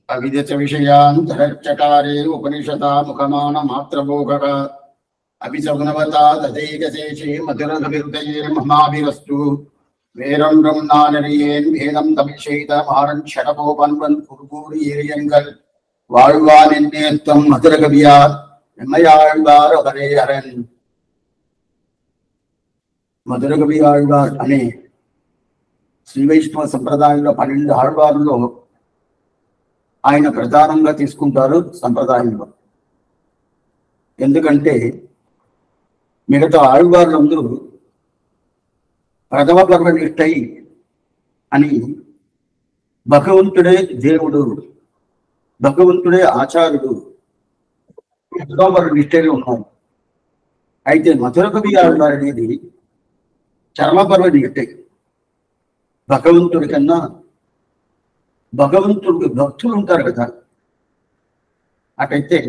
అవిదిత విషయాంతరచకారే ఉపనిషదా ముఖమాన మాత్రభోగ అభిసగుణవతా తదేకశేషే మధురభిహృదయే మహాభిరస్తు வேரம் நானறியேன் வேதம் தமிழ் செய்த மாறன் ஷடபோபன்வன் குருகூரியங்கள் வாழ்வான் என்னேத்தம் மதுரகவியார் எம்மையாழ்வார் அவரே அரண் మధురగవి ఆళ్వార్ అనే శ్రీ వైష్ణవ సంప్రదాయంలో పన్నెండు ఆళ్వార్లో ఆయన ప్రధానంగా తీసుకుంటారు సంప్రదాయంలో ఎందుకంటే మిగతా ఆళ్వార్లందరూ ప్రథమ పర్వనిష్టై అని భగవంతుడే దేవుడు భగవంతుడే ఆచార్యుడు ప్రథమ పర్వనిష్టలో ఉన్నారు అయితే మధుర కవి ఆళ్వార్ అనేది చర్మపర్వ నిగట్టే భగవంతుడి కన్నా భగవంతుడికి భక్తులు ఉంటారు కదా అటైతే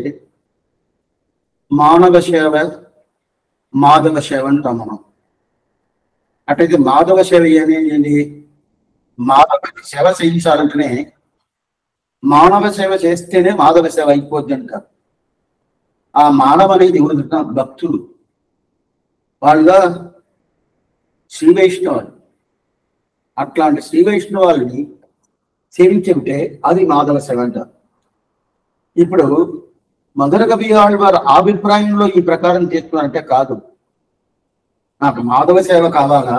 మానవ సేవ మాధవ సేవ అంటాం మనం అటైతే మాధవ సేవ ఏమేంటి మాధవ సేవ చేయించాలంటేనే మానవ సేవ చేస్తేనే మాధవ సేవ అయిపోద్ది అంటారు ఆ మానవ అనేది ఎవరు భక్తులు వాళ్ళ శ్రీ వైష్ణవాలు అట్లాంటి శ్రీ వైష్ణవాలని సేవించుంటే అది మాధవ సేవ అంటారు ఇప్పుడు మధుర కవి వారి అభిప్రాయంలో ఈ ప్రకారం చేస్తున్నారంటే కాదు నాకు మాధవ సేవ కావాలా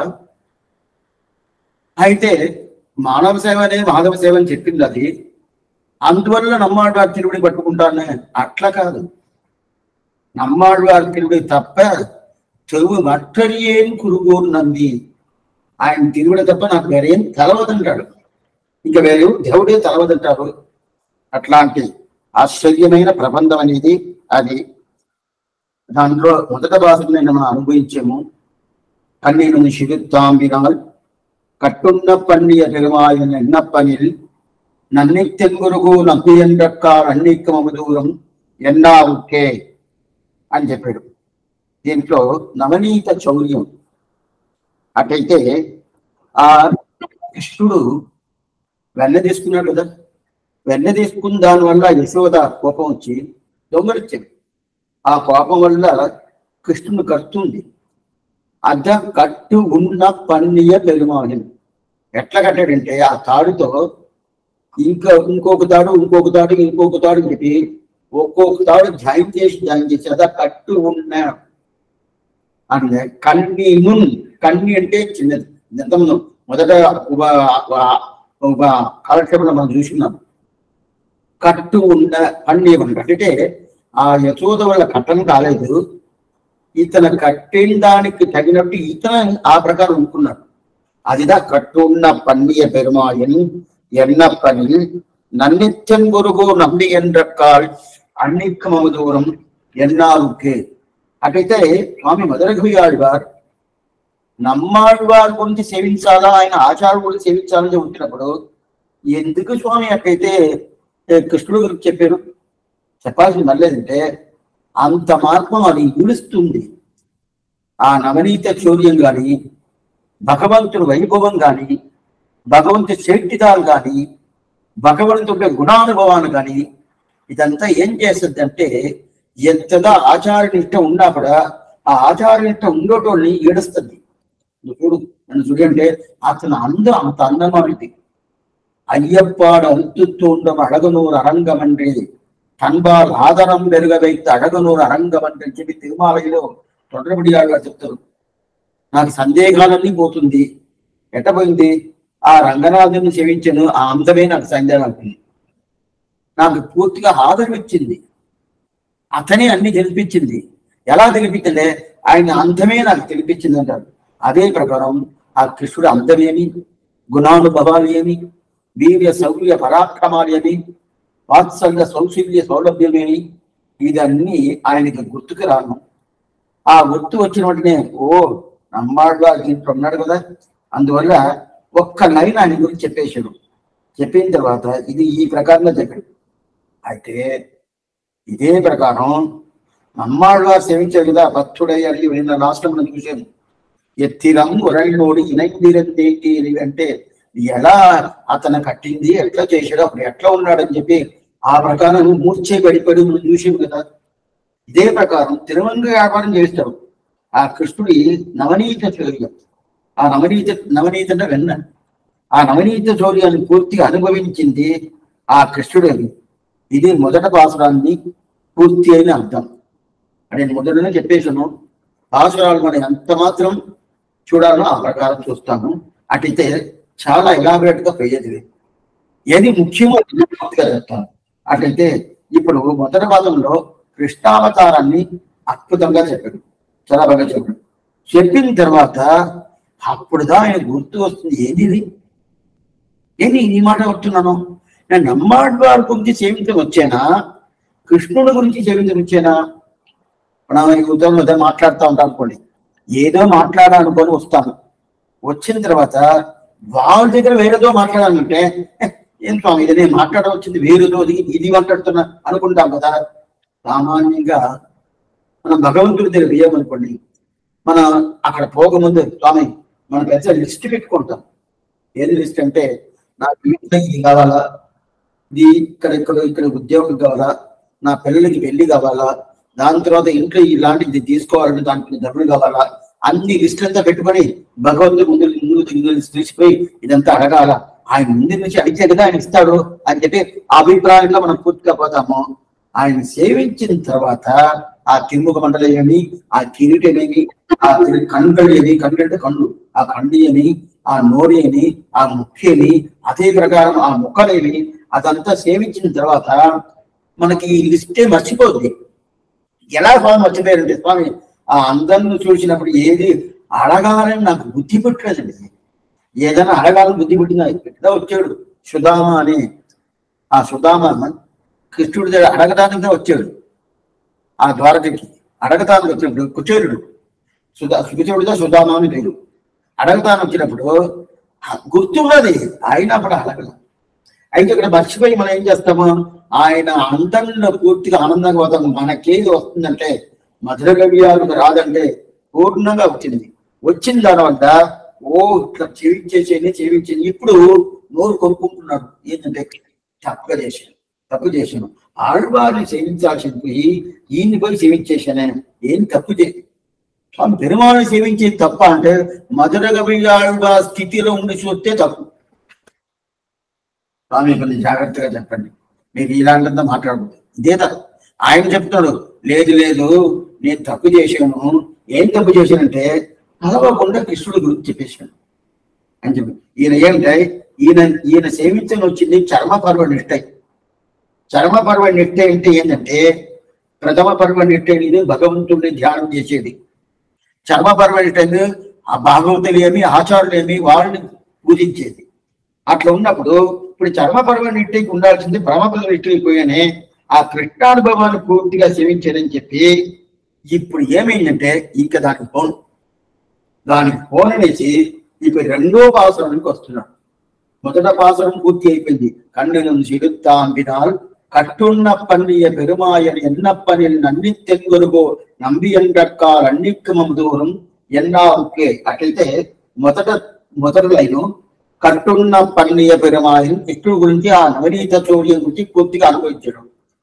అయితే మానవ సేవ అనే మాధవ సేవ అని చెప్పింది అది అందువల్ల నమ్మాడు వారి తిరువుడి పట్టుకుంటానే అట్లా కాదు నమ్మాడు వారి తిరువుడి తప్ప చెరువు మట్టడియేం కురుగోరు నంది ఆయన తిరుగుడు తప్ప నాకు వేరేం తెలవదంటాడు ఇంకా వేరే దేవుడే తెలవదంటారు అట్లాంటి ఆశ్చర్యమైన ప్రబంధం అనేది అది దాంట్లో మొదట భాషను మనం అనుభవించాము కన్నీను శిరుత్తాంబినాల్ கட்டுண்ண பண்ணிய பெருமாயன் எண்ணப்பனில் నన్నిత్యంగురుగు నప్పియండక్కార్ అన్నిక్కమము దూరం ఎన్నావుకే అని చెప్పాడు దీంట్లో నవనీత చౌర్యం అటైతే ఆ కృష్ణుడు వెన్న తీసుకున్నాడు కదా వెన్న తీసుకున్న దానివల్ల యశోద కోపం వచ్చి దొంగలిచ్చింది ఆ కోపం వల్ల కృష్ణుడు కడుతుంది అద్ద కట్టు ఉన్న పన్నియ పెరుమాని ఎట్లా కట్టాడంటే ఆ తాడుతో ఇంకా ఇంకొక తాడు ఇంకొక తాడు ఇంకొక తాడు చెప్పి ఒక్కొక్క తాడు జాయిన్ చేసి జాయిన్ చేసి అదా కట్టు ఉన్న అంటే కన్ని మున్ కన్ని అంటే చిన్నది నిజంలో మొదట ఒక కాలక్షేపంలో మనం చూసినాం కట్టు ఉన్న పన్ని అంటే ఆ యశోద వల్ల కట్టం కాలేదు ఇతను కట్టిన దానికి తగినట్టు ఇతను ఆ ప్రకారం అనుకున్నాడు అదిదా కట్టు ఉన్న పన్నియ పెరుమాయన్ ఎన్నప్పని నన్నిత్యం గురుగు నమ్మి ఎండ్రక్కాల్ అన్నిక్కమము దూరం ఎన్నారుకే అటైతే స్వామి మధురఘుయాழ்వార్ నమ్మాழ்వార్ గురించి సేవించాలా ఆయన ఆచారం గురించి సేవించాలని చెబుతున్నప్పుడు ఎందుకు స్వామి అట్టయితే కృష్ణుడు గురించి చెప్పారు చెప్పాల్సింది మళ్ళేదంటే అంత మార్గం అది ఈడుస్తుంది ఆ నవనీత చౌర్యం కానీ భగవంతుడు వైభవం కానీ భగవంతు శక్తితాలు కానీ భగవంతుడి గుణానుభవాలు కానీ ఇదంతా ఏం చేస్తుంది అంటే ఎంతగా ఆచారనిష్ట ఉన్నా కూడా ఆ ఆచారనిష్ట ఉండేటోళ్ళని ఏడుస్తుంది చూడు నన్ను చూడంటే అతను అందం అంత అందమైంది అయ్యప్పాడు అంతుత్తూండం అడగనూరు అరంగమండ్రి తన్బాల్ ఆదరం వెరుగవైతే అడగనూరు అరంగమండ్రి అని చెప్పి తిరుమాలయలో తొండరబడిగా చెప్తారు నాకు సందేహాలన్నీ పోతుంది ఎట్టపోయింది ఆ రంగనాథుని సేవించను ఆ అందమే నాకు సందేహం నాకు పూర్తిగా ఆదరణ ఇచ్చింది అతనే అన్ని తెలిపించింది ఎలా తెలిపించిందే ఆయన అందమే నాకు తెలిపించింది అంటారు అదే ప్రకారం ఆ కృష్ణుడు అందమేమి గుణానుభవాలు ఏమి వీర్య శౌర్య పరాక్రమాలు ఏమి వాత్సల్య సౌశల్య సౌలభ్యమేమి ఇదన్నీ ఆయనకి గుర్తుకు రాను ఆ గుర్తు వచ్చిన వెంటనే ఓ నమ్మాడుగా దీంట్లో ఉన్నాడు కదా అందువల్ల ఒక్క లైన్ ఆయన గురించి చెప్పేశాడు చెప్పిన తర్వాత ఇది ఈ ప్రకారంగా చెప్పాడు అయితే ఇదే ప్రకారం నమ్మాడువారు సేవించారు కదా భక్తుడై అని నిన్న రాష్ట్రంలో చూశాను ఎత్తిరం ఉరళ్ళోడి ఇనైందిరంతేటి అంటే ఎలా అతను కట్టింది ఎట్లా చేశాడు అప్పుడు ఎట్లా ఉన్నాడని చెప్పి ఆ ప్రకారం మూర్చే గడిపడి మనం చూసాం కదా ఇదే ప్రకారం తిరువంగ వ్యాపారం చేస్తాడు ఆ కృష్ణుడి నవనీత చౌర్యం ఆ నవనీత నవనీత అంటే వెన్న ఆ నవనీత చౌర్యాన్ని పూర్తిగా అనుభవించింది ఆ కృష్ణుడు అని ఇది మొదట పాసురాన్ని పూర్తి అయిన అర్థం నేను మొదటనే చెప్పేశాను పాసురాలు మనం ఎంత మాత్రం చూడాలో ఆ ప్రకారం చూస్తాము అటైతే చాలా ఎలాబరేట్ గా పోయేది ఏది ముఖ్యమో అది పూర్తిగా చెప్తాను అటైతే ఇప్పుడు మొదటి భాగంలో కృష్ణావతారాన్ని అద్భుతంగా చెప్పాడు చాలా బాగా చెప్పాడు చెప్పిన తర్వాత అప్పుడుదా ఆయన గుర్తు వస్తుంది ఏది ఇది ఏంటి ఈ మాట వస్తున్నాను నేను నమ్మాడు వారి గురించి సేవించడం వచ్చానా కృష్ణుడి గురించి సేవించడం వచ్చానా మనం ఈ ఉదయం ఉదయం మాట్లాడుతూ ఉంటాం అనుకోండి ఏదో మాట్లాడాలనుకొని వస్తాను వచ్చిన తర్వాత వాళ్ళ దగ్గర వేరేదో మాట్లాడాలంటే "ఏ, ఏం స్వామి ఇది నేను మాట్లాడవచ్చింది వేరేదో ఇది ఇది మాట్లాడుతున్నా అనుకుంటాం కదా సామాన్యంగా మనం భగవంతుడి దగ్గర వేయమనుకోండి మనం అక్కడ పోకముందు స్వామి మనం పెద్ద లిస్ట్ పెట్టుకుంటాం ఏది లిస్ట్ అంటే నాకు ఇంట్లో ఇది కావాలా ఇది ఇక్కడ ఇక్కడ ఇక్కడ ఉద్యోగం కావాలా నా పిల్లలకి పెళ్లి కావాలా దాని తర్వాత ఇంట్లో ఇలాంటిది తీసుకోవాలంటే దానికి డబ్బులు కావాలా అన్ని లిస్ట్ అంతా పెట్టుకొని భగవంతుడి ముందు ముందు ముందు తీసిపోయి ఇదంతా అడగాల ఆయన ముందు నుంచి అడిగితే కదా ఆయన ఇస్తాడు అని చెప్పి ఆ అభిప్రాయంలో మనం పూర్తిగా పోతాము ఆయన సేవించిన తర్వాత ఆ తిరుముఖ మండలి ఏమి ఆ కిరీటమేమి ఆ కిరీ- కండలు ఏమి కండు అంటే కండు ఆ కండి అని ఆ నోరి అని ఆ ముఖ్యని అదే ప్రకారం ఆ ముక్కలేమి అదంతా సేవించిన తర్వాత మనకి ఈ లిస్టే మర్చిపోద్ది ఎలా స్వామి మర్చిపోయారంటే స్వామి ఆ అందరిని చూసినప్పుడు ఏది అడగాలని నాకు బుద్ధి పుట్టలేదండి ఏదైనా అడగాలని బుద్ధి పుట్టిందా ఎక్కడ వచ్చాడు సుధామ అని ఆ సుధామ కృష్ణుడి దగ్గర అడగడానికి వచ్చాడు ఆ ద్వారకకి అడగటానికి వచ్చినప్పుడు కుచేరుడు సుధా సుకుచేరుడుగా సుధామ అని పేరు అడగటానికి వచ్చినప్పుడు ఆ గుర్తున్నది ఆయన అప్పుడు అడగల అయితే ఇక్కడ మర్చిపోయి మనం ఏం చేస్తాము ఆయన అందంలో పూర్తిగా ఆనందంగా పోతాము మనకేది వస్తుందంటే మధుర గవ్యాలకు రాదంటే పూర్ణంగా వచ్చింది వచ్చిన తర్వాత ఓ ఇట్లా చేయించేసేది చేయించేది ఇప్పుడు నోరు కొనుక్కుంటున్నాడు ఏంటంటే తప్పుగా చేశాను తప్పు చేశాను ఆడవారిని సేవించాల్సింది పోయి ఈయన్ని పోయి సేవించేశానే ఏం తప్పు చే స్వామి పెరుమాళని సేవించేది తప్ప అంటే మధుర గవ్యాళ్ళ స్థితిలో ఉండి చూస్తే తప్పు స్వామి కొంచెం జాగ్రత్తగా చెప్పండి మీరు ఇలాంటింతా మాట్లాడకూడదు ఇదే తప్పు ఆయన చెప్తాడు లేదు లేదు నేను తప్పు చేశాను ఏం తప్పు చేశానంటే చదవకుండా కృష్ణుడి గురించి చెప్పేశాను అని చెప్పి ఈయన ఏంటంటే ఈయన ఈయన సేవించని వచ్చింది చర్మ పర్వ నిష్ట చర్మ పర్వ నిష్ట అంటే ఏంటంటే ప్రథమ పర్వ నిష్ట అనేది భగవంతుడిని ధ్యానం చేసేది చర్మ పర్వ నిష్ట అనేది ఆ భాగవతులు ఏమి ఆచారులు ఏమి వారిని పూజించేది అట్లా ఉన్నప్పుడు ఇప్పుడు చర్మ పర్వ నిట్టకి ఉండాల్సింది బ్రహ్మపద నిట్టయిపోయానే ఆ కృష్ణానుభవాన్ని పూర్తిగా సేవించారని చెప్పి ఇప్పుడు ఏమైందంటే ఇంకా దానికి పోను దానికి పోననేసి ఇప్పుడు రెండో పాసరానికి వస్తున్నాడు మొదట పాసరం పూర్తి అయిపోయింది కన్నులను సిరుత్తాంబినాల్ కట్టున్న పన్నియ పెరుమాయని ఎన్నప్పనిల్ నన్ని తెంగొరుగో నంబి ఎండక్కాల్ అన్నిక్కమము దూరం ఎన్నా ఒకే అట్లయితే మొదట మొదటి లైను కట్టున్న పన్నియ పెరుమాయని కృష్ణుడు గురించి ఆ నవనీత చౌర్యం గురించి పూర్తిగా అనుభవించాడు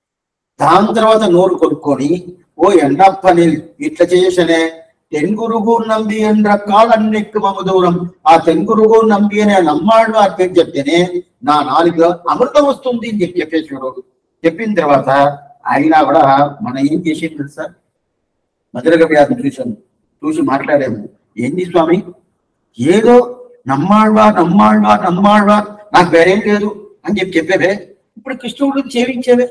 దాని తర్వాత నోరు కొనుక్కొని ఓ ఎండప్పనిల్ ఇట్లా చేసనే తెంగురుగు నంబి ఎన్ రకాలన్నిక్కు మమ దూరం ఆ తెంగురుగు నంబి అనే నమ్మాడు ఆ పేరు చెప్తేనే నా నాలుగు అమృతం వస్తుంది అని చెప్పి చెప్పేసాడు చెప్పిన తర్వాత ఆయన కూడా మన ఏం చేసేది తెలుసా మధురగ వ్యాధి చూసాను చూసి మాట్లాడాము ఏంది స్వామి ఏదో నమ్మాళ్వా నమ్మాళ్వా నమ్మాళ్వా నాకు వేరేం లేదు అని చెప్పి చెప్పేవే ఇప్పుడు కృష్ణుడు సేవించేవే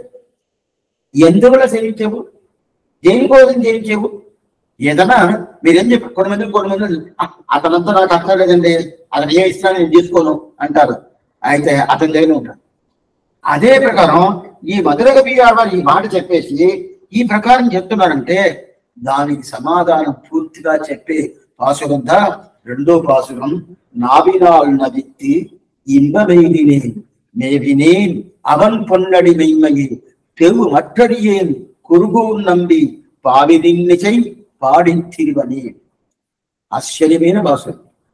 ఎందువల్ల సేవించావు దేనికోసం సేవించావు ఏదైనా మీరేం చెప్పారు కొంతమంది కొంతమంది "అ- అతనంతా నాకు అక్కర్లేదండి అతను ఏ ఇచ్చినా నేను తీసుకోను అంటారు అయితే అతని దగ్గర ఉంటాడు అదే ప్రకారం ఈ మధురగ వారు ఈ మాట చెప్పేసి ఈ ప్రకారం చెప్తున్నారంటే దానికి సమాధానం పూర్తిగా చెప్పే పాసురంతా రెండో పాసురం నావినాల్ నదిత్తి இன்பமெய்தினேன் மேவினேன் அவன் பொன்னடி மெய்மையை தெரு மற்றடியேன் குருகூர் நம்பி పావిదిన్నిచై పాడించిరివని ఆశ్చర్యమైన భాష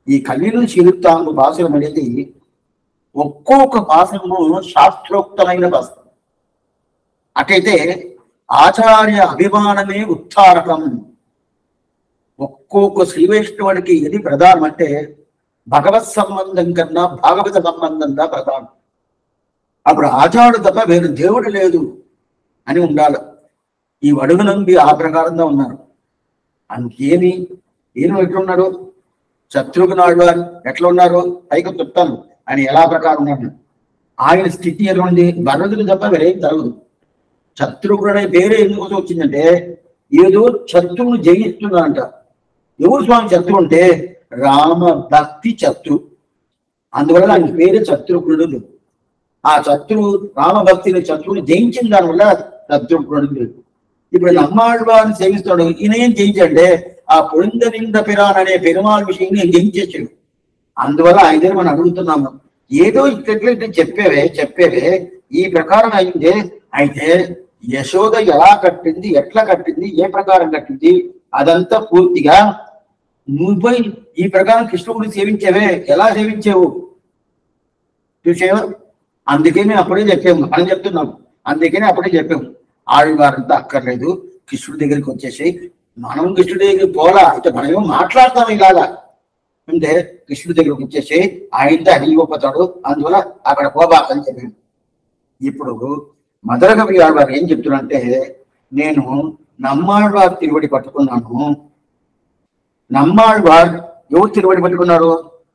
ఈ కన్నీరు చిరుతాంగు భాషలం అనేది ఒక్కొక్క భాషము శాస్త్రోక్తమైన భాష అటైతే ఆచార్య అభిమానమే ఉత్తారకం ఒక్కొక్క శ్రీ వైష్ణవుడికి ఇది ప్రధానం అంటే భగవత్ సంబంధం కన్నా భాగవత సంబంధంగా ప్రధానం అప్పుడు ఆచారుడు తప్ప వేరు దేవుడు లేదు అని ఉండాలి ఈ అడుగు నంబి ఆ ప్రకారంగా ఉన్నారు అందుకేమి ఈయన ఎట్లున్నాడు శత్రుఘ్నాడు అని ఎట్లా ఉన్నారు పైకి చెప్తాను ఆయన ఎలా ప్రకారం ఉన్నాడు ఆయన స్థితి ఎలా ఉంది భరతుడు తప్ప వేరేం జరగదు శత్రుఘ్నుడు అనే పేరు ఎందుకు వచ్చిందంటే ఏదో శత్రువును జయిస్తున్నాడంట ఎవరు స్వామి శత్రువు అంటే రామ భక్తి శత్రు అందువల్ల ఆయన పేరు శత్రుఘ్నుడు ఆ శత్రువు రామభక్తిని శత్రువుని జయించిన దానివల్ల శత్రుఘ్నుడు ఇప్పుడు నమ్మాడు వారిని సేవిస్తాడు ఈయన ఏం జయించంటే ఆ పొంద నింద పిరాన్ అనే పెరుమాళ్ విషయం నేను జయించేసాడు అందువల్ల ఆయన దగ్గర మనం అడుగుతున్నాము ఏదో ఇట్లా ఇట్లా చెప్పేవే చెప్పేవే ఈ ప్రకారం అయిందే అయితే యశోద ఎలా కట్టింది ఎట్లా కట్టింది ఏ ప్రకారం కట్టింది అదంతా పూర్తిగా నువ్వు ఈ ప్రకారం కృష్ణుడిని సేవించేవే ఎలా సేవించావు చూసేవా అందుకే మేము అప్పుడే చెప్పాము అని చెప్తున్నాము అందుకనే అప్పుడే చెప్పాము ఆడవారంతా అక్కర్లేదు కృష్ణుడి దగ్గరికి వచ్చేసి మనం కృష్ణుడి దగ్గరికి పోలా అయితే మనమేమో మాట్లాడతాం ఇలాగా అంటే కృష్ణుడి దగ్గరికి వచ్చేసి ఆయనతో అడిగిపోతాడు అందువల్ల అక్కడ పోబాకని చెప్పాను ఇప్పుడు మదర కవి ఆడవారు ఏం చెప్తున్నారంటే నేను నమ్మాళ్వారు తిరువడి పట్టుకున్నాను నమ్మాళ్వారు ఎవరు తిరువడి పట్టుకున్నారు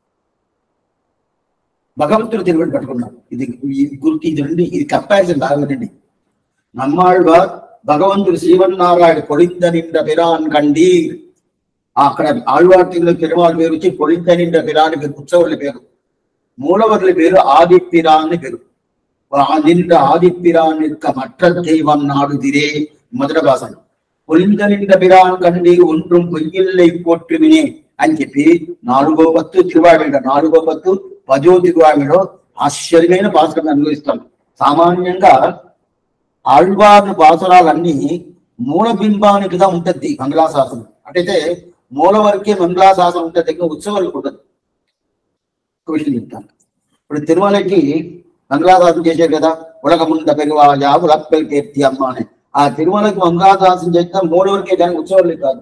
భగవంతుడు తిరువడి పట్టుకున్నారు ఇది ఈ గుర్తు ఇది రెండు ఇది కంపారిజన్ బాగానండి నమ్మాళ్వార్ భగవంతుడు శ్రీవన్నారాయణ పొడింద నిండ పిరాన్ కండి అక్కడ ఆళ్వార్ తిరుగు తిరువాళ్ళ పేరు వచ్చి పొడింద నిండ పిరాని పేరు ఉత్సవుల పేరు మూలవర్ల పేరు ఆదిత్యరా అని పేరు నిండ ఆదిత్యరాన్ యొక్క మట్ట దైవం నాడు దిరే మొదట భాష పొలింద నిండ పిరాన్ కండి ఒంట్రం పొయ్యిల్లై పోట్టుమిని అని చెప్పి నాలుగో పత్తు తిరువామిడ నాలుగో పత్తు పదో తిరువామిడో ఆశ్చర్యమైన భాషను అనుభవిస్తాం సామాన్యంగా ఆళ్వార్ల పాసురాలన్నీ మూల బింబానికిగా ఉంటుంది మంగళాశాసనం అంటే మూల వరకే మంగళాశాసనం ఉంటుంది దగ్గర ఉత్సవాలకు ఉండదు ఒక విషయం చెప్తాను ఇప్పుడు తిరుమలకి మంగళాశాసనం చేశారు కదా ఉలకముంద పెరువాయ ఉలక్కల్ కీర్తి అమ్మ అని ఆ తిరుమలకి మంగళాశాసనం చేసిన మూల వరకే కానీ ఉత్సవాలు కాదు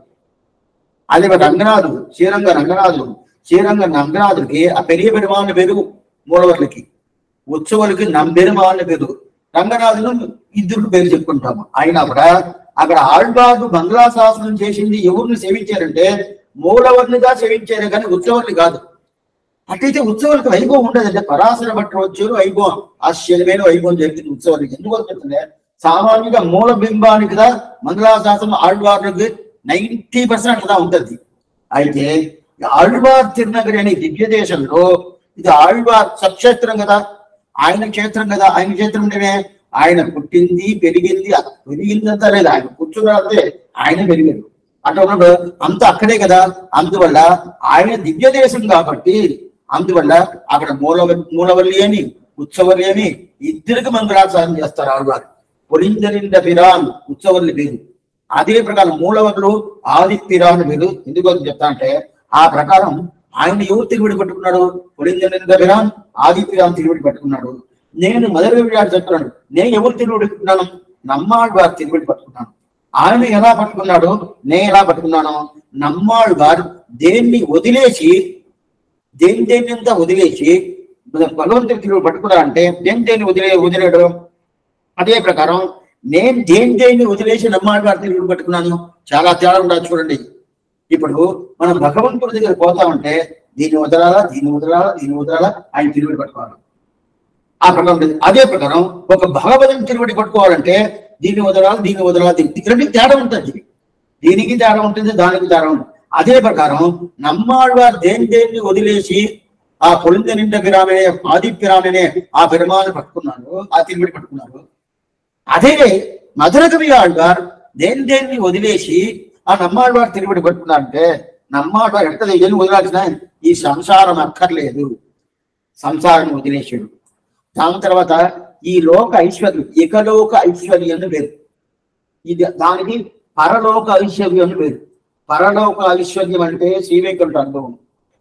అది ఒక రంగనాథుడు శ్రీరంగ రంగనాథుడు శ్రీరంగ రంగనాథుడికి ఆ పెరియ పెరుమాన పేరు మూలవర్లకి ఉత్సవాలకి నంబెరుమాన పేరు రంగనాథుడు ఇద్దరు పేరు చెప్పుకుంటాము అయినా కూడా అక్కడ ఆళ్వారు మంగళాశాసనం చేసింది ఎవరిని సేవించారంటే మూలవర్నిగా సేవించారు కానీ ఉత్సవర్ని కాదు అట్లయితే ఉత్సవాలకు వైభవం ఉండదు అంటే పరాశర భట్ట వచ్చారు వైభవం ఆశ్చర్యమైన వైభవం జరిగింది ఉత్సవానికి ఎందుకు వస్తుందంటే సామాన్యంగా మూల బింబానికి కదా మంగళాశాసనం ఆళ్వార్లకు నైంటీ పర్సెంట్ కదా ఉంటుంది అయితే ఆళ్వార్ తిరునగరి అనే దివ్య దేశంలో ఇది ఆళ్వార్ సక్షేత్రం కదా ఆయన క్షేత్రం కదా ఆయన క్షేత్రం అంటేనే ఆయన పుట్టింది పెరిగింది పెరిగిందంతా లేదు ఆయన కూర్చున్నారంటే ఆయన పెరిగాడు అట్లా ఉన్నప్పుడు అంత అక్కడే కదా అందువల్ల ఆయన దివ్య దేశం కాబట్టి అందువల్ల అక్కడ మూల మూలవల్లి అని ఉత్సవల్లి అని ఇద్దరికి మంగళాచారం చేస్తారు ఆళ్వారు పొలిందరింద పిరాన్ ఉత్సవల్లి పేరు అదే ప్రకారం మూలవర్లు ఆది పిరాన్ పేరు ఎందుకు అని చెప్తా అంటే ఆ ప్రకారం ఆయన ఎవరు తిరుగుబడి పట్టుకున్నాడు పొలిందరింద పిరాన్ ఆది పిరాన్ తిరుగుబడి పట్టుకున్నాడు నేను మొదటి విడాడు చెప్తున్నాడు నేను ఎవరు తిరుగుబడి పట్టుకున్నాను నమ్మాడు వారు తిరుగుబడి పట్టుకున్నాను ఆయన ఎలా పట్టుకున్నాడు నేను ఎలా పట్టుకున్నాను నమ్మాడు వారు దేన్ని వదిలేసి దేని దేని అంతా వదిలేసి భగవంతుడి తిరుగుడు పట్టుకున్నా అంటే దేని దేన్ని వదిలే వదిలేడు అదే ప్రకారం నేను దేని దేన్ని వదిలేసి నమ్మాడు వారి తిరుగుడు పట్టుకున్నాను చాలా తేడా ఉండదు చూడండి ఇప్పుడు మనం భగవంతుడి దగ్గర పోతామంటే దీన్ని వదలాలా దీన్ని వదలాలా దీన్ని వదలాలా ఆయన తిరుగుడు పట్టుకోవాలి ఆ ప్రకారం ఉంటుంది. అదే ప్రకారం ఒక భగవతుని తిరుగుబడి పట్టుకోవాలంటే దీన్ని వదలాలి దీన్ని వదలాలి దీన్ని రెండు తేడా ఉంటుంది దీనికి తేడా ఉంటుంది దానికి తేడా ఉంటుంది అదే ప్రకారం నమ్మాళ్వారు దేని దేన్ని వదిలేసి ఆ పొలింద నిండ పిరామే ఆది పిరామనే ఆ పెరుమాను పట్టుకున్నారు ఆ తిరుగుబడి పట్టుకున్నారు అదే మధుర కవి ఆళ్వార్ దేని దేన్ని వదిలేసి ఆ నమ్మాళ్వారు తిరుగుబడి పట్టుకున్నారంటే నమ్మాళ్వారు ఎక్కడ ఏం వదిలాల్సిన ఈ సంసారం అక్కర్లేదు సంసారం వదిలేసాడు దాని తర్వాత ఈ లోక ఐశ్వర్యం ఇకలోక ఐశ్వర్యం అని వేరు ఇది దానికి పరలోక ఐశ్వర్యం అని వేరు పరలోక ఐశ్వర్యం అంటే శ్రీవేంకట అనుభవం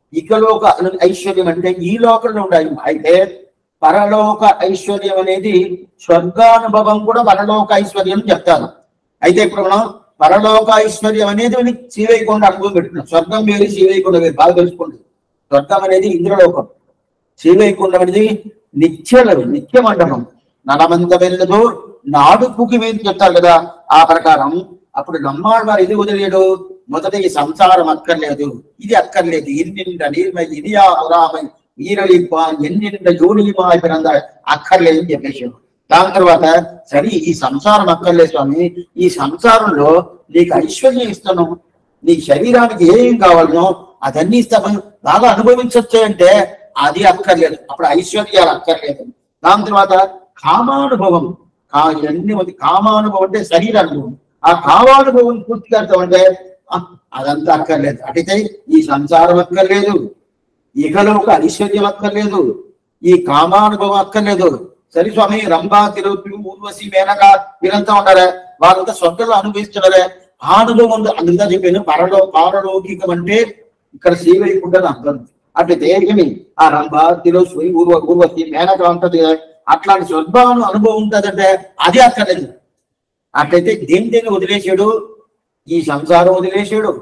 ఇకలోక ఐశ్వర్యం అంటే ఈ లోకంలో ఉండాలి అయితే పరలోక ఐశ్వర్యం అనేది స్వర్గానుభవం కూడా పరలోక ఐశ్వర్యం చెప్తారు అయితే ఇప్పుడు మనం పరలోక ఐశ్వర్యం అనేది శ్రీవైకుంఠ అనుభవం పెట్టుకున్నాం స్వర్గం వేరు శ్రీవైకుంఠ వేరు బాగా తెలుసుకోండి స్వర్గం అనేది ఇంద్రలోకం శ్రీవైకుంఠం అనేది నిత్యలు నిత్య మండపం నడమంత వెళ్ళదు నాడుపుకి వేరు చెప్తారు కదా ఆ ప్రకారం అప్పుడు నమ్మాడు వారు ఇది వదిలేడు మొదట ఈ సంసారం అక్కర్లేదు ఇది అక్కర్లేదు ఇన్నింట నీర్మై ఇదియా పురామై ఈరలిపా ఎన్నింట యోనిమా అయిపోయినంత అక్కర్లేదు అని చెప్పేసాడు దాని తర్వాత సరే ఈ సంసారం అక్కర్లేదు స్వామి ఈ సంసారంలో నీకు ఐశ్వర్యం ఇస్తాను నీ శరీరానికి ఏం కావాలనో అదన్నీ ఇస్తామని బాగా అనుభవించొచ్చు అంటే అది అక్కర్లేదు అప్పుడు ఐశ్వర్యాలు అక్కర్లేదు దాని తర్వాత కామానుభవం కా ఎన్ని మంది కామానుభవం అంటే శరీర అనుభవం ఆ కామానుభవం పూర్తిగా అర్థమంటే ఆ, అదంతా అక్కర్లేదు అటైతే ఈ సంసారం అక్కర్లేదు ఇకలోక ఐశ్వర్యం అక్కర్లేదు ఈ కామానుభవం అక్కర్లేదు సరే స్వామి రంభా తిరుపతి ఊర్వశి మేనక వీరంతా ఉన్నారే వాళ్ళంతా స్వర్గంలో అనుభవిస్తున్నారే ఆ అనుభవం ఉంది అందుకే చెప్పాను పరలో పారలౌకికం అంటే ఇక్కడ శ్రీవైకుంఠం అర్థం అట్లయితే ఏమి ఆ రంభ తిరుపతి ఊర్వ ఊర్వశి మేనక ఉంటది కదా, అట్లాంటి స్వర్గాను అనుభవం ఉంటుందంటే అది అక్కర్లేదు అట్లయితే దేని దేని వదిలేసాడు ఈ సంసారం వదిలేసాడు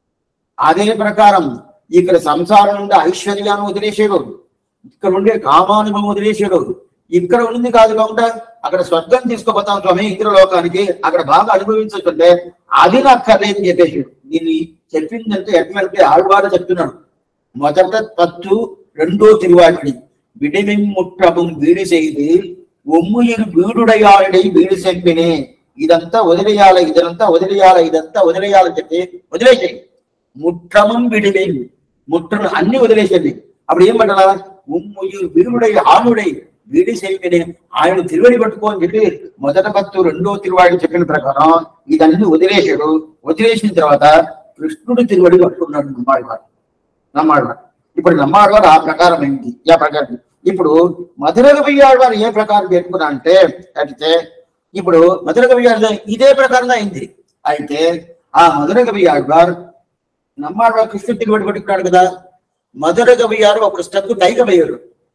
అదే ప్రకారం ఇక్కడ సంసారం నుండి ఐశ్వర్యాన్ని వదిలేసాడు ఇక్కడ ఉండే కామానుభవం వదిలేసాడు ఇక్కడ ఉంది కాదు కాకుండా అక్కడ స్వర్గం తీసుకుపోతాం స్వామి ఇంద్రలోకానికి అక్కడ బాగా అనుభవించుకుంటే అది నాకు అక్కర్లేదని చెప్పేసాడు దీన్ని చెప్పిందంటే ఎట్లంటే ఆళ్వారు చెప్తున్నాడు మొదట పత్తు రెండో తిరువాటిని విడిమిం ముట్టము వీడి செய்து ఒమ్ముయిరు వీడుడయాడై వీడి సెంపినే ఇదంతా వదిలేయాల ఇదంతా వదిలేయాల ఇదంతా వదిలేయాలని చెప్పి వదిలేసాయి ముట్టమం విడిమి ముట్టను అన్ని వదిలేసేది అప్పుడు ఏం పట్టాల ఉమ్ముయిరు విరుడై ఆనుడై వీడి సెంపినే ఆయన తిరువడి పట్టుకో అని చెప్పి మొదట పత్తు రెండో తిరువాడి చెప్పిన ప్రకారం ఇదన్నీ వదిలేశాడు వదిలేసిన తర్వాత కృష్ణుడు తిరువడి పట్టుకున్నాడు నమ్మాడు నమ్మాడవారు ఇప్పుడు నమ్మాడవారు ఆ ప్రకారం ఏంటి ఆ ప్రకారం ఇప్పుడు మధుర కవియాడవారు ఏ ప్రకారం పెట్టుకున్నా అంటే అయితే ఇప్పుడు మధుర కవియాడు ఇదే ప్రకారంగా అయింది అయితే ఆ మధుర కవియాడవారు నమ్మాడవారు కృష్ణుడు తిరువడి పట్టుకున్నాడు కదా మధుర కవియారు ఒక స్టెప్ పైగా వేయడు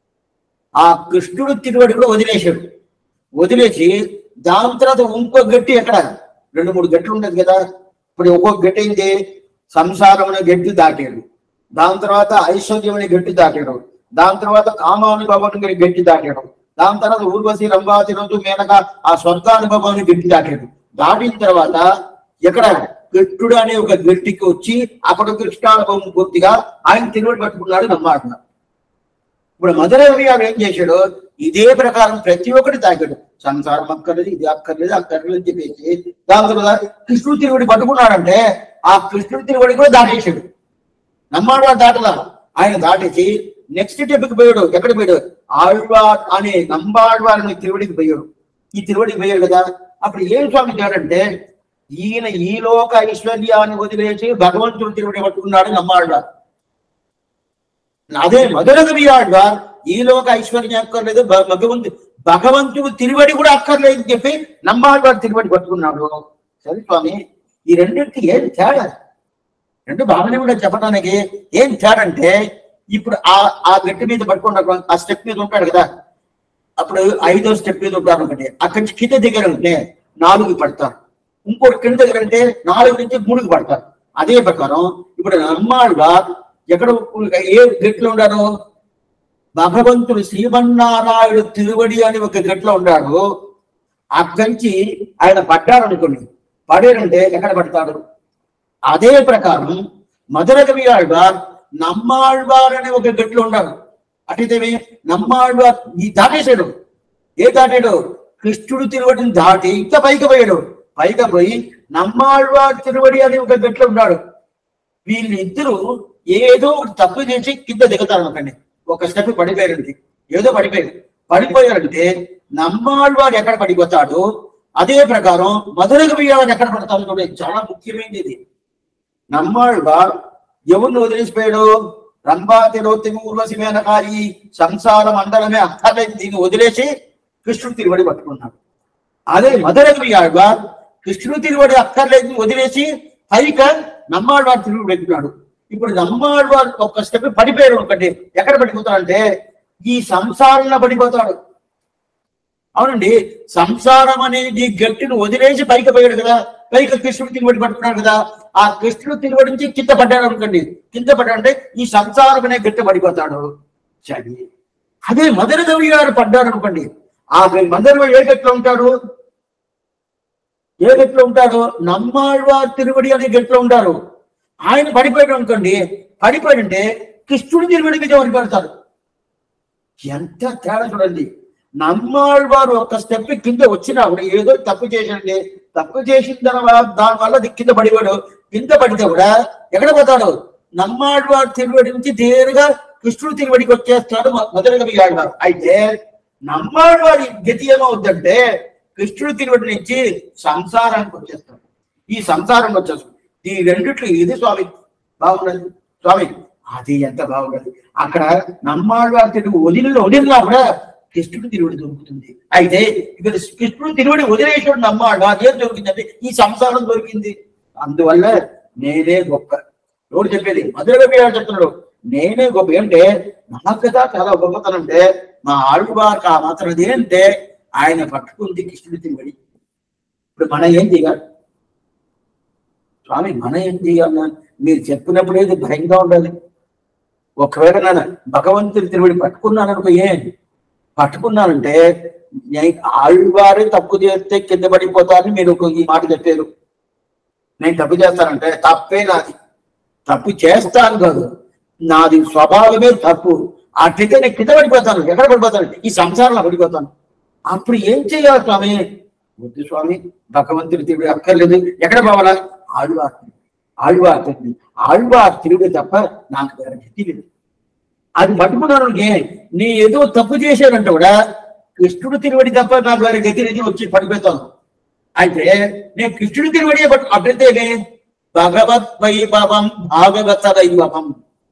ఆ కృష్ణుడు తిరువడి కూడా వదిలేశాడు వదిలేసి దాని తర్వాత ఇంకో గట్టి ఎక్కడ రెండు మూడు గట్లు ఉండదు కదా ఇప్పుడు ఒక్కొక్క గట్టి ఏంటి సంసారం అనే గట్టి దాటాడు దాని తర్వాత ఐశ్వర్యం అనే గట్టి దాటాడు దాని తర్వాత కామానుభవం అనే గట్టి దాటాడు దాని తర్వాత ఊర్వశి రంభాతి రోజు మేనక ఆ స్వర్గానుభవాన్ని గట్టి దాటాడు దాటిన తర్వాత ఎక్కడ కృష్ణుడు అనే ఒక గట్టికి వచ్చి అక్కడ కృష్ణానుభవం పూర్తిగా ఆయన తిరువడి పట్టుకున్నాడు నమ్మాడున్నాడు ఇప్పుడు మధుర గారు ఏం చేశాడు ఇదే ప్రకారం ప్రతి ఒక్కటి తాగాడు సంసారం అక్కర్లేదు ఇది అక్కర్లేదు అక్కర్లేదు అని చెప్పేసి దాని తర్వాత కృష్ణుడు తిరువడి పట్టుకున్నాడంటే ఆ కృష్ణుడు తిరువడి కూడా దాటేశాడు నమ్మాడు దాటలా ఆయన దాటేసి నెక్స్ట్ స్టెప్కి పోయాడు ఎక్కడ పోయాడు ఆళ్వార్ అనే నంబాళ్వార్ అనే తిరువడికి పోయాడు ఈ తిరువడికి పోయాడు కదా అప్పుడు ఏం స్వామి చేయాలంటే ఈయన ఈ లోక ఐశ్వర్యాన్ని వదిలేసి భగవంతుడు తిరువడి పట్టుకున్నాడు నమ్మాళ్వార్ అదే మధుర కవియాళ్వార్ ఈ లోక ఐశ్వర్యం అక్కర్లేదు భ- భగవంతు భగవంతుడు తిరువడి కూడా అక్కర్లేదు అని చెప్పి నమ్మాళ్వార్ తిరువడి పట్టుకున్నాడు సరే స్వామి ఈ రెండింటికి ఏం తేడా రెండు బాగానే కూడా చెప్పడానికి ఏం తేడా అంటే ఇప్పుడు ఆ ఆ గట్టి మీద పట్టుకున్న ఆ స్టెప్ మీద ఉంటాడు కదా అప్పుడు ఐదో స్టెప్ మీద ఉంటారు ఒకటి అక్కడి నుంచి కింద దగ్గర ఉంటే నాలుగు పడతారు ఇంకోటి కింద దగ్గర అంటే నాలుగు నుంచి మూడుకి పడతారు అదే ప్రకారం ఇప్పుడు నమ్మాడుగా ఎక్కడ ఏ గట్లో ఉన్నాడు భగవంతుడు శ్రీమన్నారాయణ తిరువడి అని ఒక గట్లో ఉన్నాడు అక్కడి నుంచి ఆయన పడ్డారు అనుకోండి పడారంటే ఎక్కడ పడతాడు అదే ప్రకారం మధుర కవి ఆళ్వార్ నమ్మాళ్వార్ అనే ఒక గట్లో ఉన్నాడు అటైతే నమ్మాళ్వార్ ఈ దాటేశాడు ఏ దాటాడు కృష్ణుడు తిరువడిని దాటి ఇంకా పైకి పోయాడు పైకి పోయి నమ్మాళ్వార్ తిరువడి అనే ఒక గట్లో ఉన్నాడు వీళ్ళిద్దరూ ఏదో ఒకటి తప్పు చేసి కింద దిగుతారు అనుకోండి ఒక స్టెప్ పడిపోయారండి ఏదో పడిపోయారు పడిపోయారంటే నమ్మాళ్వాడు ఎక్కడ పడిపోతాడు అదే ప్రకారం మధురకు పోయేవాడు ఎక్కడ పడతాడు కూడా చాలా ముఖ్యమైనది ఇది నమ్మాళ్వా ఎవరిని వదిలేసిపోయాడు రంభాతిలో ఊర్వశి మేనకారి సంసార మండలమే అక్కర్లేదు దీన్ని వదిలేసి కృష్ణుడు తిరువడి పట్టుకున్నాడు అదే మధురకు ఆళ్వార్ కృష్ణుడు తిరువడి అక్కర్లేదు వదిలేసి పైక నమ్మాళ్వాడు తిరుగు పెట్టుకున్నాడు ఇప్పుడు నమ్మాడు వారు ఒక స్టెప్ పడిపోయారు ఒకటి ఎక్కడ పడిపోతాడంటే ఈ సంసారంలో పడిపోతాడు అవునండి సంసారం అనేది గట్టిని వదిలేసి పైకి పోయాడు కదా పైకి కృష్ణుడు తిరువడి పట్టుకున్నాడు కదా ఆ కృష్ణుడు తిరువడి నుంచి కింద పడ్డాడు అనుకోండి కింద పడ్డాడంటే ఈ సంసారం అనే గట్టి పడిపోతాడు సరే అదే మదన గవి గారు పడ్డాడు అనుకోండి ఆ మదన ఏ గట్లో ఉంటాడు ఏ గట్లో ఉంటాడు నమ్మాళ్వారు తిరువడి అనే గట్లో ఉంటారు ఆయన పడిపోయాడు అనుకోండి పడిపోయాడంటే కృష్ణుడి తిరువడి మీద పడిపోతాడు ఎంత తేడా చూడండి నమ్మాళ్వారు ఒక స్టెప్ కింద వచ్చినా కూడా ఏదో తప్పు చేశాడండి తప్పు చేసిన తర్వాత దాని వల్ల అది కింద పడివాడు కింద పడితే కూడా ఎక్కడ పోతాడు నమ్మాళ్వారు తిరువడి నుంచి నేరుగా కృష్ణుడు తిరువడికి వచ్చేస్తాడు మొ- మొదలుగా ఆడవారు అయితే నమ్మాళ్వారి గతి ఏమవుద్దంటే కృష్ణుడు తిరువడి నుంచి సంసారానికి వచ్చేస్తాడు ఈ సంసారానికి వచ్చేస్తాడు ఈ రెండిట్లు ఇది స్వామి బాగున్నది స్వామి అది ఎంత బాగున్నది అక్కడ నమ్మాళ్వారి తిరుగు వదిలిలో వదిలినా కూడా కృష్ణుడు తిరువడి దొరుకుతుంది అయితే ఇక్కడ కృష్ణుడు తిరువడి వదిలేసాడు నమ్మాడు అదేం దొరికిందంటే ఈ సంసారం దొరికింది అందువల్ల నేనే గొప్ప ఎవరు చెప్పేది మధుర చెప్తున్నాడు నేనే గొప్ప ఏంటంటే నాకు కదా చాలా గొప్పతనం అంటే మా ఆడువారికి ఆ మాత్రం ఏంటంటే ఆయన పట్టుకుంది కృష్ణుడి తిరువడి ఇప్పుడు మన ఏం చేయాలి స్వామి మన ఏం చేయాలన్నా మీరు చెప్పినప్పుడు ఏది భయంగా ఉండాలి ఒకవేళ నేను భగవంతుడి తిరువడి పట్టుకున్నాను అనుకో ఏం పట్టుకున్నానంటే నే- ఆళ్వారే తప్పు చేస్తే కింద పడిపోతారని మీరు ఒక ఈ మాట చెప్పారు నేను తప్పు చేస్తానంటే తప్పే నాది తప్పు చేస్తాను కాదు నాది స్వభావమే తప్పు అట్లయితే నేను కింద పడిపోతాను ఎక్కడ పడిపోతాను ఈ సంసారంలో పడిపోతాను అప్పుడు ఏం చేయాలి స్వామి వద్దు స్వామి భగవంతుడి తిరుడు అక్కర్లేదు ఎక్కడ పోవాలా ఆళ్వార్ ఆళ్వార్ తిరుడు ఆళ్వార్ తిరుడు తప్ప నాకు వేరే గతి లేదు అది పట్టుకున్నాను ఏ నీ ఏదో తప్పు చేశానంటే కూడా కృష్ణుడు తిరువడి తప్ప నాకు వేరే గతి లేదు వచ్చి పడిపోతాను అయితే నేను కృష్ణుడి తిరువడియే పట్టు అప్పుడైతే భగవత్ వైభవం భాగవత వైభవం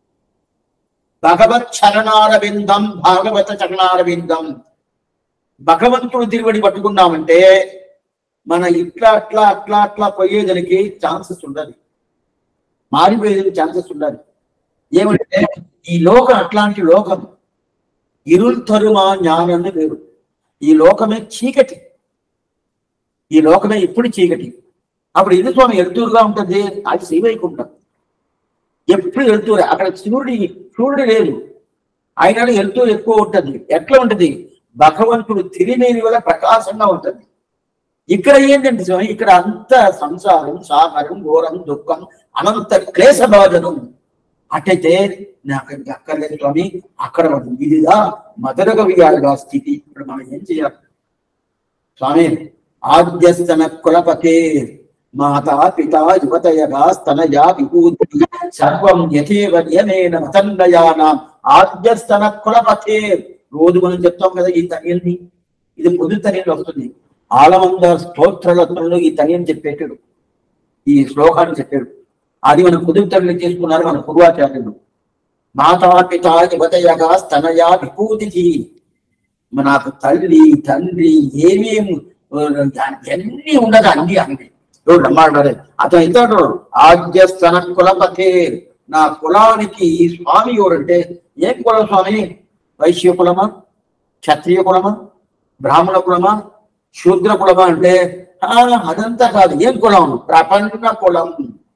భగవత్ చరణారవిందం భాగవత చరణారవిందం భగవంతుడు తిరువడి పట్టుకున్నామంటే మన ఇట్లా అట్లా అట్లా అట్లా పోయేదానికి ఛాన్సెస్ ఉండాలి మారిపోయేదానికి ఛాన్సెస్ ఉండాలి ఏమంటే ఈ లోకం అట్లాంటి లోకం ఇరుల్ తరుమా జ్ఞానం వేరు ఈ లోకమే చీకటి ఈ లోకమే ఇప్పుడు చీకటి అప్పుడు ఇది స్వామి ఎడుతూరుగా ఉంటుంది అది శ్రీవైకుంఠం ఎప్పుడు వెళ్తూరే అక్కడ సూర్యుడి సూర్యుడు లేదు ఆయన వెళ్తూరు ఎక్కువ ఉంటుంది ఎట్లా ఉంటది భగవంతుడు తిరిలేని వల్ల ప్రకాశంగా ఉంటుంది ఇక్కడ ఏంటంటే స్వామి ఇక్కడ అంత సంసారం సాగరం ఘోరం దుఃఖం అనంత క్లేశ బాధనం అట్టయితే నాకు ఇంకా అక్కర్లేదు స్వామి అక్కడ ఉంది. ఇదిగా మధురగ విగాడుగా స్థితి ఇప్పుడు మనం ఏం చేయాలి స్వామి ఆద్యస్తన కులపతే మాత పిత యువతయగా స్తనయా విభూతి సర్వం యథేవ నియమేన మతండయానాం ఆద్యస్తన కులపతే రోజు మనం చెప్తాం కదా ఈ తనియల్ని ఇది పొద్దు తనియలు వస్తుంది ఆలమంద స్తోత్రలత్నంలో ఈ తనియని చెప్పేటాడు ఈ శ్లోకాన్ని చెప్పాడు అది మనం పొదుపు తల్లి చేసుకున్నారు మన పూర్వాచార్యులు మాతా పిత యువతయగా స్తనయా విభూతి నాకు తల్లి తండ్రి ఏమేమి అన్ని ఉండదు అన్ని అన్ని చూడు రమ్మాడు అతను ఇతడు ఆద్యస్తన కులపతే నా కులానికి ఈ స్వామి ఎవరంటే ఏం కులం స్వామి వైశ్య కులమా క్షత్రియ కులమా బ్రాహ్మణ కులమా శూద్ర కులమా అంటే ఆ, అదంతా కాదు ఏం కులం ప్రపంచ కులం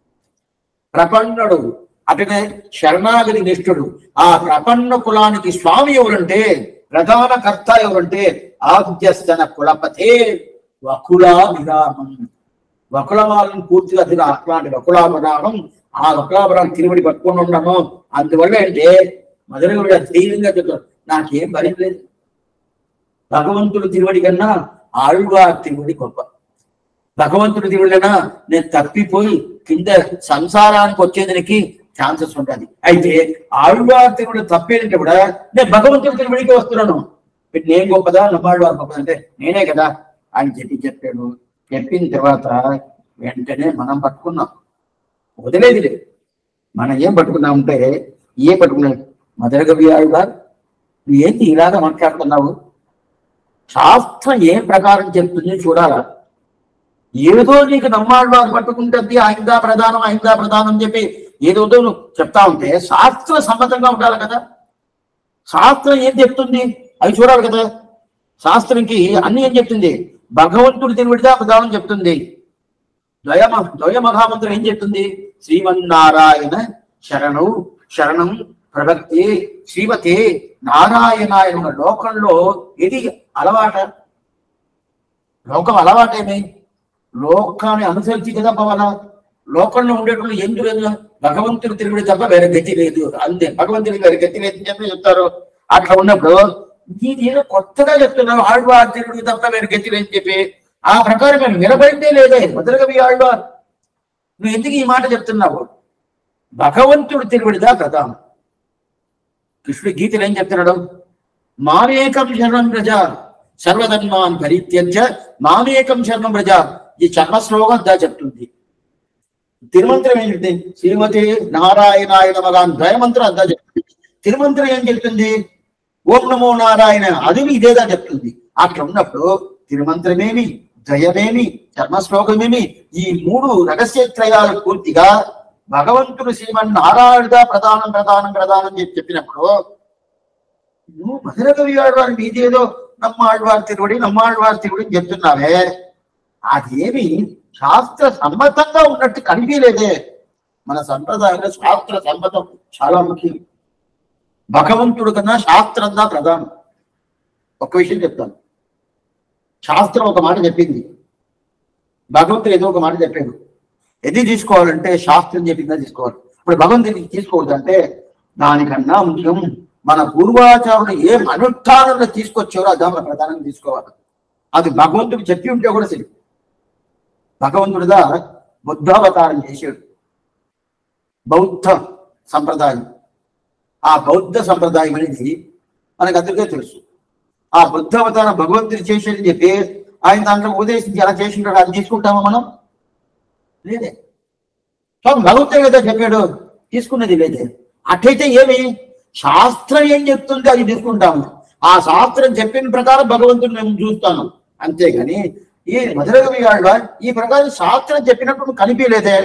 ప్రపన్నుడు అతనే శరణాగతి నిష్ఠుడు ఆ ప్రపన్న కులానికి స్వామి ఎవరంటే ప్రధాన కర్త ఎవరంటే ఆద్యస్తన కులపతే వకులా విరామం వకులమాలను పూర్తిగా తిన అట్లాంటి వకులాభిరామం ఆ వకులాభిరామం తిరుమడి పట్టుకొని ఉండము అందువల్ల అంటే మొదలుగా ధైర్యంగా చెప్తాడు నాకేం భయం లేదు భగవంతుడు తిరువడి కన్నా ఆళ్వార్ తిరువడి గొప్ప భగవంతుడి దేవుళ్ళైనా నేను తప్పిపోయి కింద సంసారానికి వచ్చేదానికి ఛాన్సెస్ ఉంటుంది అయితే ఆళ్వార్ దేవుడు తప్పేదంటే కూడా నేను భగవంతుడి తిరుమడికి వస్తున్నాను ఇప్పుడు నేను గొప్పదా నమ్మాళ్వారు గొప్పదా అంటే నేనే కదా అని చెప్పి చెప్పాడు చెప్పిన తర్వాత వెంటనే మనం పట్టుకున్నాం వదిలేది లేదు మనం ఏం పట్టుకున్నామంటే ఏ పట్టుకున్నాం మదరగవి ఆళ్వార్ నువ్వు ఏంటి ఇలాగ మాట్లాడుతున్నావు శాస్త్రం ఏ ప్రకారం చెప్తుంది చూడాలా ఏదో నీకు నమ్మాళ్ళు పట్టుకుంటుంది ఆయనదా ప్రధానం ఆయనదా ప్రధానం అని చెప్పి ఏదో నువ్వు చెప్తా ఉంటే శాస్త్ర సమ్మతంగా ఉండాలి కదా శాస్త్రం ఏం చెప్తుంది అవి చూడాలి కదా శాస్త్రంకి అన్ని ఏం చెప్తుంది భగవంతుడు తిరువిడిదా ప్రధానం చెప్తుంది ద్వయ ద్వయ మహామంత్రం ఏం చెప్తుంది శ్రీమన్నారాయణ శరణు శరణం ప్రవక్తి శ్రీమతి నారాయణాయన లోకంలో ఇది అలవాట లోకం అలవాటేమి లోకాన్ని అనుసరించి కదా పవన లోకంలో ఉండేటువంటి ఎందుకు భగవంతుడు తిరుగుడు తప్ప వేరే గతి లేదు అంతే భగవంతుడికి వేరే గతి లేదు అని చెప్పి చెప్తారు అట్లా ఉన్నప్పుడు ఇది ఏదో కొత్తగా చెప్తున్నావు ఆళ్వార్ తిరుగుడు తప్ప వేరే గతి లేదని చెప్పి ఆ ప్రకారం మేము నిలబడిందే లేదే మొదలుగా ఆళ్వార్ నువ్వు ఎందుకు ఈ మాట చెప్తున్నావు భగవంతుడు తిరుగుడిదా ప్రధానం కృష్ణుడు గీతలు ఏం చెప్తున్నాడు మామేకం శరణం ప్రజ సర్వధర్మాన్ పరిత్యజ్య మామేకం శరణం ప్రజ ఈ చర్మ శ్లోకం దా చెప్తుంది తిరుమంత్రం ఏం చెప్తుంది శ్రీమతి నారాయణాయన మగాన్ ద్వయమంత్రం అంతా చెప్తుంది తిరుమంత్రం ఏం చెప్తుంది ఓం నమో నారాయణ అది ఇదేదా చెప్తుంది అట్లా ఉన్నప్పుడు తిరుమంత్రమేమి ద్వయమేమి చర్మ శ్లోకమేమి ఈ మూడు రహస్యత్రయాలు పూర్తిగా భగవంతుడు శ్రీమన్ నారాయణుగా ప్రధానం ప్రధానం ప్రధానం చెప్పి చెప్పినప్పుడు నువ్వు మధుర కవి ఆడవారు మీదేదో నమ్మాళ్వారు తిరుగుడి నమ్మాళ్వారు తిరుగుడి అని చెప్తున్నావే అదేమి శాస్త్ర సమ్మతంగా ఉన్నట్టు కనిపించలేదే మన సంప్రదాయంలో శాస్త్ర సమ్మతం చాలా ముఖ్యం భగవంతుడు కన్నా శాస్త్రంగా ప్రధానం ఒక విషయం చెప్తాను శాస్త్రం ఒక మాట చెప్పింది భగవంతుడు ఏదో ఒక మాట చెప్పాడు ఎది తీసుకోవాలంటే శాస్త్రం చెప్పిందా తీసుకోవాలి ఇప్పుడు భగవంతుడికి తీసుకోవద్దంటే దానికన్నా ముఖ్యం మన పూర్వాచారులు ఏం అనుష్ఠానంలో తీసుకొచ్చారో అదా మన ప్రధానంగా తీసుకోవాలి అది భగవంతుడు చెప్పి ఉంటే కూడా సరి భగవంతుడిగా బుద్ధావతారం చేశాడు బౌద్ధ సంప్రదాయం ఆ బౌద్ధ సంప్రదాయం అనేది మనకు అందరికీ తెలుసు ఆ బుద్ధ అవతారం భగవంతుడు చేసేది చెప్పి ఆయన దాంట్లో ఉపదేశించి ఎలా చేసింటాడు అది తీసుకుంటామా మనం లేదే స్వామి భగవంతుడు కదా చెప్పాడు తీసుకున్నది లేదే అట్లయితే ఏమి శాస్త్రం ఏం చెప్తుందో అది తీసుకుంటాము ఆ శాస్త్రం చెప్పిన ప్రకారం భగవంతుడు మేము చూస్తాను అంతేగాని ఈ మధురగవి గారు ఈ ప్రకారం శాస్త్రం చెప్పినప్పుడు కనిపించలేదే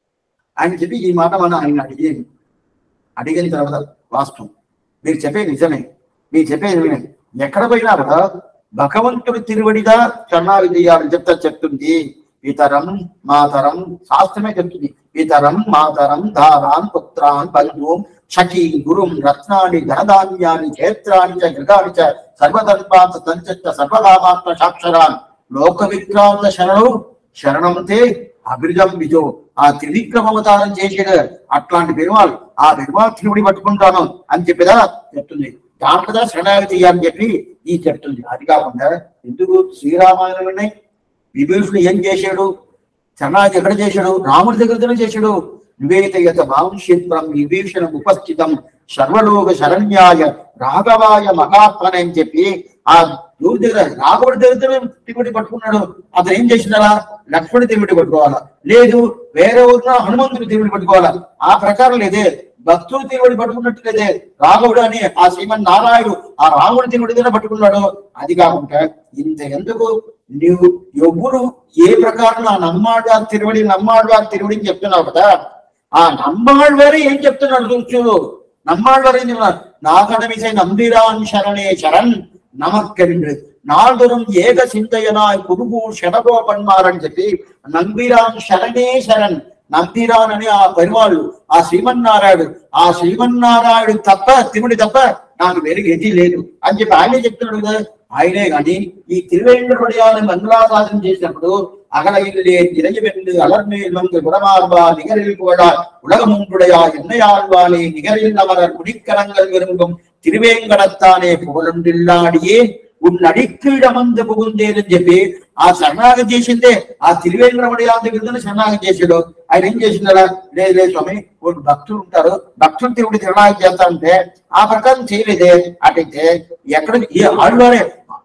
ఆయన చెప్పి ఈ మాట మనం ఆయన అడిగేది అడిగిన తర్వాత వాస్తవం మీరు చెప్పేది నిజమే మీరు చెప్పేది నిజమే ఎక్కడ పోయినా కూడా భగవంతుడు తిరువడిగా చరణాలు చేయాలని చెప్తా చెప్తుంది ఇతరం మాతరం శాస్త్రమే చెప్తుంది ఇతరం మాతరం దారాన్ పుత్రాన్ బంధుం షకీ గురుం రత్నాన్ని ధనధాన్యాన్ని క్షేత్రాన్ని చ గృహాన్ని చ సర్వధర్మాంత సంచ సర్వలాభాత్మ సాక్షరాన్ లోక విక్రాంత శరణు శరణంతే అభిజం విజో ఆ త్రివిక్రమవతారం చేసిన అట్లాంటి పెరుమాள் ఆ పెరుమాள் తిరువుడి పట్టుకుంటాను అని చెప్పిదా చెప్తుంది దాంట్లో శరణాగతి అని చెప్పి ఈ చెప్తుంది అది కాకుండా ఎందుకు శ్రీరామాయణం ఉన్నాయి విభీషణుడు ఏం చేశాడు శరణాగతి ఎక్కడ చేశాడు రాముడి దగ్గరనే చేశాడు నివేదయత మాంషిత్వం విభీషణ ఉపస్థితం సర్వలోక శరణ్యాయ రాఘవాయ మహాత్మన అని చెప్పి ఆ దేవుడి దగ్గర రాఘవుడి దగ్గర తిరుగుడి పట్టుకున్నాడు అతను ఏం చేసినారా లక్ష్మణుడి తిరుగుడి పట్టుకోవాలా లేదు వేరే ఊరిన హనుమంతుడి తిరుగుడి పట్టుకోవాలా ఆ ప్రకారం లేదే భక్తుడు తిరుగుడి పట్టుకున్నట్టు లేదే రాఘవుడు అని ఆ శ్రీమన్ నారాయణుడు ఆ రాముడి తిరుగుడి దగ్గర పట్టుకున్నాడు అది కాకుండా ఇంత ఎందుకు నీవు ఎవరు ఏ ప్రకారం ఆ నమ్మాడు తిరువడి నమ్మాడు తిరువడి అని చెప్తున్నావు కదా ఆ నమ్మాడు వారే ఏం చెప్తున్నాడు చూచు నమ్మాడు వారు ఏం చెప్తున్నారు నాకడమిసై నంబిరాన్ శరణే శరణ్ நமக்கென்று நாள்தோறும் ஏக சிந்தையனாய் குருகு షడగోపన్మారని చెప్పి నంబిరాన్ శరణే శరణ్ నంబిరాన్ అని ఆ పెరుమాళ్ళు ఆ శ్రీమన్నారాయుడు ఆ శ్రీమన్నారాయుడు తప్ప తిరుడి తప్ప నాకు వేరే గతి లేదు అని చెప్పి ఆయనే చెప్తున్నాడు కదా ఆయనే కానీ ఈ తిరువేంద్రుడియాన్ని మంగళాసాధన చేసినప్పుడు అగల இல்லே இறைவென்று அலர்மேல் வந்து குணமார்பா நிகரில் புகழா உலகமுண்டுடையா என்னையாழ்வானே நிகரில் அமரர் குடிக்கரங்கள் விரும்பும் திருவேங்கடத்தானே புகழொன்றில்லாடியே உன் అడిక్కీడ మందు పుగుందేదని చెప్పి ఆ శరణాగతి చేసిందే ఆ తిరువేంద్రమడియా దగ్గర శరణాగతి చేసాడు ఆయన ఏం చేసిందా లేదు లేదు స్వామి ఒక భక్తులు ఉంటారు భక్తులు తిరుగుడు శరణాగతి చేస్తారంటే ఆ ప్రకారం చేయలేదే అటైతే ఎక్కడ ఏ ఆళ్వారే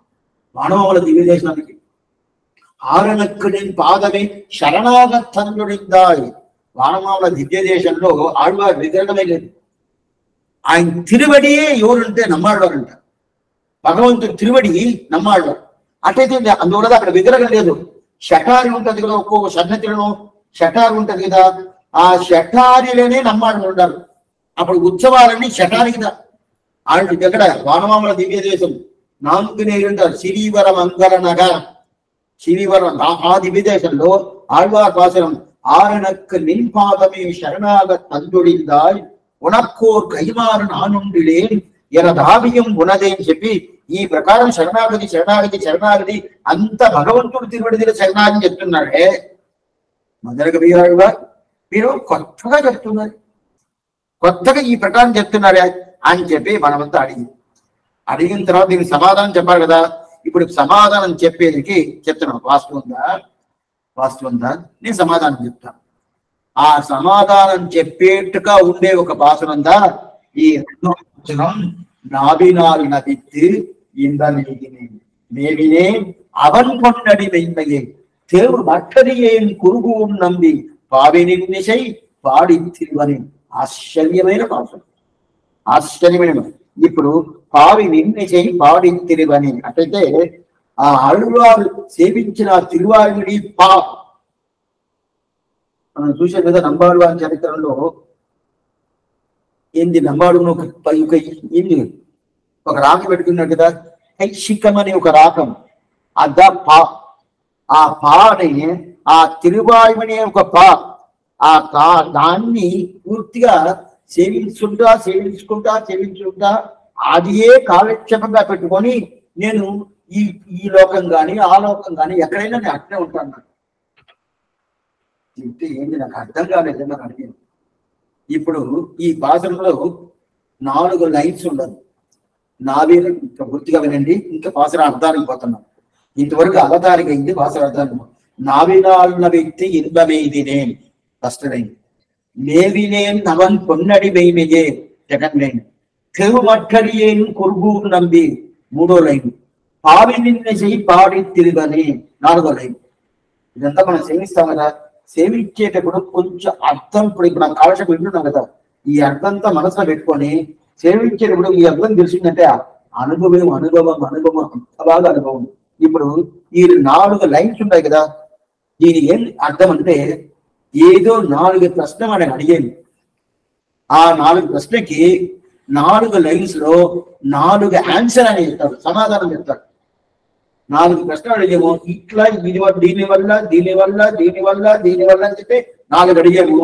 మానవముల దివ్య దేశానికి ఆరణక్కుడిన్ పాదమే శరణాగతండుడిందాయి వానమావుల దివ్య దేశంలో ఆళ్వారు విగ్రహమే లేదు ఆయన తిరువడియే ఎవరుంటే నమ్మాడవారంట భగవంతుడు తిరువడి నమ్మాడవారు అటైతే అందువల్ల అక్కడ విగ్రహం లేదు షటారి ఉంటది కదా ఒక్కొక్క సన్నతిలను షటారి ఉంటది కదా ఆ షఠారిలోనే నమ్మాడు ఉండాలి అప్పుడు ఉత్సవాలన్నీ షఠారికి ఆయన దగ్గర వానమామల దివ్య దేశం నాలుగు నేరుంటారు సిరివర మంగళ నగరం சிறிவரம் ஆ திவிதேசல்லோ ஆழ்வார் பாசனம் ஆரணக்கு நின்பாதமே சரணாக தந்துழிந்தாய் உனக்கோர் கைமாறு நானுண்டிலேன் எனது ఆవియం ఉన్నదేని చెప్పి ఈ ప్రకారం శరణాగతి శరణాగతి శరణాగతి అంత భగవంతుడు తిరువడిదిల శరణాగతి చెప్తున్నాడే మొదలగ వీరాడుగా మీరు కొత్తగా చెప్తున్నారు కొత్తగా ఈ ప్రకారం చెప్తున్నారే అని చెప్పి మనమంతా అడిగి అడిగిన తర్వాత దీనికి సమాధానం చెప్పాలి కదా ఇప్పుడు సమాధానం చెప్పేదికి చెప్తున్నాను వాస్తవంగా వాస్తవంగా నేను సమాధానం చెప్తాను ఆ సమాధానం చెప్పేట్టుగా ఉండే ఒక భాష ఉందా ఈ రెండో వచనం నాభినాల్ నదిத்து இந்த நீதினேன் மேவினேன் அவன் கொண்டடி மெய்மையை தேவு மற்றடியேன் குருகுவும் நம்பி పావినిన్ నిశై పాడి తిరువని ఆశ్చర్యమైన భాష ఆశ్చర్యమైన ఇప్పుడు పావి నిన్నెచై పాడి తిరువని అట్లయితే ఆ అడుగువారు సేవించిన తిరువారిని పా మనం చూసాం కదా నంబాడు వారి చరిత్రలో ఏంది నంబాడు ఒక పై- ఒక ఏంది ఒక రాక పెట్టుకున్నాడు కదా కైశికం అనే ఒక రాకం అద పా ఆ పాని ఆ తిరువాయుమనే ఒక పా ఆ కా దాన్ని పూర్తిగా సేవించుకుంటా సేవించుకుంటా సేవించుకుంటా అదియే కాలక్షేపంగా పెట్టుకొని నేను ఈ ఈ లోకం గాని ఆ లోకం గాని ఎక్కడైనా నేను అట్లే ఉంటాను నాకు. చెప్తే ఏంటి నాకు అర్థం కాలేదు నాకు అడిగాను ఇప్పుడు ఈ భాషలో నాలుగు లైన్స్ ఉండదు నావే ఇంకా పూర్తిగా వినండి ఇంకా భాషల అర్థానికి పోతున్నాం ఇంతవరకు అవతారిక అయింది భాషల అర్థానికి నావినాళ్ళ వ్యక్తి ఇన్బమేదినేం ఫస్ట్ లైన్ మేవినేం నవన్ పొన్నడి మెయిమెయే సెకండ్ లైన్ తిరుమట్టడియేన్ కురుగూరు నంబి మూడో లైన్ పావి నిన్న చెయ్యి పాడి తిరుగని నాలుగో లైన్ ఇదంతా మనం సేవిస్తాం కదా సేవించేటప్పుడు కొంచెం అర్థం ఇప్పుడు ఇప్పుడు నాకు కావాల్సిన వింటున్నాం కదా ఈ అర్థంతో మనసులో పెట్టుకొని సేవించేటప్పుడు ఈ అర్థం తెలిసిందంటే ఆ అనుభవం అనుభవం అనుభవం అంత బాగా అనుభవం ఇప్పుడు ఈ నాలుగు లైన్స్ ఉన్నాయి కదా దీని ఏం అర్థం అంటే ఏదో నాలుగు ప్రశ్న మనం అడిగేది ఆ నాలుగు ప్రశ్నకి నాలుగు లైన్స్ లో నాలుగు ఆన్సర్ అని చెప్తాడు సమాధానం చెప్తాడు నాలుగు ప్రశ్నలు అడిగాము ఇట్లా ఇది వల్ల దీని వల్ల దీని వల్ల దీని వల్ల దీని వల్ల అని చెప్పి నాలుగు అడిగాము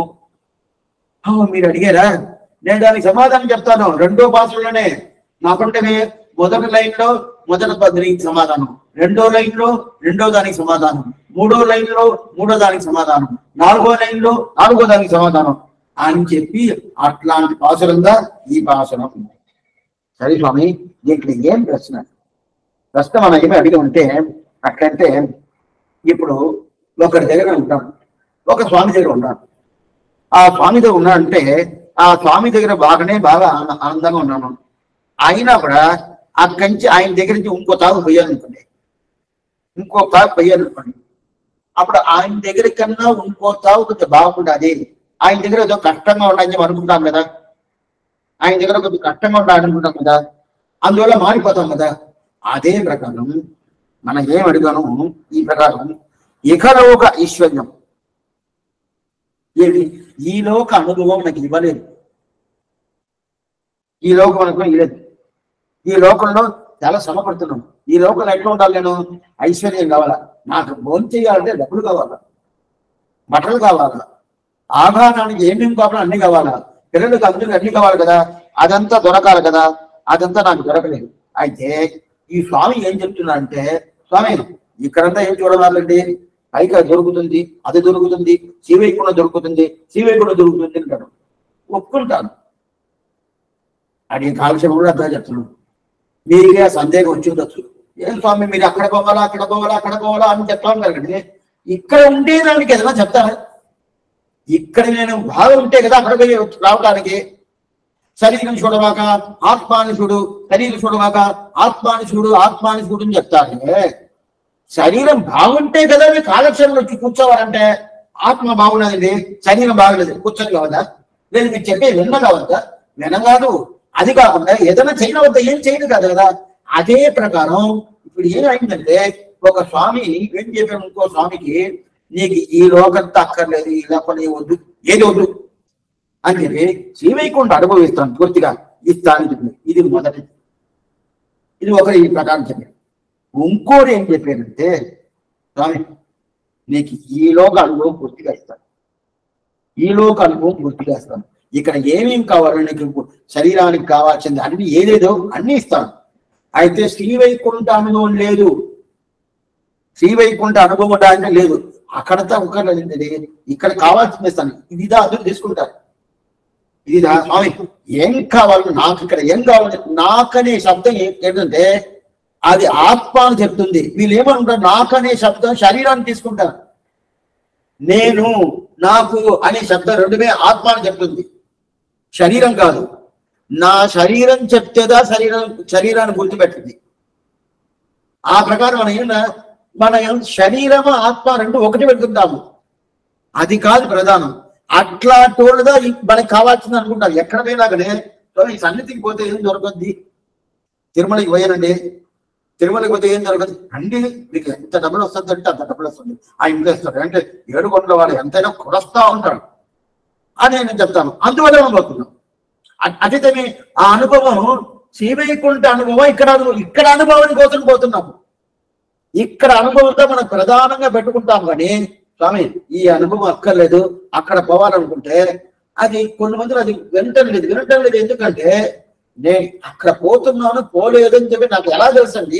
"ఆ, మీరు అడిగారా నేను దానికి సమాధానం చెప్తాను రెండో భాషలోనే నాకుంటే మొదటి లైన్ లో మొదటి పద్ధతికి సమాధానం రెండో లైన్ లో రెండో దానికి సమాధానం మూడో లైన్ లో మూడో దానికి సమాధానం నాలుగో లైన్ లో నాలుగో దానికి సమాధానం అని చెప్పి అట్లాంటి భాషలుందా ఈ భాషనం సరే స్వామి దీంట్లో ఏం ప్రశ్న ప్రశ్న మనం ఏమి అడిగి ఉంటే అట్లంటే ఇప్పుడు ఒకరి దగ్గర ఉంటాం ఒక స్వామి దగ్గర ఉంటాం ఆ స్వామి దగ్గర ఉన్నాడంటే ఆ స్వామి దగ్గర బాగానే బాగా ఆన- ఆనందంగా ఉన్నాను అయినా కూడా అక్కడి నుంచి ఆయన దగ్గర నుంచి ఇంకో తాగు పోయాలనుకోండి ఇంకో తాగు పోయాలనుకోండి అప్పుడు ఆయన దగ్గర కన్నా ఇంకో తాగు కొంచెం బాగుంటుంది ఆయన దగ్గర ఏదో కష్టంగా ఉండాలని చెప్పి అనుకుంటాం కదా ఆయన దగ్గర కొంచెం కష్టంగా ఉండాలి అనుకుంటాం కదా అందువల్ల మారిపోతాం కదా అదే ప్రకారం మనం ఏం అడిగాను ఈ ప్రకారం ఇకలోక ఐశ్వర్యం ఏది ఈ లోక అనుభవం నాకు ఇవ్వలేదు ఈ లోకం అనుభవం ఇవ్వలేదు ఈ లోకంలో చాలా శ్రమ పడుతున్నాం ఈ లోకంలో ఎట్లా ఉండాలి నేను ఐశ్వర్యం కావాలా నాకు భోజనం చేయాలంటే డబ్బులు కావాలా బట్టలు కావాలా ఆహారానికి ఏమేమి కావాలో అన్ని కావాలా పిల్లలకు అందరికి అన్ని కావాలి కదా అదంతా దొరకాలి కదా అదంతా నాకు దొరకలేదు అయితే ఈ స్వామి ఏం చెప్తున్నారంటే స్వామి ఇక్కడంతా ఏం చూడవాలండి పైగా దొరుకుతుంది అది దొరుకుతుంది శివైకుండా దొరుకుతుంది శివైకుండా దొరుకుతుంది అంటాడు ఒప్పుకుంటాను అడిగే కాలక్షేపం కూడా అర్థం చెప్తున్నాడు మీరుగా సందేహం వచ్చి ఉండొచ్చు ఏం స్వామి మీరు అక్కడ పోవాలా అక్కడ పోవాలా అక్కడ పోవాలా అని చెప్తాను కదండి ఇక్కడ ఉండేదానికి ఏదైనా చెప్తారా ఇక్కడ నేను బాగా ఉంటే కదా అక్కడ పోయి రావడానికి శరీరం చూడవాక ఆత్మాని చూడు శరీరం చూడవాక ఆత్మాని చూడు ఆత్మాని చూడు అని చెప్తారే శరీరం బాగుంటే కదా మీరు కాలక్షేపం వచ్చి కూర్చోవాలంటే ఆత్మ బాగున్నదండి శరీరం బాగలేదు కూర్చొని కావద్దా లేదు మీరు చెప్పే విన్న కావద్దా వినగాదు అది కాకుండా ఏదైనా చేయడం వద్ద ఏం చేయదు కాదు కదా అదే ప్రకారం ఇప్పుడు ఏమైందంటే ఒక స్వామి ఏం చెప్పారు ఇంకో స్వామికి నీకు ఈ లోకంతా అక్కర్లేదు ఈ లోకం నీ వద్దు ఏది వద్దు అని చెప్పి శ్రీవైకుంఠ అనుభవిస్తాను పూర్తిగా ఇస్తానని చెప్పి ఇది మొదటి ఇది ఒకరు ఈ ప్రకారం చెప్పారు ఇంకోటి ఏం చెప్పారంటే స్వామి నీకు ఈ లోక అనుభవం పూర్తిగా ఇస్తాను ఈ లోక అనుభవం పూర్తిగా ఇస్తాను ఇక్కడ ఏమేం కావాలో నీకు శరీరానికి కావాల్సింది అన్ని ఏదేదో అన్ని ఇస్తాను అయితే శ్రీవైకుంఠ అనుభవం లేదు శ్రీవైకుంఠ అనుభవం అంటే లేదు అక్కడతో ఒక ఇక్కడ కావాల్సింది ఇస్తాను ఇదిదా అందరూ తీసుకుంటారు ఇదిదా స్వామి ఏం కావాలి నాకు ఇక్కడ ఏం కావాలి నాకనే శబ్దం ఏ- ఏంటంటే అది ఆత్మ అని చెప్తుంది వీళ్ళు ఏమంటారు నాకనే శబ్దం శరీరాన్ని తీసుకుంటారు నేను నాకు అనే శబ్దం రెండుమే ఆత్మ అని చెప్తుంది శరీరం కాదు నా శరీరం చెప్తేదా శరీరం శరీరాన్ని గుర్తుపెట్టింది ఆ ప్రకారం మనం ఏమన్నా మన శరీరం ఆత్మ రెండు ఒకటి పెట్టుకుంటాము అది కాదు ప్రధానం అట్లా టోల్గా మనకి కావాల్సింది అనుకుంటారు ఎక్కడ పోయినా కానీ "సో, ఈ సన్నిధికి పోతే ఏం దొరకద్ది తిరుమలకి పోయానండి తిరుమలకి పోతే ఏం దొరకదు అండి మీకు ఎంత డబ్బులు వస్తుంది అంటే అంత డబ్బులు వస్తుంది ఆ ఇంట్లో ఇస్తారు అంటే ఏడు కొండల వాడు ఎంతైనా కొడస్తా ఉంటాడు అని నేను చెప్తాను అందువల్ల మనం పోతున్నాం అ- అదైతే మీ- ఆ అనుభవం శ్రీవైకుంఠ అనుభవం ఇక్కడ అనుభవం ఇక్కడ అనుభవానికి కోసం పోతున్నాము ఇక్కడ అనుభవంతో మనం ప్రధానంగా పెట్టుకుంటాం కానీ స్వామి ఈ అనుభవం అక్కర్లేదు అక్కడ పోవాలనుకుంటే అది కొన్ని మందిలో అది వినటం లేదు వినటం లేదు ఎందుకంటే నేను అక్కడ పోతున్నాను పోలేదని చెప్పి నాకు ఎలా తెలుసండి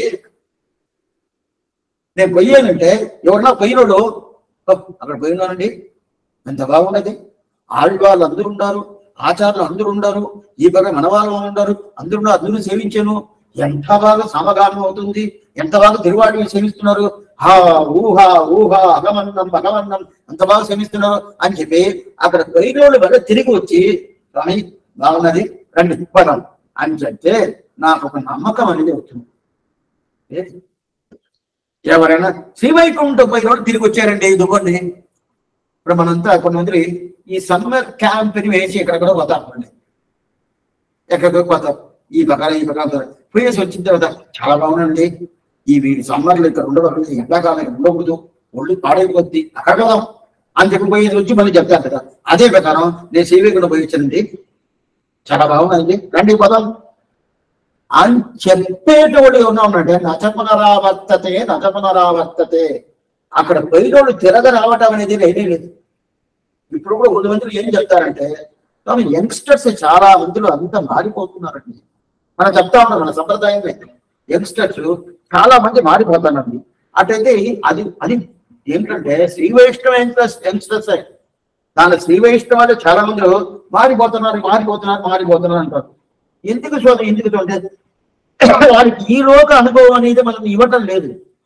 నేను పోయానంటే ఎవరన్నా పోయినోడు "ఓ, అక్కడ పోయినానండి ఎంత బాగున్నది ఆళ్వాళ్ళు అందరూ ఉన్నారు ఆచార్యులు అందరూ ఉన్నారు ఈ పక్క మన వాళ్ళు ఉన్నారు అందరూ ఉన్నారు, అందరూ సేవించాను ఎంత బాగా సమగానం అవుతుంది ఎంత బాగా తిరువాడిని సేవిస్తున్నారు హా ఊహా ఊహా అగమన్నం భగవన్నం అంత బాగా సేవిస్తున్నారు అని చెప్పి అక్కడ పోయినోళ్ళు వల్ల తిరిగి వచ్చి స్వామి బాగున్నది రండి పదం అని చెప్తే నాకు ఒక నమ్మకం అనేది వచ్చింది ఏది? ఎవరైనా శ్రీవైకుంఠం పోయినోడు తిరిగి వచ్చారండి ఇదిగోండి ఇప్పుడు మనంతా కొంతమంది ఈ సమ్మర్ క్యాంప్ ని వేసి ఎక్కడెక్కడో పోతాం అండి ఎక్కడికో పోతాం ఈ ప్రకారం ఈ ప్రకారం పోయేసి వచ్చిన తర్వాత చాలా బాగుందండి ఈ వీడి సమ్మర్లు ఇక్కడ ఉండకూడదు ఎండాకాలం ఇక్కడ ఉండకూడదు ఒళ్ళు పాడైపోద్ది అక్కడ పోదాం అని చెప్పి పోయేసి వచ్చి మళ్ళీ చెప్తాను కదా అదే ప్రకారం నేను శ్రీవైకుంఠం పోయి వచ్చానండి చాలా బాగుందండి రండి పోదాం అని చెప్పేటోడు ఏమన్నా ఉన్నాడంటే నచపునరావర్తతే నచపునరావర్తతే అక్కడ పోయినోడు తిరగ రావటం అనేది లేనే లేదు ఇప్పుడు కూడా కొన్ని మందిలో ఏం చెప్తారంటే స్వామి యంగ్స్టర్స్ చాలా మందిలో అంతా మారిపోతున్నారండి మనం చెప్తా ఉన్నాం మన సంప్రదాయమే యంగ్స్టర్స్ చాలా మంది మారిపోతారండి అటైతే అది అది ఏంటంటే శ్రీ వైష్ణవ యంగ్స్టర్స్ యంగ్స్టర్స్ దాని శ్రీ వైష్ణవాలు చాలా మంది మారిపోతున్నారు మారిపోతున్నారు మారిపోతున్నారు అంటారు ఎందుకు చూడండి ఎందుకు చూడండి వారికి ఈ లోక అనుభవం అనేది మనం ఇవ్వటం లేదు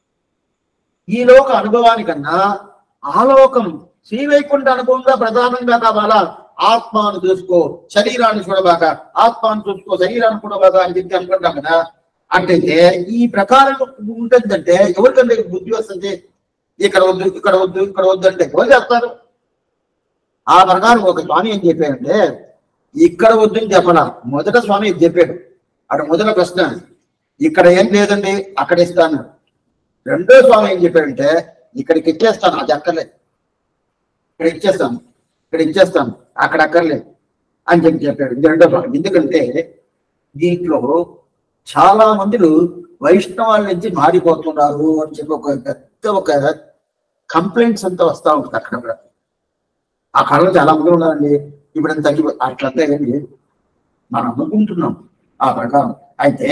ఈ లోక అనుభవానికన్నా ఆలోకం శ్రీవైకుంఠ అనుభవంగా ప్రధానంగా కావాలా ఆత్మను చూసుకో శరీరాన్ని చూడబాక ఆత్మను చూసుకో శరీరాన్ని చూడబాక అని చెప్పి అనుకుంటాం కదా అంటే ఈ ప్రకారం ఉంటుందంటే ఎవరికంటే బుద్ధి వస్తుంది ఇక్కడ వద్దు ఇక్కడ వద్దు ఇక్కడ వద్దు అంటే ఎవరు చేస్తారు ఆ ప్రకారం ఒక స్వామి ఏం చెప్పారంటే ఇక్కడ వద్దు అని చెప్పాల మొదట స్వామి ఇది చెప్పాడు అక్కడ మొదట ప్రశ్న ఇక్కడ ఏం లేదండి అక్కడ ఇస్తాను రెండో స్వామి ఏం చెప్పాడంటే ఇక్కడికి ఇచ్చేస్తాను అది అక్కర్లేదు ఇక్కడ ఇచ్చేస్తాను ఇక్కడ ఇచ్చేస్తాను అక్కడ అక్కర్లేదు అని చెప్పి చెప్పాడు ఇది రెండో భాగం ఎందుకంటే దీంట్లో చాలా మందిలు వైష్ణవాల నుంచి మారిపోతున్నారు అని చెప్పి ఒక పెద్ద ఒక కంప్లైంట్స్ అంతా వస్తా ఉంటుంది అక్కడ కూడా ఆ కళలో చాలా మంది ఉన్నారండి ఇప్పుడు అంత తగ్గిపో అట్లంతా ఏం లేదు మనం అనుకుంటున్నాం ఆ ప్రకారం అయితే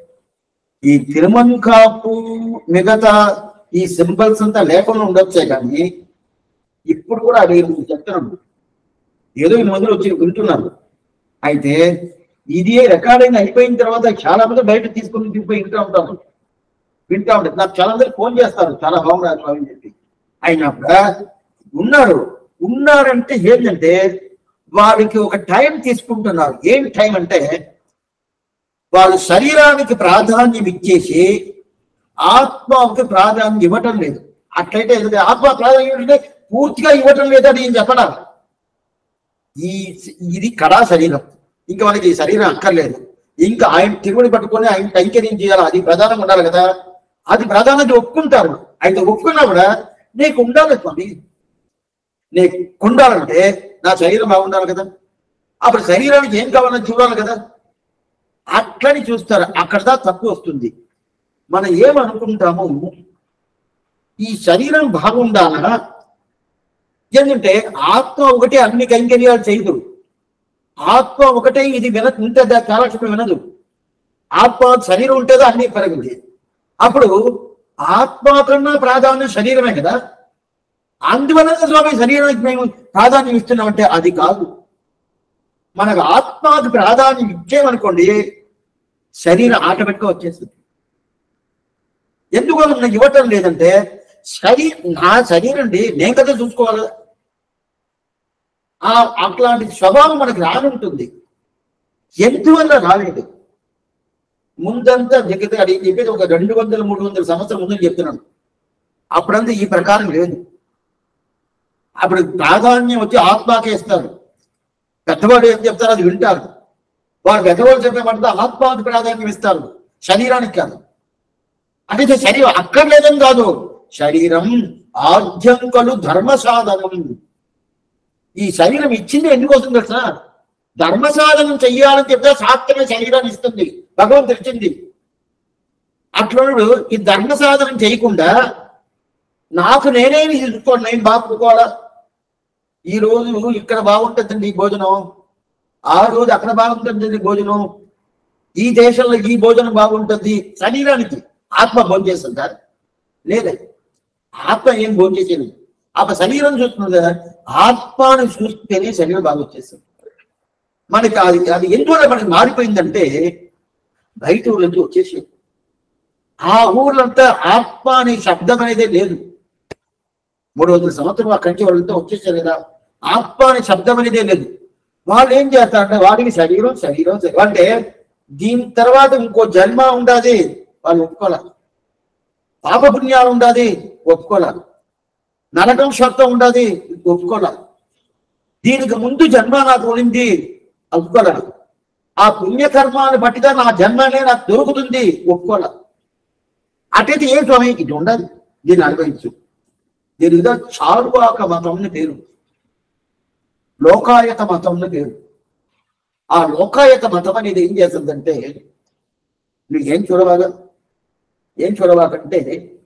ఈ తిరుమంకాపు మిగతా ఈ సింబల్స్ అంతా లేకుండా ఉండొచ్చే కానీ ఇప్పుడు కూడా అవి చెప్తున్నాం ఏదో ఈ మందులు వచ్చి వింటున్నారు అయితే ఇది రికార్డింగ్ అయిపోయిన తర్వాత చాలా మంది బయట తీసుకుని తీసుకుని వింటూ ఉంటారు వింటూ ఉంటారు నాకు చాలా మంది ఫోన్ చేస్తారు చాలా బాగున్నారు స్వామి అని చెప్పి అయినప్పుడు ఉన్నారు ఉన్నారంటే ఏంటంటే వారికి ఒక టైం తీసుకుంటున్నారు ఏం టైం అంటే వాళ్ళు శరీరానికి ప్రాధాన్యం ఇచ్చేసి ఆత్మకి ప్రాధాన్యం ఇవ్వటం లేదు అట్లయితే ఎందుకంటే ఆత్మ ప్రాధాన్యం అంటే పూర్తిగా ఇవ్వటం లేదని నేను చెప్పడం ఈ ఇది కళా శరీరం ఇంకా మనకి ఈ శరీరం అక్కర్లేదు ఇంకా ఆయన తిరుగుని పట్టుకొని ఆయన కైంకర్యం చేయాలి అది ప్రధానంగా ఉండాలి కదా అది ప్రధానంగా ఒప్పుకుంటారు అయితే ఒప్పుకున్నా కూడా నీకు ఉండాలి స్వామి నీకు ఉండాలంటే నా శరీరం బాగుండాలి కదా అప్పుడు శరీరానికి ఏం కావాలని చూడాలి కదా అట్లని చూస్తారు అక్కడ దా తక్కువ వస్తుంది మనం ఏమనుకుంటాము ఈ శరీరం బాగుండాలా ఎందుకంటే ఆత్మ ఒకటే అన్ని కైంకర్యాలు చేయదు ఆత్మ ఒకటే ఇది విన ఉంటుందా కాలక్షేపం వినదు ఆత్మ శరీరం ఉంటుందో అన్ని పెరుగుద్ది అప్పుడు ఆత్మ కన్నా ప్రాధాన్యం శరీరమే కదా అందువల్ల స్వామి శరీరానికి మేము ప్రాధాన్యం ఇస్తున్నామంటే అది కాదు మనకు ఆత్మకు ప్రాధాన్యం ఇచ్చేమనుకోండి శరీరం ఆటోమేటిక్గా వచ్చేస్తుంది ఎందుకు నాకు ఇవ్వటం లేదంటే శరీ నా శరీరం అండి నేను కదా చూసుకోవాలి ఆ అట్లాంటి స్వభావం మనకు రానుంటుంది ఎందువల్ల రాలేదు ముందంతా జగత్ అది చెప్పేది ఒక రెండు వందల మూడు వందల సంవత్సరం ముందు చెప్తున్నాను అప్పుడంతా ఈ ప్రకారం లేదు అప్పుడు ప్రాధాన్యం వచ్చి ఆత్మకే ఇస్తారు పెద్దవాడు ఏం చెప్తారో అది వింటారు వారు పెద్దవాళ్ళు చెప్పేమంటే ఆత్మాకి ప్రాధాన్యం ఇస్తారు శరీరానికి కాదు అంటే శరీరం అక్కర్లేదని కాదు శరీరం ఆద్యంకలు ధర్మ సాధనం ఈ శరీరం ఇచ్చింది ఎందుకోసం తెలుసా ధర్మ సాధనం చెయ్యాలని చెప్తే శాస్త్రమే శరీరాన్ని ఇస్తుంది భగవంతుడు ఇచ్చింది అట్లడు ఈ ధర్మ సాధనం చేయకుండా నాకు నేనే చూసుకోండి నేను బాగుకోవాలా ఈ రోజు ఇక్కడ బాగుంటుందండి ఈ భోజనం ఆ రోజు అక్కడ బాగుంటుందండి భోజనం ఈ దేశంలో ఈ భోజనం బాగుంటుంది శరీరానికి ఆత్మ భోంచేస్తుందా లేదా ఆత్మ ఏం భోంచేసేది ఆత్మ శరీరం చూస్తుంది కదా ఆత్మను చూస్తేనే శరీరం బాగా వచ్చేస్తుంది మనకి అది అది ఎందువల్ల మనకి మారిపోయిందంటే బయట ఊళ్ళంతా వచ్చేసి ఆ ఊర్లంతా ఆత్మ అనే శబ్దం అనేదే లేదు మూడు వందల సంవత్సరం అక్కడి నుంచి వాళ్ళంతా వచ్చేసారు కదా ఆత్మ అనే శబ్దం అనేదే లేదు వాళ్ళు ఏం చేస్తారంటే వాడికి శరీరం శరీరం శరీరం అంటే దీని తర్వాత ఇంకో జన్మ ఉండాది వాళ్ళు ఒప్పుకోలే పాపపుణ్యాలు ఉండాది ఒప్పుకోలే నరకం స్వర్గం ఉండాది ఒప్పుకోలే దీనికి ముందు జన్మ నాకు ఉండింది ఒప్పుకోలే ఆ పుణ్యకర్మాన్ని బట్టిగా నా జన్మనే నాకు దొరుకుతుంది ఒప్పుకోలే అటైతే ఏ స్వామి ఇది ఉండదు దీన్ని అనుభవించు దీని మీద చారువాక మతం అని పేరు లోకాయత మతం అని పేరు ఆ లోకాయత మతం అనేది ఏం చేస్తుందంటే నువ్వు ఏం చూడవాగా ఏం చూడవాకంటే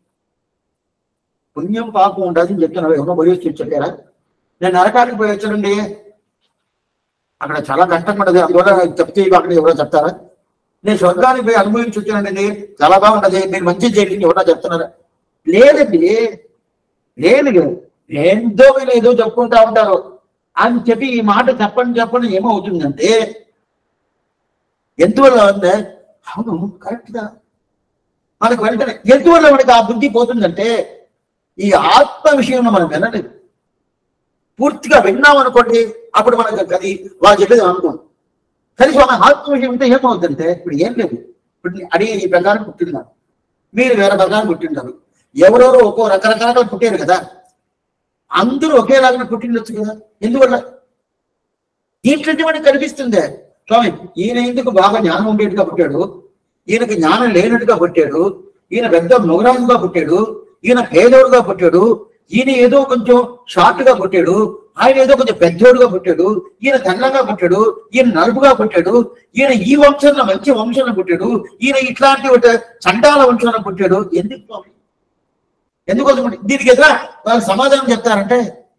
పుణ్యం పాపం ఉండదు అని చెప్తున్నావు ఎవరో పోయి వచ్చి చెప్పారా నేను నరకానికి పోయి వచ్చానండి అక్కడ చాలా కష్టంగా ఉండదు అందువల్ల చెప్తే అక్కడ ఎవరో చెప్తారా నేను స్వర్గానికి పోయి అనుభవించి వచ్చానండి చాలా బాగుంటది మీరు మంచి చేయండి ఎవరో చెప్తున్నారా లేదండి లేదు ఏందో వీళ్ళు ఏదో చెప్పుకుంటా ఉంటారు అని చెప్పి ఈ మాట చెప్పండి చెప్పండి ఏమవుతుందంటే ఎందువల్ల అంటే అవును కరెక్ట్ గా మనకు వెంటనే ఎందువల్ల మనకి ఆ బుద్ధి పోతుందంటే ఈ ఆత్మ విషయంలో మనం వినలేదు పూర్తిగా విన్నాం అనుకోండి అప్పుడు మనకు అది వాళ్ళు చెప్పేది అనుకోం కానీ మన ఆత్మ విషయం ఉంటే ఏమవుతుందంటే ఇప్పుడు ఏం లేదు ఇప్పుడు అడిగి ఈ ప్రకారం పుట్టినారు మీరు వేరే ప్రకారం పుట్టింటారు ఎవరెవరో ఒక్కో రకరకాలుగా పుట్టారు కదా అందరూ ఒకేలాగా పుట్టిండొచ్చు కదా ఎందువల్ల దీంట్లో మనకి కనిపిస్తుందే స్వామి ఈయన ఎందుకు బాగా జ్ఞానం ఉండేట్టుగా పుట్టాడు ఈయనకి జ్ఞానం లేనట్టుగా పుట్టాడు ఈయన పెద్ద మొగరాజుగా పుట్టాడు ఈయన పేదోడుగా పుట్టాడు ఈయన ఏదో కొంచెం షార్ట్ గా పుట్టాడు ఆయన ఏదో కొంచెం పెద్దోడుగా పుట్టాడు ఈయన తెల్లంగా పుట్టాడు ఈయన నలుపుగా పుట్టాడు ఈయన ఈ వంశంలో మంచి వంశంలో పుట్టాడు ఈయన ఇట్లాంటి ఒక చండాల వంశంలో పుట్టాడు ఎందుకు స్వామి ఎందుకోసం అంటే దీనికి ఎదురా వాళ్ళు సమాధానం చెప్తారంటే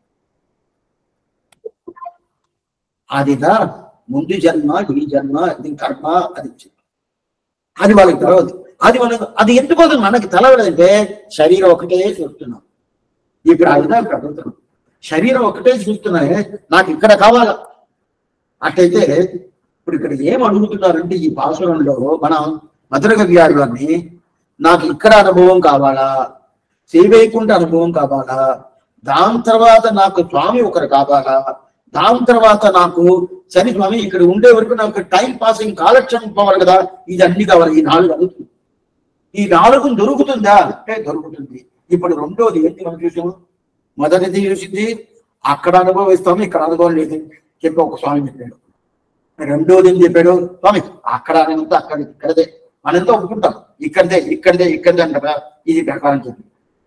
అదిదా ముందు జన్మ ఈ జన్మ ఇది కర్మ అది అది వాళ్ళకి తెలవదు అది మనకు అది ఎందుకోసం మనకి తెలవదంటే శరీరం ఒకటే చూస్తున్నాం ఇప్పుడు అదిదా ఇక్కడ అడుగుతున్నాం శరీరం ఒకటే చూస్తున్నాయే నాకు ఇక్కడ కావాలా అట్టయితే ఇప్పుడు ఇక్కడ ఏం అడుగుతున్నారంటే ఈ భాషణంలో మనం మధురగ గారి వారిని నాకు ఇక్కడ అనుభవం కావాలా శ్రీవైకుంఠ అనుభవం కావాలా దాని తర్వాత నాకు స్వామి ఒకరు కావాలా దాని తర్వాత నాకు సరే స్వామి ఇక్కడ ఉండే వరకు నాకు టైం పాసింగ్ కాలక్షేపం పోవాలి కదా ఇది అన్ని కావాలి ఈ నాలుగు అడుగుతుంది ఈ నాలుగు దొరుకుతుందా అంటే దొరుకుతుంది ఇప్పుడు రెండోది ఏంటి మనం చూసాము మొదటిది చూసింది అక్కడ అనుభవిస్తాము ఇక్కడ అనుభవం లేదు చెప్పి ఒక స్వామి చెప్పాడు రెండోది ఏం చెప్పాడు స్వామి అక్కడ అనేంత అక్కడ ఇక్కడదే మనంతా ఒప్పుకుంటాం ఇక్కడదే ఇక్కడదే ఇక్కడదే అంటారా ఇది ప్రకారం చెప్పి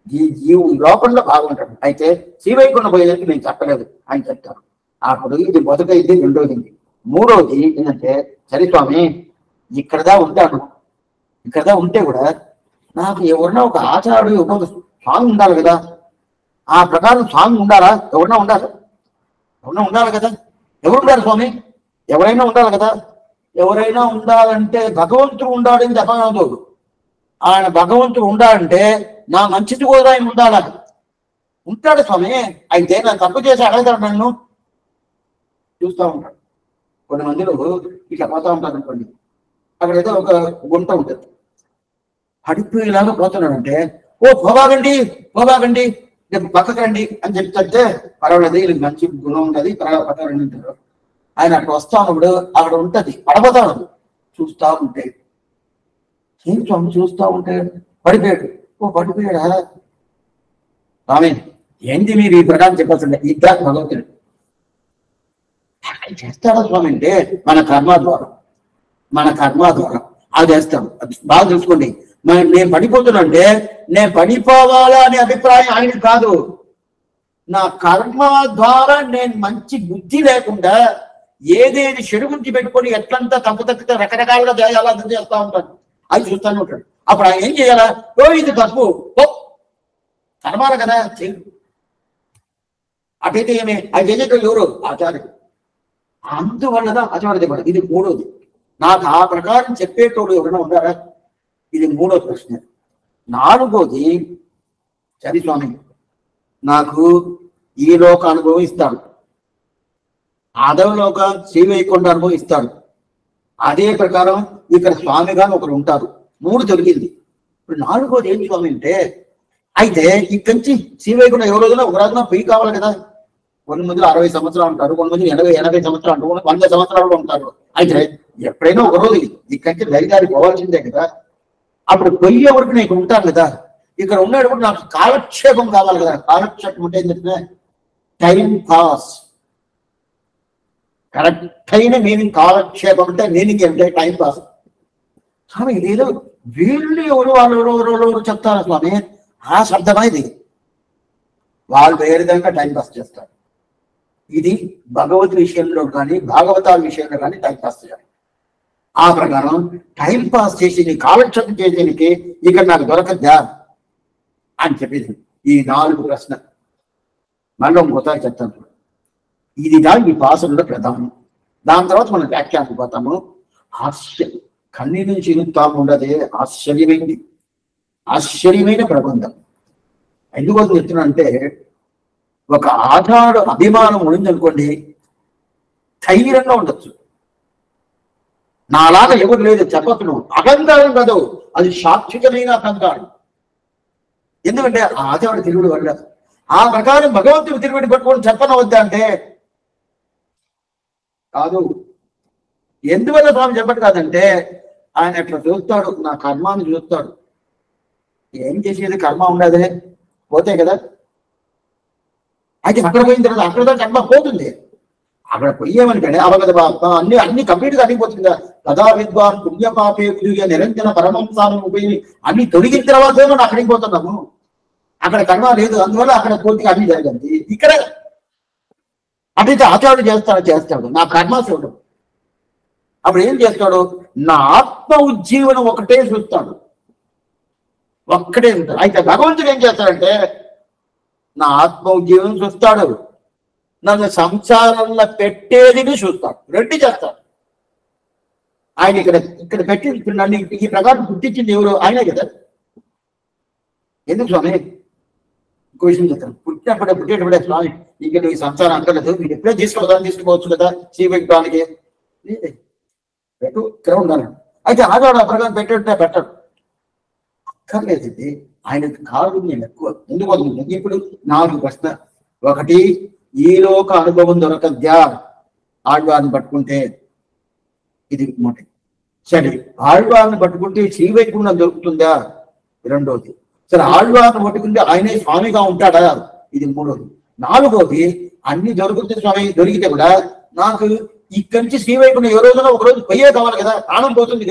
ఈ ఈ లోపల బాగుంటాడు అయితే శ్రీవైకుంఠ పోయేదానికి నేను చెప్పలేదు అని చెప్తాను అప్పుడు ఇది మొదటైంది రెండోది మూడోది ఏంటంటే సరే స్వామి ఇక్కడదా ఉంటాను ఇక్కడదా ఉంటే కూడా నాకు ఎవరన్నా ఒక ఆచారుడు ఒక స్వామి ఉండాలి కదా ఆ ప్రకారం స్వామి ఉండాలా ఎవరన్నా ఉండాలి ఎవరన్నా ఉండాలి కదా ఎవరు ఉండాలి స్వామి ఎవరైనా ఉండాలి కదా ఎవరైనా ఉండాలంటే భగవంతుడు ఉండాలని చెప్పనదు ఆయన భగవంతుడు ఉండాలంటే నా మంచిది కూడా ఆయన ఉండాలి ఉంటాడు స్వామి అయితే నేను తప్పు చేసి అడగతాడు నన్ను చూస్తూ ఉంటాడు కొన్ని మందిలో ఇట్లా పోతా ఉంటారు అనుకోండి అక్కడ ఏదో ఒక గుంట ఉంటుంది పడిపోయేలాగా పోతున్నాడంటే ఓ పోబాగండి పోబాగండి రేపు పక్కకు రండి అని చెప్తే పర్వాలేదు వీళ్ళకి మంచి గుణం ఉన్నది పర్వాలేదు పక్కకు రండి అంటారు ఆయన అక్కడ వస్తా ఉన్నప్పుడు అక్కడ ఉంటది పడపోతాడు చూస్తా ఉంటే ఏం స్వామి చూస్తా ఉంటే పడిపోయాడు ఓ పడిపోయాడా స్వామి ఏంది మీరు ఈ ప్రకారం చెప్పాల్సిందే ఇద్దా భగవంతుడు ఆయన చేస్తాడా స్వామి అంటే మన కర్మ ద్వారా మన కర్మ ద్వారా అది చేస్తాం అది బాగా చూసుకోండి మరి నేను పడిపోతున్నంటే నేను పడిపోవాలా అనే అభిప్రాయం ఆయన కాదు నా కర్మ ద్వారా నేను మంచి బుద్ధి లేకుండా ఏదేది చెడు బుద్ధి పెట్టుకొని ఎట్లంతా తప్పు తప్పితే రకరకాలుగా చేయాలా అది చేస్తా ఉంటాను అది చూస్తానే ఉంటాడు అప్పుడు ఆయన ఏం చేయాలా ఓ ఇది తప్పు ఓ కర్మాల కదా చెయ్యి అటైతే ఏమి అది చేసేటోళ్ళు ఎవరు ఆచార్యుడు అందువల్ల ఆచార్య పడదు ఇది మూడోది నాకు ఆ ప్రకారం చెప్పేటోడు ఎవరైనా ఉన్నారా ఇది మూడో ప్రశ్న నాలుగోది సరి స్వామి నాకు ఈ లోక అనుభవం ఇస్తాడు ఆదవ శ్రీవైకుంఠ అనుభవం ఇస్తాడు అదే ప్రకారం ఇక్కడ స్వామిగా ఒకరు ఉంటారు మూడు జరిగింది ఇప్పుడు నాలుగోది ఏం స్వామి అంటే అయితే ఇక్కడి నుంచి శ్రీవైకుంఠం ఎవరు రోజున ఒక రోజున పోయి కావాలి కదా కొన్ని మంది అరవై సంవత్సరాలు ఉంటారు కొన్ని మంది ఎనభై ఎనభై సంవత్సరాలు ఉంటారు కొన్ని వంద సంవత్సరాలు కూడా ఉంటారు అయితే ఎప్పుడైనా ఒక రోజు ఇక్కడి నుంచి ధైర్యానికి పోవాల్సిందే కదా అప్పుడు పొయ్యే వరకు నేను ఇక్కడ ఉంటాను కదా ఇక్కడ ఉండేటప్పుడు నాకు కాలక్షేపం కావాలి కదా కాలక్షేపం అంటే ఏంటంటే టైం పాస్ కరెక్ట్ అయిన మీనింగ్ కాలక్షేపం అంటే మీనింగ్ అంటే టైం పాస్ స్వామి ఇదేదో వీళ్ళు ఎవరు వాళ్ళు ఎవరు ఎవరు ఎవరు ఎవరు చెప్తారు స్వామి ఆ శబ్దమా ఇది వాళ్ళు వేరే విధంగా టైం పాస్ చేస్తారు ఇది భగవద్ విషయంలో కానీ భాగవతాల విషయంలో కానీ టైం పాస్ చేయాలి ఆ ప్రకారం టైం పాస్ చేసి నీ కాలక్షేపం చేసేనికి ఇక్కడ నాకు దొరకద్దా అని చెప్పింది ఈ నాలుగు ప్రశ్న మళ్ళీ ఇంకోసారి చెప్తాను ఇది దాని ఈ పాసంలో ప్రధానం దాని తర్వాత మనం వ్యాఖ్యానికి పోతాము ఆశ్చర్యం కన్నీ నుంచి ఇరుత్తాము ఉండదే ఆశ్చర్యమైంది ఆశ్చర్యమైన ప్రబంధం ఎందుకోసం చెప్తున్నా ఒక ఆధార అభిమానం ఉండిందనుకోండి ధైర్యంగా ఉండొచ్చు నాలాగా ఎవరు లేదు చెప్పచ్చు నువ్వు అహంకారం కాదు అది సాక్షికమైన అహంకారం ఎందుకంటే ఆ ఆచార్య తిరుగుడు వల్ల ఆ ప్రకారం భగవంతుడు తిరుగుడు పట్టుకొని చెప్పన వద్దా అంటే కాదు ఎందువల్ల స్వామి చెప్పడు కాదంటే ఆయన అట్లా చూస్తాడు నా కర్మాన్ని చూస్తాడు ఏం చేసేది కర్మ ఉండదే పోతే కదా అయితే అక్కడ పోయిన తర్వాత అక్కడ దాకా కర్మ పోతుంది అక్కడ పోయేమనుకండి అవగత పాప అన్ని అన్ని కంప్లీట్ గా అడిగిపోతుంది కదా కథా విద్వాన్ పుణ్య పాపే విధుగా నిరంజన పరమంసానం ఉపయోగి అన్ని తొలగిన తర్వాత మనం అక్కడికి పోతున్నాము అక్కడ కర్మ లేదు అందువల్ల అక్కడ పూర్తిగా అన్ని జరిగింది ఇక్కడ అటైతే ఆచార్యుడు చేస్తాడు చేస్తాడు నా కర్మ చూడు అప్పుడు ఏం చేస్తాడు నా ఆత్మ ఉజ్జీవనం ఒకటే చూస్తాడు ఒక్కటే ఉంటాడు అయితే భగవంతుడు ఏం చేస్తాడంటే నా ఆత్మ ఉజ్జీవనం చూస్తాడు నన్ను సంసారంలో పెట్టేదిని చూస్తాడు రెండు చేస్తాడు ఆయన ఇక్కడ ఇక్కడ పెట్టి ఇప్పుడు నన్ను ఈ ప్రకారం పుట్టించింది ఎవరు ఆయనే కదా ఎందుకు స్వామి ఇంకో విషయం చెప్తాను పుట్టినప్పుడే పుట్టేటప్పుడే స్వామి ఇంకా నువ్వు ఈ సంసారం అంటలేదు మీరు ఎప్పుడే తీసుకోవద్దని తీసుకోవచ్చు కదా శ్రీవెంకటానికి పెట్టు ఇక్కడ ఉండాలి అయితే ఆడవాడు ఆ ప్రకారం పెట్టేట్టే పెట్టడు అక్కర్లేదు ఇది ఆయనకు కారుణ్యం ఎక్కువ ఎందుకు వదులుతుంది ఇప్పుడు నాలుగు ప్రశ్న ఒకటి ఈ లోక అనుభవం దొరకద్యా ఆడవారిని పట్టుకుంటే ఇది మొదటి సరే ఆళ్వారిని పట్టుకుంటే శ్రీవైకుంఠం దొరుకుతుందా రెండోది సరే ఆళ్వారిని పట్టుకుంటే ఆయనే స్వామిగా ఉంటాడా ఇది మూడోది నాలుగోది అన్ని దొరుకుతుంది స్వామి దొరికితే కూడా నాకు ఇక్కడి నుంచి శ్రీవైకుంఠం ఏ రోజున ఒక రోజు పోయే కావాలి కదా ప్రాణం పోతుంది కదా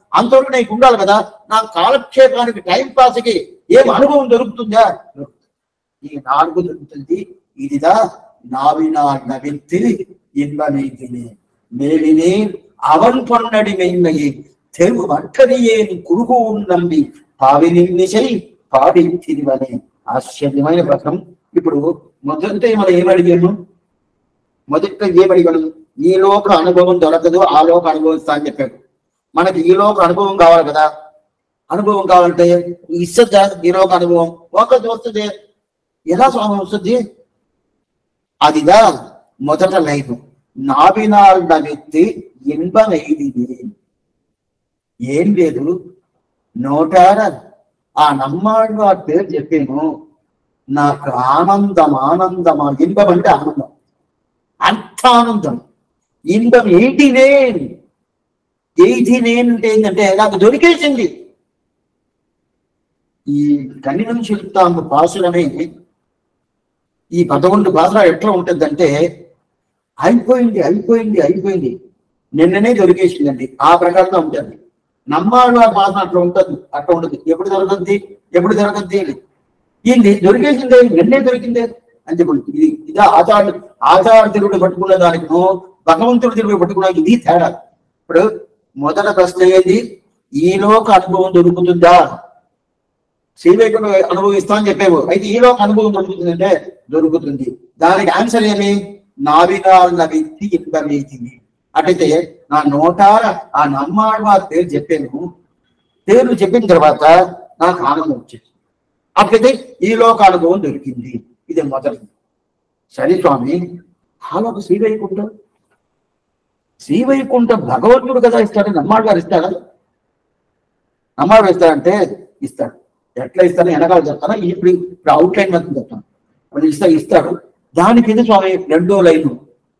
అంతవరకు నీకు ఉండాలి కదా నా కాలక్షేపానికి టైం పాస్కి ఏం అనుభవం దొరుకుతుందా ఈ నాలుగు దొరుకుతుంది ఇదిదా నావినా నవిత్తి ఇன்பமைத்தினே மேலினே அவன் பொன்னடி மெய்மையை தெரு மற்றறியேன் குருகூன் நம்பి పావినిమిషై పాడి తిరివనే ఆశ్చర్యమైన ప్రశ్న ఇప్పుడు మొదట మనం ఏమడిగాము మొదట ఏమడిగాను ఈ లోక అనుభవం దొరకదు ఆ లోక అనుభవిస్తా అని చెప్పాడు మనకి ఈ లోక అనుభవం కావాలి కదా అనుభవం కావాలంటే ఇస్తుందా ఈ లోక అనుభవం ఒకటి వస్తుంది ఎలా స్వామి వస్తుంది అదిదా మొదట లైన్ నావినాల్ నవ్వెత్తి ఇన్బమైదిది ఏం లేదు నోటార ఆ నమ్మాడు ఆ పేరు చెప్పాను నాకు ఆనందం ఆనందం ఇన్బం అంటే ఆనందం అంత ఆనందం ఇన్బం ఎయిటీ నేన్ ఎయిటీ నేన్ అంటే ఏంటంటే నాకు దొరికేసింది ఈ కన్నినం శిల్పాంబ భాషలనే ఈ పదకొండు భాష ఎట్లా ఉంటుందంటే అయిపోయింది అయిపోయింది అయిపోయింది నిన్ననే దొరికేసిందండి ఆ ప్రకారంగా ఉంటుంది నమ్మాడు ఆ భాష అట్లా ఉంటుంది అట్లా ఉండదు ఎప్పుడు దొరకద్ది ఎప్పుడు దొరకద్ది ఏంది దొరికేసిందే నిన్నే దొరికిందే అని చెప్పి ఇది ఇదా ఆచార ఆచార తిరుగుడు పట్టుకున్న దానికిను భగవంతుడు తిరుగుడు పట్టుకున్న ఇది తేడా ఇప్పుడు మొదట ప్రశ్న ఏంది ఈ లోక అనుభవం దొరుకుతుందా శ్రీవైకుంఠ అనుభవిస్తా అని చెప్పేవు అయితే ఈ లోక అనుభవం దొరుకుతుందంటే దొరుకుతుంది దానికి ఆన్సర్ ఏమి నావినాల్ నవిత్తి ఇన్బమేతిని అటైతే నా నోటార ఆ నమ్మాడవారి పేరు చెప్పాను పేర్లు చెప్పిన తర్వాత నాకు ఆనందం వచ్చింది అప్పుడైతే ఈ లోక అనుభవం దొరికింది ఇది మొదటి సరే స్వామి ఆలోక శ్రీవైకుంఠం శ్రీవైకుంఠ భగవంతుడు కదా ఇస్తాడు నమ్మాడు గారు ఇస్తాడా నమ్మాడు ఇస్తాడంటే ఇస్తాడు ఎట్లా ఇస్తాను వెనకాల చెప్తాను ఇప్పుడు ఇప్పుడు అవుట్లైన్ మొత్తం చెప్తాను ఇప్పుడు ఇస్తా ఇస్తాడు దాని కింద స్వామి రెండో లైను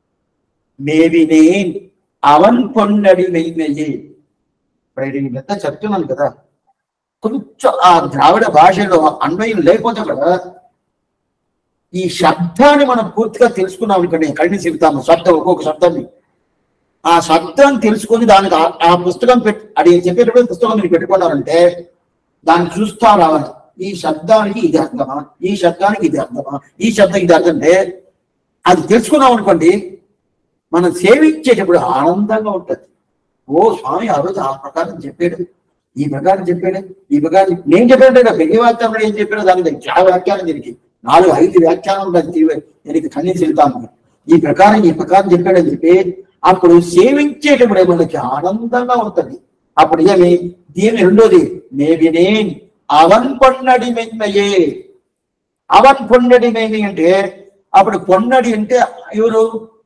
మేవినే అవన్ పొన్నడి మెయ్యి ఇప్పుడు నేను పెద్ద చెప్తున్నాను కదా కొంచెం ఆ ద్రావిడ భాషలో అన్వయం లేకపోతే కూడా ఈ శబ్దాన్ని మనం పూర్తిగా తెలుసుకున్నాం అనుకోండి కడిని చెబుతాము శబ్దం ఒక్కొక్క శబ్దాన్ని ఆ శబ్దాన్ని తెలుసుకొని దానికి ఆ- ఆ పుస్తకం పెట్టి అది చెప్పేటప్పుడు పుస్తకం మీరు పెట్టుకున్నారంటే దాన్ని చూస్తా రావాలి ఈ శబ్దానికి ఇది అర్థమా ఈ శబ్దానికి ఇది అర్థమా ఈ శబ్దం ఇది అర్థం అంటే అది తెలుసుకున్నాం అనుకోండి మనం సేవించేటప్పుడు ఆనందంగా ఉంటుంది ఓ స్వామి ఆ రోజు ఆ ప్రకారం చెప్పాడు ఈ ప్రకారం చెప్పాడు ఈ ప్రకారం నేను చెప్పాడు పెళ్లి వాక్యాలు ఏం చెప్పాడు దానికి చాలా వ్యాఖ్యానం దీనికి నాలుగు ఐదు వ్యాఖ్యానం దానికి దీనికి కన్నీసి వెళ్తాము ఈ ప్రకారం ఈ ప్రకారం చెప్పాడని చెప్పి అప్పుడు సేవించేటప్పుడు మనకి ఆనందంగా ఉంటుంది అప్పుడు ఏమి దీని రెండోది మేబినే అవన్ పొన్నడి మెన్నయే అవన్ పొన్నడి మేమి అంటే అప్పుడు పొన్నడి అంటే ఎవరు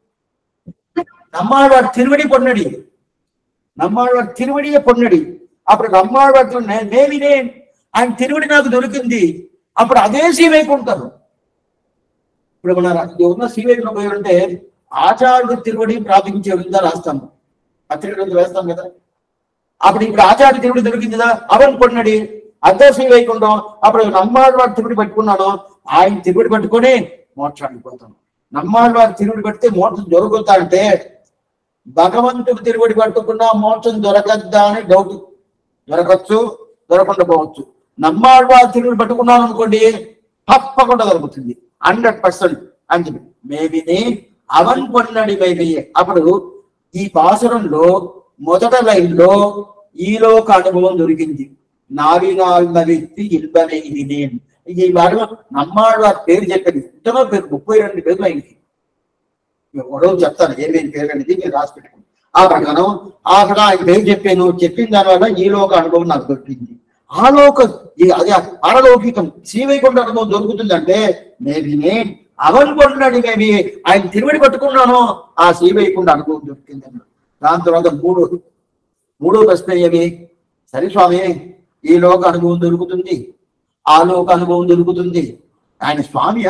நம்மாழ்வார் திருவடி பொன்னடி நம்மாழ்వార్ తిరువడియే పొన్నడి అప్పుడు நம்மాழ்వార్ నేమినేన్ ఆయన తిరువడి నాకు దొరికింది అప్పుడు అదే శ్రీవైకుంఠం ఇప్పుడు మన ఇది ఉన్న శ్రీవైకుంఠం పోయి ఉంటే ఆచార్యుడు తిరువడి ప్రాపించే విధంగా రాస్తాము పత్రికలు వేస్తాం కదా అప్పుడు ఇప్పుడు ఆచార్య తిరువడి దొరికింది కదా అవన్ పొన్నడి అదే శ్రీవైకుంఠం అప్పుడు నమ్మాழ்వార్ తిరువడి పట్టుకున్నాను ఆయన తిరువడి పట్టుకొని మోక్షానికి పోతాను నమ్మాழ்వార్ తిరువడి పడితే మోక్షం దొరుకుతా అంటే భగవంతుడు తిరుగుడి పట్టుకున్నా మోక్షం దొరకద్దా అని డౌట్ దొరకచ్చు దొరకకుండా పోవచ్చు నమ్మాழ்వారు తిరుగుడు పట్టుకున్నాను అనుకోండి తప్పకుండా దొరుకుతుంది హండ్రెడ్ పర్సెంట్ అని చెప్పి మేబీని అవన్ పొన్నడి మేబీ అప్పుడు ఈ పాసురంలో మొదట లైన్ లో ఈలోక అనుభవం దొరికింది నావినాల్ నవిత్తి ఇల్బనే ఇది నేను ఈ వాడు నమ్మాழ்వారు పేరు చెప్పేది ఇంతలో పేరు ముప్పై రెండు పేర్లు అయింది ఎవరో చెప్తాను ఏమేమి పేరు అనేది మీరు రాసి పెట్టుకోండి ఆ ప్రకారం అక్కడ ఆయన పేరు చెప్పాను చెప్పిన దానివల్ల ఈ లోక అనుభవం నాకు దొరికింది ఆ లోక ఈ- అదే పారలౌకికం శ్రీవైకుంఠ అనుభవం దొరుకుతుందంటే మేబీ నేను అవన్ కొన్నాడు మేబీ ఆయన తిరువడి పట్టుకున్నాను ఆ శ్రీవైకుంఠ అనుభవం దొరికింది అన్నాడు దాని తర్వాత మూడు మూడో ప్రశ్న ఏమి సరే స్వామి ఈ లోక అనుభవం దొరుకుతుంది ఆ లోక అనుభవం దొరుకుతుంది ఆయన స్వామి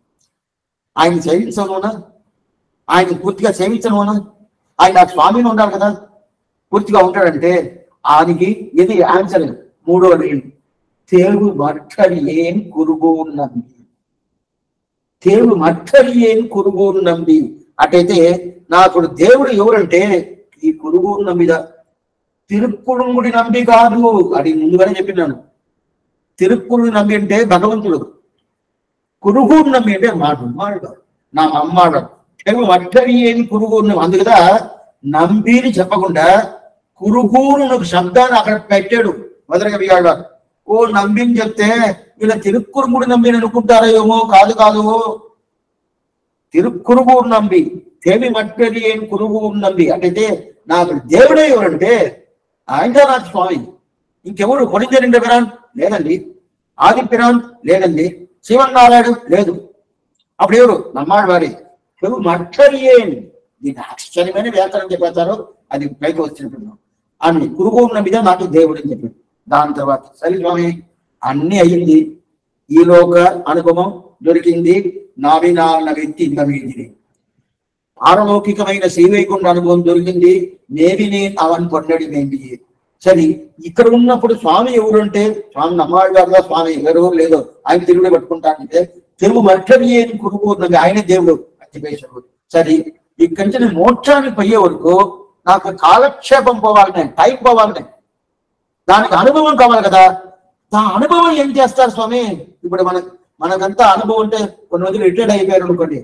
ఆయన సేవించనునా ఆయన పూర్తిగా సేవించనునా ఆయన ఆ స్వామిని ఉండాలి కదా పూర్తిగా ఉంటాడంటే ఆయనకి ఇది ఆన్సర్ మూడో లైన్ తేవు మట్టడి ఏం కురుగు నంబి తేవు మట్టడి ఏం కురుగు నంబి అటైతే నాకు దేవుడు ఎవరంటే ఈ కురుగు నమ్మిద తిరుక్కుడుంగుడి నంబి కాదు అది ముందుగానే చెప్పినాను తిరుక్కుడు నంబి అంటే భగవంతుడు కురుగూరు నంబి అంటే మా దుమ్మాడు నా అమ్మాడు తెలుగు మట్టరి ఏది కురుగూరు అందుకదా నంబిని చెప్పకుండా కురుగూరు ఒక శబ్దాన్ని అక్కడ పెట్టాడు మొదలగా బిగాడు ఓ నంబిని చెప్తే ఇలా తిరుక్కురుగుడు నంబిని అనుకుంటారో ఏమో కాదు కాదు తిరుక్కురుగూరు నంబి తేమి మట్టరి ఏం కురుగూరు నంబి అంటే నాకు దేవుడే ఎవరంటే ఆయననాథ్ స్వామి ఇంకెవరు కొనింజరిండ పిరాన్ లేదండి ఆది పిరాన్ లేదండి శివనారాయణ లేదు అప్పుడు ఎవరు నమ్మాడు వారి ఎవరు మట్టరి ఏం దీన్ని ఆశ్చర్యమైన వ్యాకరణం చెప్పేస్తారు అది పైకి వచ్చినప్పుడు అని కురుగూరు నమ్మిదే నాకు దేవుడు అని చెప్పాడు దాని తర్వాత సరే స్వామి అన్ని అయ్యింది ఈ లోక అనుభవం దొరికింది నావినాల వ్యక్తి ఇంకా మిగిలింది పారలౌకికమైన శ్రీవైకుంఠ అనుభవం దొరికింది నేవి నేను అవన్ పొన్నడి మేమి సరే ఇక్కడ ఉన్నప్పుడు స్వామి ఎవరంటే స్వామి నమ్మాడు గారు స్వామి ఎవరో లేదో ఆయన తిరుగుడు పట్టుకుంటానంటే తెలుగు మట్టడి అని కురుకున్నది ఆయన దేవుడు అతిపేశ్వరుడు సరే ఇక్కడి నుంచి నేను మోక్షానికి పోయే వరకు నాకు కాలక్షేపం పోవాలి నేను టైం పోవాలి నేను దానికి అనుభవం కావాలి కదా ఆ అనుభవం ఏం చేస్తారు స్వామి ఇప్పుడు మన మనకంతా అనుభవం ఉంటే కొన్ని రోజులు రిటైర్డ్ అయిపోయారు అనుకోండి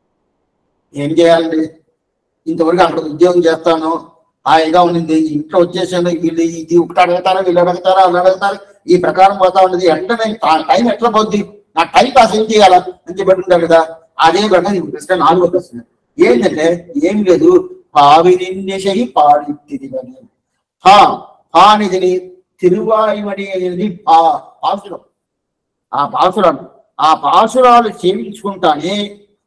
ఏం చేయాలండి ఇంతవరకు అక్కడ ఉద్యోగం చేస్తాను హాయిగా ఉండింది ఇంట్లో వచ్చేసాను వీళ్ళు ఇది ఒకటి అడుగుతారా వీళ్ళు అడుగుతారా వాళ్ళు అడుగుతారు ఈ ప్రకారం పోతా ఉన్నది వెంటనే ఆ టైం ఎట్లా పోద్ది నా టైం పాస్ ఏం చేయాలా అని చెప్పి ఉంటారు కదా అదే విధంగా నీకు ప్రశ్న నాలుగో ప్రశ్న ఏంటంటే ఏం లేదు పావినిన్యశై పాడితిది అని హా హా అనేది తిరువాయుమణి అనేది పా పాసురం ఆ పాసురాలు ఆ పాసురాలు సేవించుకుంటానే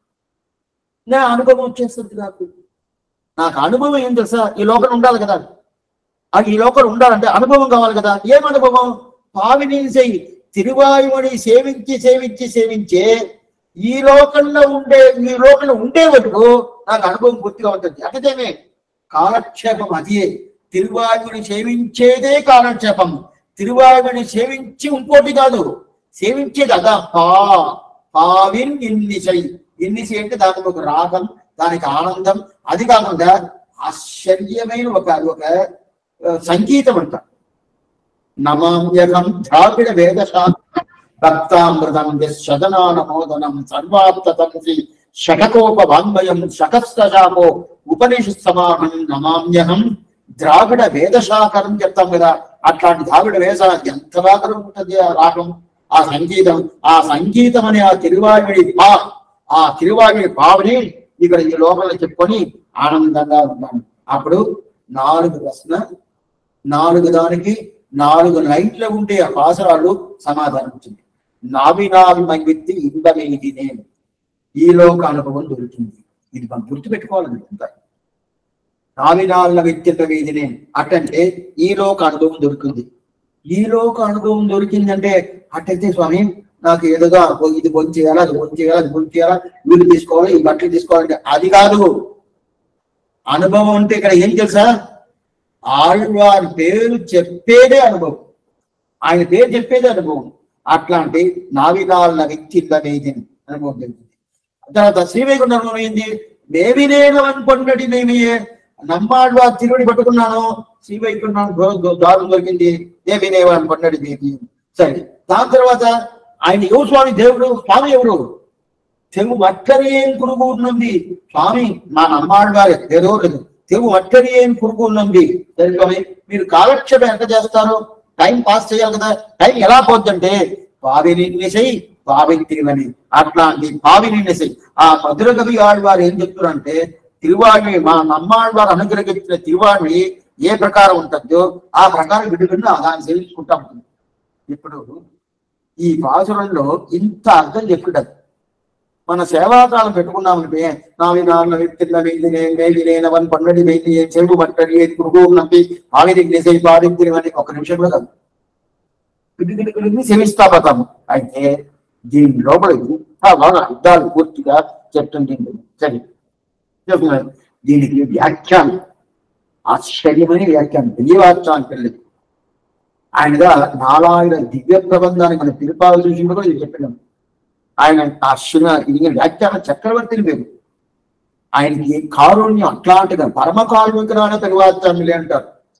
నా అనుభవం వచ్చేస్తుంది నాకు నాకు అనుభవం ఏం తెలుసా ఈ లోకం ఉండాలి కదా ఆ ఈ లోకం ఉండాలంటే అనుభవం కావాలి కదా ఏం అనుభవం పావిని చెయ్యి తిరువాయుమని సేవించి సేవించి సేవించే ఈ లోకంలో ఉండే ఈ లోకంలో ఉండే వరకు నాకు అనుభవం పూర్తిగా ఉంటుంది అటుదేమే కాలక్షేపం అదే తిరువాయుని సేవించేదే కాలక్షేపం తిరువాయుని సేవించి ఇంకోటి కాదు సేవించేది అదా పా పావిన్ ఇన్నిసై ఇన్నిసి అంటే దానికి ఒక రాగం దానికి ఆనందం అది కాకుండా ఆశ్చర్యమైన ఒక ఒక ఆ, సంగీతం అంట నమామ్యకం ద్రావిడ వేదశాస్త్ర భక్తామృతం శతనానమోదనం సర్వాప్తతంసి శటకోప వాంగ్మయం శకస్తశాకో ఉపనిషత్ సమానం నమామ్యహం ద్రావిడ వేదశాకరం చెప్తాం కదా అట్లాంటి ద్రావిడ వేద ఎంత రాగం ఉంటుంది ఆ రాగం ఆ సంగీతం ఆ సంగీతం అనే ఆ తిరువాయుడి పా ఆ తిరువాయుడి పావని ఇక్కడ ఈ లోపల చెప్పుకొని ఆనందంగా ఉన్నాను అప్పుడు నాలుగు ప్రశ్న నాలుగు దానికి నాలుగు లైట్లు ఉంటే ఆ పాసరాలు సమాధానం వచ్చింది నావి నావి మైవిత్తి ఇంబమేది నేను ఈ లోక అనుభవం దొరుకుతుంది ఇది మనం గుర్తుపెట్టుకోవాలని అంతా నావి నాలుగు వ్యక్తిత్వ వేది నేను అట్టంటే ఈ లోక అనుభవం దొరుకుతుంది ఈ లోక అనుభవం దొరికిందంటే అట్టయితే స్వామి నాకు ఏదోగా ఓ ఇది బొంది చేయాలా అది బొంది చేయాలా అది బొంది చేయాలా వీళ్ళు తీసుకోవాలి ఈ బట్టలు తీసుకోవాలంటే అది కాదు అనుభవం అంటే ఇక్కడ ఏం తెలుసా ఆళ్వారి పేరు చెప్పేదే అనుభవం ఆయన పేరు చెప్పేదే అనుభవం అట్లాంటి నావికాల వ్యక్తి అనేది అనుభవం జరిగింది తర్వాత శ్రీవైకుంఠ అనుభవం ఏంది మేవి నేను అనుకున్నది మేమియే నమ్మాడు ఆ తిరుడి పట్టుకున్నాను శ్రీవైకుంఠం దారులు దొరికింది దేవి నేవ అనుకున్నది దేవి సరే దాని తర్వాత ఆయన ఎవరు స్వామి దేవుడు స్వామి ఎవరు తెలుగు మట్టరియన్ కురుగు ఉన్నది స్వామి మా నమ్మాడు గారు ఏదో లేదు తెలుగు మట్టరియన్ కురుగు ఉన్నది సరే స్వామి మీరు కాలక్షేపం ఎంత చేస్తారు టైం పాస్ చేయాలి కదా టైం ఎలా పోద్దంటే పావిని నిసై పావిత్రివని అట్లాంటి పావిని నిసై ఆ మధుర కవి ఆళ్వారు ఏం చెప్తున్నారంటే తిరువాణి మా నమ్మాళ్వారు అనుగ్రహించిన తిరువాణి ఏ ప్రకారం ఉంటుందో ఆ ప్రకారం విడివిడిన దాన్ని సేవించుకుంటా ఉంటుంది ఇప్పుడు ఈ పాసురంలో ఇంత అర్థం చెప్పుకుంటారు మన సేవాకాలం పెట్టుకున్నామంటే నావి నాన్న వ్యక్తిల వేదినే వేదినేనవన్ పన్నడి వేది చెరువు మట్టడి కురుగు నంపి ఆవిరి నిజై పావిత్రి అని ఒక నిమిషంలో కాదు పిడికిడికిడికి సేవిస్తా పోతాము అయితే దీని లోపల ఇంత బాగా అర్థాలు పూర్తిగా చెప్తుంది సరే చెప్తున్నాను దీనికి వ్యాఖ్యానం ఆశ్చర్యమైన వ్యాఖ్యానం దివ్యవాక్యానికి వెళ్ళదు ఆయనగా నాలాయిర దివ్య ప్రబంధానికి మన తిరుపాలు చూసినప్పుడు కూడా ఇది చెప్పినాం ఆయన ఆ శివ ఇది వ్యాఖ్యాన చక్రవర్తిని పేరు ఆయనకి కారుణ్యం అట్లాంటిగా పరమ కారుణికురాన తరువాచార్యులే అంటారు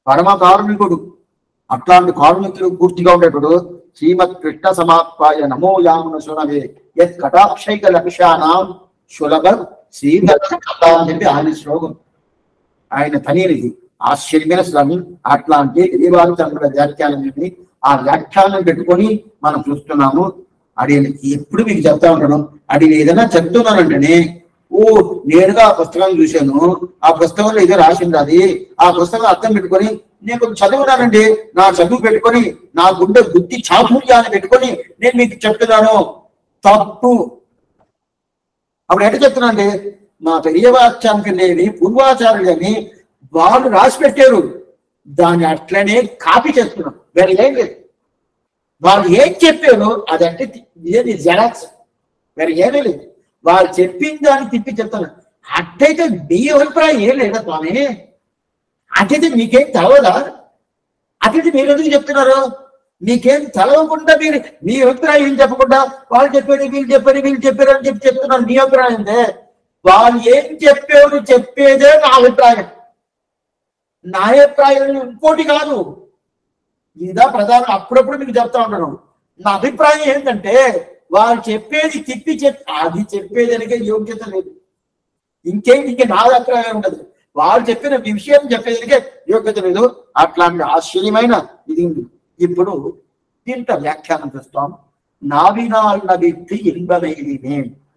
పరమ కారుణికుడు అట్లాంటి కారుణికులు పూర్తిగా ఉండేటప్పుడు శ్రీమత్ కృష్ణ సమాప్పాయ నమో యామున శునవే యత్ కటాక్షైక లక్ష్యానాం సులభ శ్రీధర అని చెప్పి ఆయన శ్లోకం ఆయన పనినిది ఆశ్చర్యమైన స్వామి అట్లాంటి దేవాలయ వ్యాఖ్యానాన్ని ఆ వ్యాఖ్యానం పెట్టుకొని మనం చూస్తున్నాము అది ఎప్పుడు మీకు చెప్తా ఉంటాను అది ఏదైనా చెప్తున్నానంటేనే ఓ నేరుగా ఆ పుస్తకం చూశాను ఆ పుస్తకంలో ఏదో రాసింది అది ఆ పుస్తకం అర్థం పెట్టుకొని నేను కొంచెం చదువున్నానండి నా చదువు పెట్టుకొని నా గుండె బుద్ధి చాతుర్యాన్ని పెట్టుకొని నేను మీకు చెప్తున్నాను తప్పు అప్పుడు ఎట్ట చెప్తున్నానండి మా పెరియవాచ్యానికి లేని పూర్వాచార్యులని వాళ్ళు రాసి పెట్టారు దాన్ని అట్లనే కాపీ చేస్తున్నాం వేరే ఏం లేదు వాళ్ళు ఏం చెప్పారో అదంటే ఏది జెరాక్స్ వేరే ఏమీ లేదు వాళ్ళు చెప్పిన దాన్ని తిప్పి చెప్తాను అట్టయితే మీ అభిప్రాయం ఏం లేదా స్వామి అట్టయితే మీకేం తెలవదా అట్టయితే మీరు ఎందుకు చెప్తున్నారు మీకేం తెలవకుండా మీరు మీ అభిప్రాయం ఏం చెప్పకుండా వాళ్ళు చెప్పారు వీళ్ళు చెప్పారు వీళ్ళు చెప్పారు అని చెప్పి చెప్తున్నారు మీ అభిప్రాయం ఏందే వాళ్ళు ఏం చెప్పారు చెప్పేదే నా అభిప్రాయం నా అభిప్రాయం ఇంకోటి కాదు ఇదా ప్రధానం అప్పుడప్పుడు మీకు చెప్తా ఉంటాను నా అభిప్రాయం ఏంటంటే వాళ్ళు చెప్పేది తిప్పి చెప్ అది చెప్పేదానికే యోగ్యత లేదు ఇంకేంటి ఇంకే నా అభిప్రాయం ఉండదు వాళ్ళు చెప్పిన విషయం చెప్పేదానికే యోగ్యత లేదు అట్లాంటి ఆశ్చర్యమైన ఇది ఉంది ఇప్పుడు దీంట్లో వ్యాఖ్యానం చూస్తాం నావినాల్ నవిత్తి ఇన్బమైదినే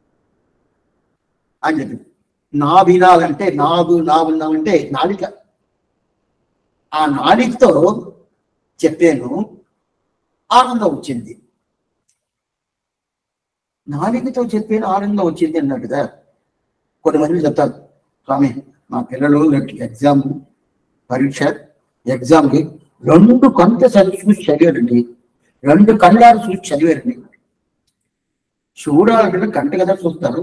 అని చెప్పి నావినాలంటే నాగు నావున్నామంటే నాలిక ఆ నాలికతో చెప్పాను ఆనందం వచ్చింది నాలికతో చెప్పాను ఆనందం వచ్చింది అన్నాడు కదా కొంతమంది చెప్తారు స్వామి మా పిల్లలు ఎగ్జామ్ పరీక్ష ఎగ్జామ్కి రెండు కొంత చదివి చూసి చదివారండి రెండు కళ్ళారు చూసి చదివారండి చూడాలంటే గంట కదా చూస్తారు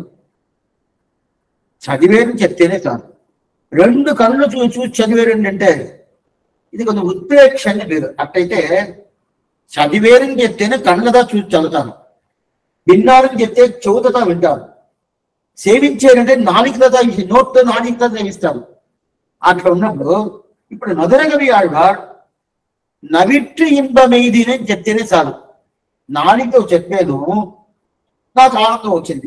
చదివేరని చెప్తేనే కాదు రెండు కళ్ళు చూసి చూసి చదివారండి అంటే ఇది కొంచెం ఉత్ప్రేక్ష అని పేరు అట్టయితే చదివేరని చెప్తేనే కళ్ళదా చూసి చదువుతాను విన్నారని చెప్తే చెవుతదా వింటారు సేవించారంటే నాలుగుదా నోట్తో నాలుగుదా సేవిస్తారు అట్లా ఉన్నప్పుడు ఇప్పుడు మధురగవి ఆళ్వార్ నవిట్టు ఇంబమైదిని చెప్తేనే చాలు నాలుగుతో చెప్పాను నాకు ఆనందం వచ్చింది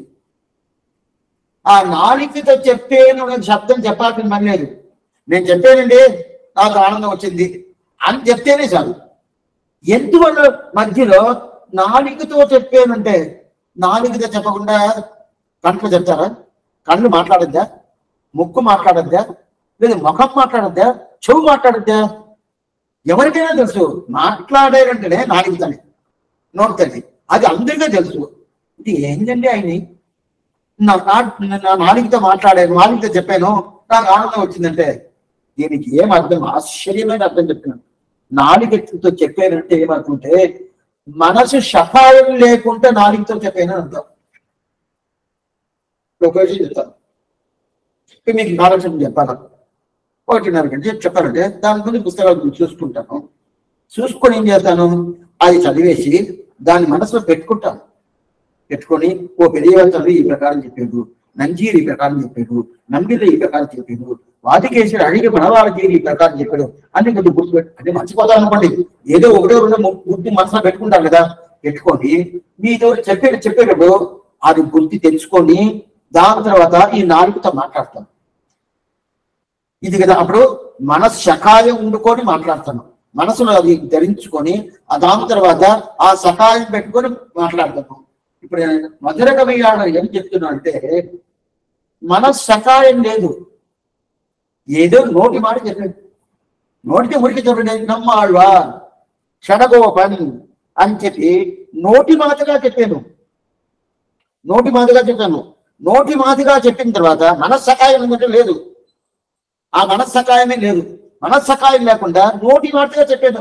ఆ నాలుగుతో చెప్పాను అనే శబ్దం చెప్పాల్సిన పని లేదు నేను చెప్పానండి నాకు ఆనందం వచ్చింది అని చెప్తేనే చాలు ఎందువల్ల మధ్యలో నాలుగుతో చెప్పానంటే నాలుగుతో చెప్పకుండా కంట్లు చెప్తారా కళ్ళు మాట్లాడద్దా ముక్కు మాట్లాడద్దా లేదా ముఖం మాట్లాడద్దా చెవు మాట్లాడద్దా ఎవరికైనా తెలుసు మాట్లాడారంటేనే నాలుగుతని నోడుతుంది అది అందరికీ తెలుసు ఇది ఏంటండి ఆయన నా నా- నా నాలుగుతో మాట్లాడాను నాలుగుతో చెప్పాను నాకు ఆనందం వచ్చిందంటే దీనికి ఏం అర్థం ఆశ్చర్యమైన అర్థం చెప్తున్నాను నాలుగుతో చెప్పానంటే ఏమనుకుంటే మనసు సఫాయం లేకుండా నాలుగుతో చెప్పాను అని అర్థం ఇప్పుడు ఒక విషయం చెప్తాను ఇప్పుడు మీకు ఆలోచన చెప్పాలి ఒకటిన్నర గంట చెప్పాలంటే దాని గురించి పుస్తకాలు గురించి చూసుకుంటాను చూసుకొని ఏం చేస్తాను అది చదివేసి దాన్ని మనసులో పెట్టుకుంటాను పెట్టుకొని ఓ పెరియవంతులు ఈ ప్రకారం చెప్పాడు నంజీరు ఈ ప్రకారం చెప్పాడు నంబిల ఈ ప్రకారం చెప్పాడు వాటికేశ్వరు అడిగి మనవాళ్ళకి ఈ ప్రకారం చెప్పాడు అని కొద్ది గుర్తుపెట్టు అంటే మర్చిపోతాం అనుకోండి ఏదో ఒకటో రెండో ము- గుర్తు మనసులో పెట్టుకుంటారు కదా పెట్టుకొని మీతో చెప్పేది చెప్పేటప్పుడు అది గుర్తు తెచ్చుకొని దాని తర్వాత ఈ నాలుగుతో మాట్లాడతాం ఇది కదా అప్పుడు మనసు సకాయం ఉండుకొని మాట్లాడతాను మనసులో అది ధరించుకొని ఆ దాని తర్వాత ఆ సకాయం పెట్టుకొని మాట్లాడతాను ఇప్పుడు మధుర కవియాడు ఏం చెప్తున్నా అంటే మన సకాయం లేదు ఏదో నోటి మాట చెప్పాడు నోటికి మురికి చెప్పండి నమ్మాళ్వా క్షణగోపన్ అని చెప్పి నోటి మాటగా చెప్పాను నోటి మాటగా చెప్పాను నోటి మాటగా చెప్పిన తర్వాత మనస్సకాయం ఏంటంటే లేదు ఆ మనస్సకాయమే లేదు మనస్సకాయం లేకుండా నోటి మాటగా చెప్పాను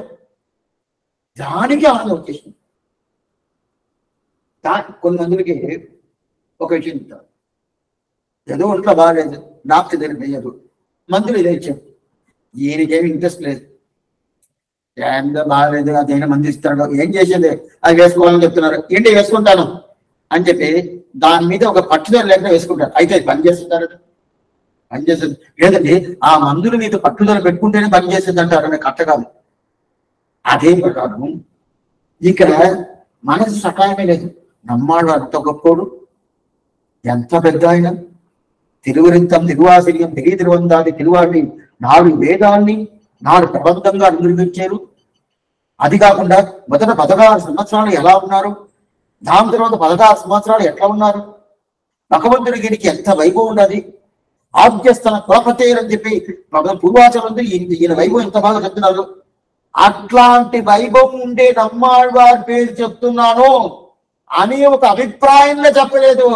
దానికి ఆనందం వచ్చేసింది దా కొన్ని మందికి ఒక విషయం చెప్తాను ఏదో ఒంట్లో బాగాలేదు డాక్టర్ దగ్గర వేయదు మందులు ఇదే ఇచ్చాడు ఈయనకేమి ఇంట్రెస్ట్ లేదు ఏందో బాగాలేదు అదైనా మంది ఇస్తాడు ఏం చేసేది అది వేసుకోవాలని చెప్తున్నారు ఏంటి వేసుకుంటాను అని చెప్పి దాని మీద ఒక పట్టుదల లేకుండా వేసుకుంటారు అయితే అది పని చేస్తుంటారు పనిచేసేది లేదండి ఆ మందులు మీద పట్టుదల పెట్టుకుంటేనే పనిచేసేది అంటారు అనే కట్ట కాదు అదే ప్రకారం ఇక్కడ మనసు సకాయమే లేదు నమ్మాడు అంత గొప్పోడు ఎంత పెద్ద ఆయన తిరువరింతం తిరువాసిరియం తిరిగి తిరువందాది తిరువాడిని నాలుగు వేదాల్ని నాలుగు ప్రబంధంగా నిర్మించారు అది కాకుండా మొదట పదహారు సంవత్సరాలు ఎలా ఉన్నారు దాని తర్వాత పదహారు సంవత్సరాలు ఎట్లా ఉన్నారు భగవంతుడి గిరికి ఎంత వైభవం ఉన్నది ఆద్యస్థన కులపతేరని చెప్పి భగవ- పూర్వాచారం ఉంది ఈయన ఈయన వైభవం ఎంత బాగా చెప్తున్నారు అట్లాంటి వైభవం ఉండే నమ్మాళ్వారి పేరు చెప్తున్నాను అని ఒక అభిప్రాయంలో చెప్పలేదు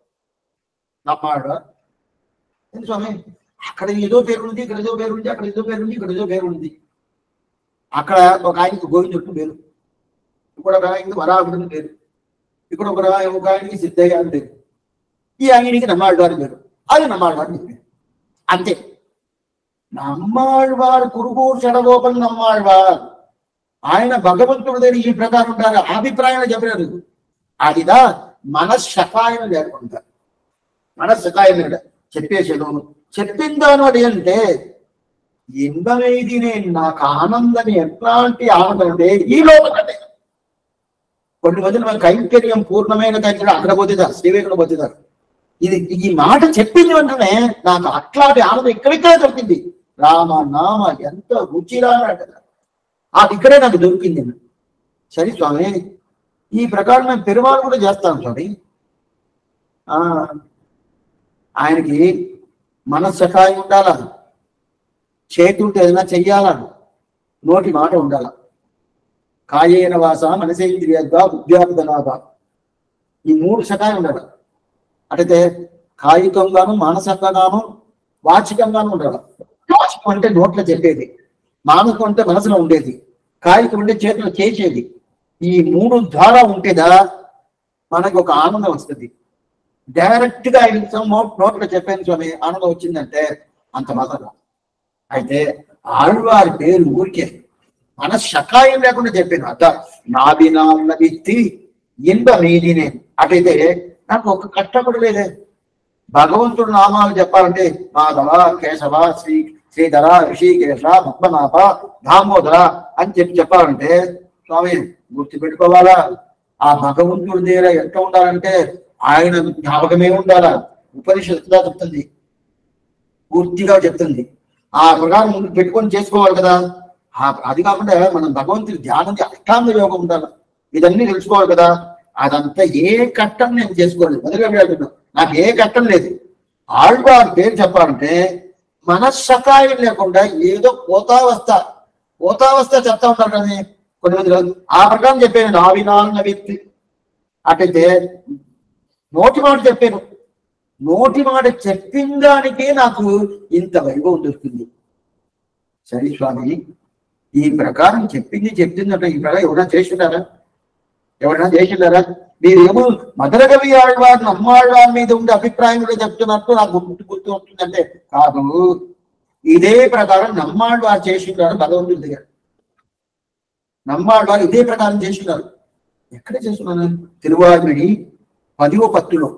నమ్మాడు ఏంటి స్వామి అక్కడ ఏదో పేరు ఉంది ఇక్కడ ఏదో పేరు ఉంది అక్కడ ఏదో పేరు ఉంది ఇక్కడ ఏదో పేరు ఉంది అక్కడ ఒక ఆయనకి గోవిందుడు పేరు ఇక్కడ ఒక ఆయనకి వరాహుడు పేరు ఇక్కడ ఒక రా- ఒక ఆయనకి సిద్ధయ్య అని పేరు ఈ ఆయనకి నమ్మాళ్ళవారి పేరు అది నమ్మాళ్ళవారి పేరు అంతే నమ్మాళ్ళవారు కురుగూరు చెడగోపం నమ్మాళ్ళవారు ఆయన భగవంతుడి దగ్గర ఈ ప్రకారం ఉంటారు అభిప్రాయం చెప్పలేదు అదిదా మనశకాయం లేకుండా మనశకాయం లేకుండా చెప్పేసాను చెప్పిన దాని వాడు ఏంటంటే ఇందనేది నేను నాకు ఆనందని ఎట్లాంటి ఆనందం అంటే ఈ లోపలనే కొన్ని మంది మన కైంకర్యం పూర్ణమైన కైంకర్యం అక్కడ పోతుందా శ్రీవేకుడు పోతుందా ఇది ఈ మాట చెప్పింది వెంటనే నాకు అట్లాంటి ఆనందం ఇక్కడిక్కడే దొరికింది రామ నామ ఎంత రుచిరా కదా అది ఇక్కడే నాకు దొరికింది సరే స్వామి ఈ ప్రకారం మేము పెరుమాళ్ళు కూడా చేస్తాం స్వామి ఆ ఆయనకి మనస్సకాయం ఉండాలా చేతుంటే ఏదైనా చెయ్యాలా నోటి మాట ఉండాల కాయేన వాస మనసేంద్రియద్వా బుద్ధ్యార్థనాభ ఈ మూడు సకాయం ఉండాలి అంటే కాయికంగాను మానసికంగాను వాచికంగాను ఉండాలి వాచికం అంటే నోట్లో చెప్పేది మానసికం అంటే మనసులో ఉండేది కాయికం అంటే చేతిలో చేసేది ఈ మూడు ద్వారా ఉంటేదా మనకు ఒక ఆనందం వస్తుంది డైరెక్ట్ గా ఐదు నిమిషం నోట్ నోట్లో చెప్పాను స్వామి ఆనందం వచ్చిందంటే అంత మాత్రం రాదు. అయితే ఆళ్వారి పేరు ఊరికే మన శకాయం లేకుండా చెప్పాను అత నాది నాన్న విత్తి ఇంద నీది నేను అటైతే నాకు ఒక కష్టపడి లేదే భగవంతుడు నామాలు చెప్పాలంటే మాధవ కేశవ శ్రీ శ్రీధర ఋషికేశ పద్మనాభ దామోదర అని చెప్పి చెప్పాలంటే స్వామి గుర్తు పెట్టుకోవాలా ఆ భగవంతుడి దగ్గర ఎట్లా ఉండాలంటే ఆయన జ్ఞాపకమే ఉండాలా ఉపనిషత్తుగా చెప్తుంది పూర్తిగా చెప్తుంది ఆ ప్రకారం ముందు పెట్టుకొని చేసుకోవాలి కదా ఆ అది కాకుండా మనం భగవంతుడి ధ్యానం చే- అష్టాంగ యోగం ఉండాలి ఇదన్నీ తెలుసుకోవాలి కదా అదంతా ఏ కట్టం నేను చేసుకోలేదు మొదలుగా వెళ్తున్నాను నాకు ఏ కట్టం లేదు ఆళ్వారి పేరు చెప్పాలంటే మనస్సకాయం లేకుండా ఏదో పోతావస్థ పోతావస్థ చెప్తా ఉంటారు కానీ కొన్ని మంది ఆ ప్రకారం చెప్పాను నావినాన్న వ్యక్తి అటైతే నోటి మాట చెప్పాను నోటి మాట చెప్పిన దానికే నాకు ఇంత వైభవం దొరికింది సరే స్వామి ఈ ప్రకారం చెప్పింది చెప్తుందంటే ఈ ప్రకారం ఎవరైనా చేస్తున్నారా ఎవరైనా చేస్తున్నారా మీరేమో మధుర కవి ఆళ్వారు నమ్మాళ్వారి మీద ఉండే అభిప్రాయం కూడా చెప్తున్నట్టు నాకు గుర్తు గుర్తు వస్తుందంటే కాదు ఇదే ప్రకారం నమ్మాళ్వారు చేసినారు భగవంతుడి దగ్గర నమ్మాళ్వారు ఇదే ప్రకారం చేసినారు ఎక్కడ చేస్తున్నాను తిరువాడిని పదివ పత్తులో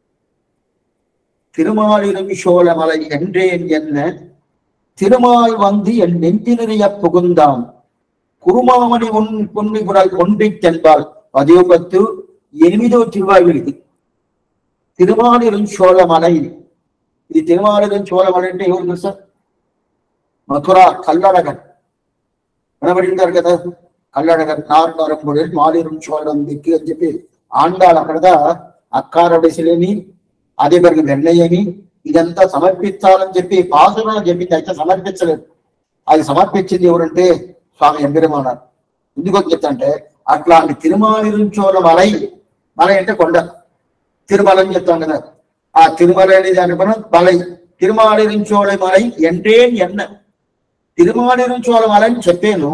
திருமாலிரும் சோழமலை என்றேன் என்ன திருமால் வந்து என் நெஞ்சினிறைய புகுந்தான் కురుమామణి ఉన్ కొన్ని కూడా కొండిట్టెన్బాల్ పదో పత్తు ఎనిమిదో తిరువాయుడు ఇది తిరుమాలిరం చోళమల ఇది ఇది తిరుమాలిరం చోళమల అంటే ఎవరు తెలుసా మథుర కల్లడగర్ వినబడింటారు కదా కల్లడగర్ నారు నరంబుడు మాలిరం చోళం దిక్కు అని చెప్పి ఆండాలు అక్కడగా అక్కారడసిలేని అదే మరి వెన్నయ్యని ఇదంతా సమర్పించాలని చెప్పి పాసులను చెప్పింది అయితే సమర్పించలేదు అది సమర్పించింది ఎవరంటే స్వామి ఎంబిరమానారు ఎందుకు చెప్తాంటే అట్లాంటి తిరుమాలించోల మలై మలై అంటే కొండ తిరుమల అని చెప్తాం కదా ఆ తిరుమల అనేది దాని పని మలై తిరుమాలించోల మలై ఎంటే ఎన్న తిరుమాలించోల మలై అని చెప్పాను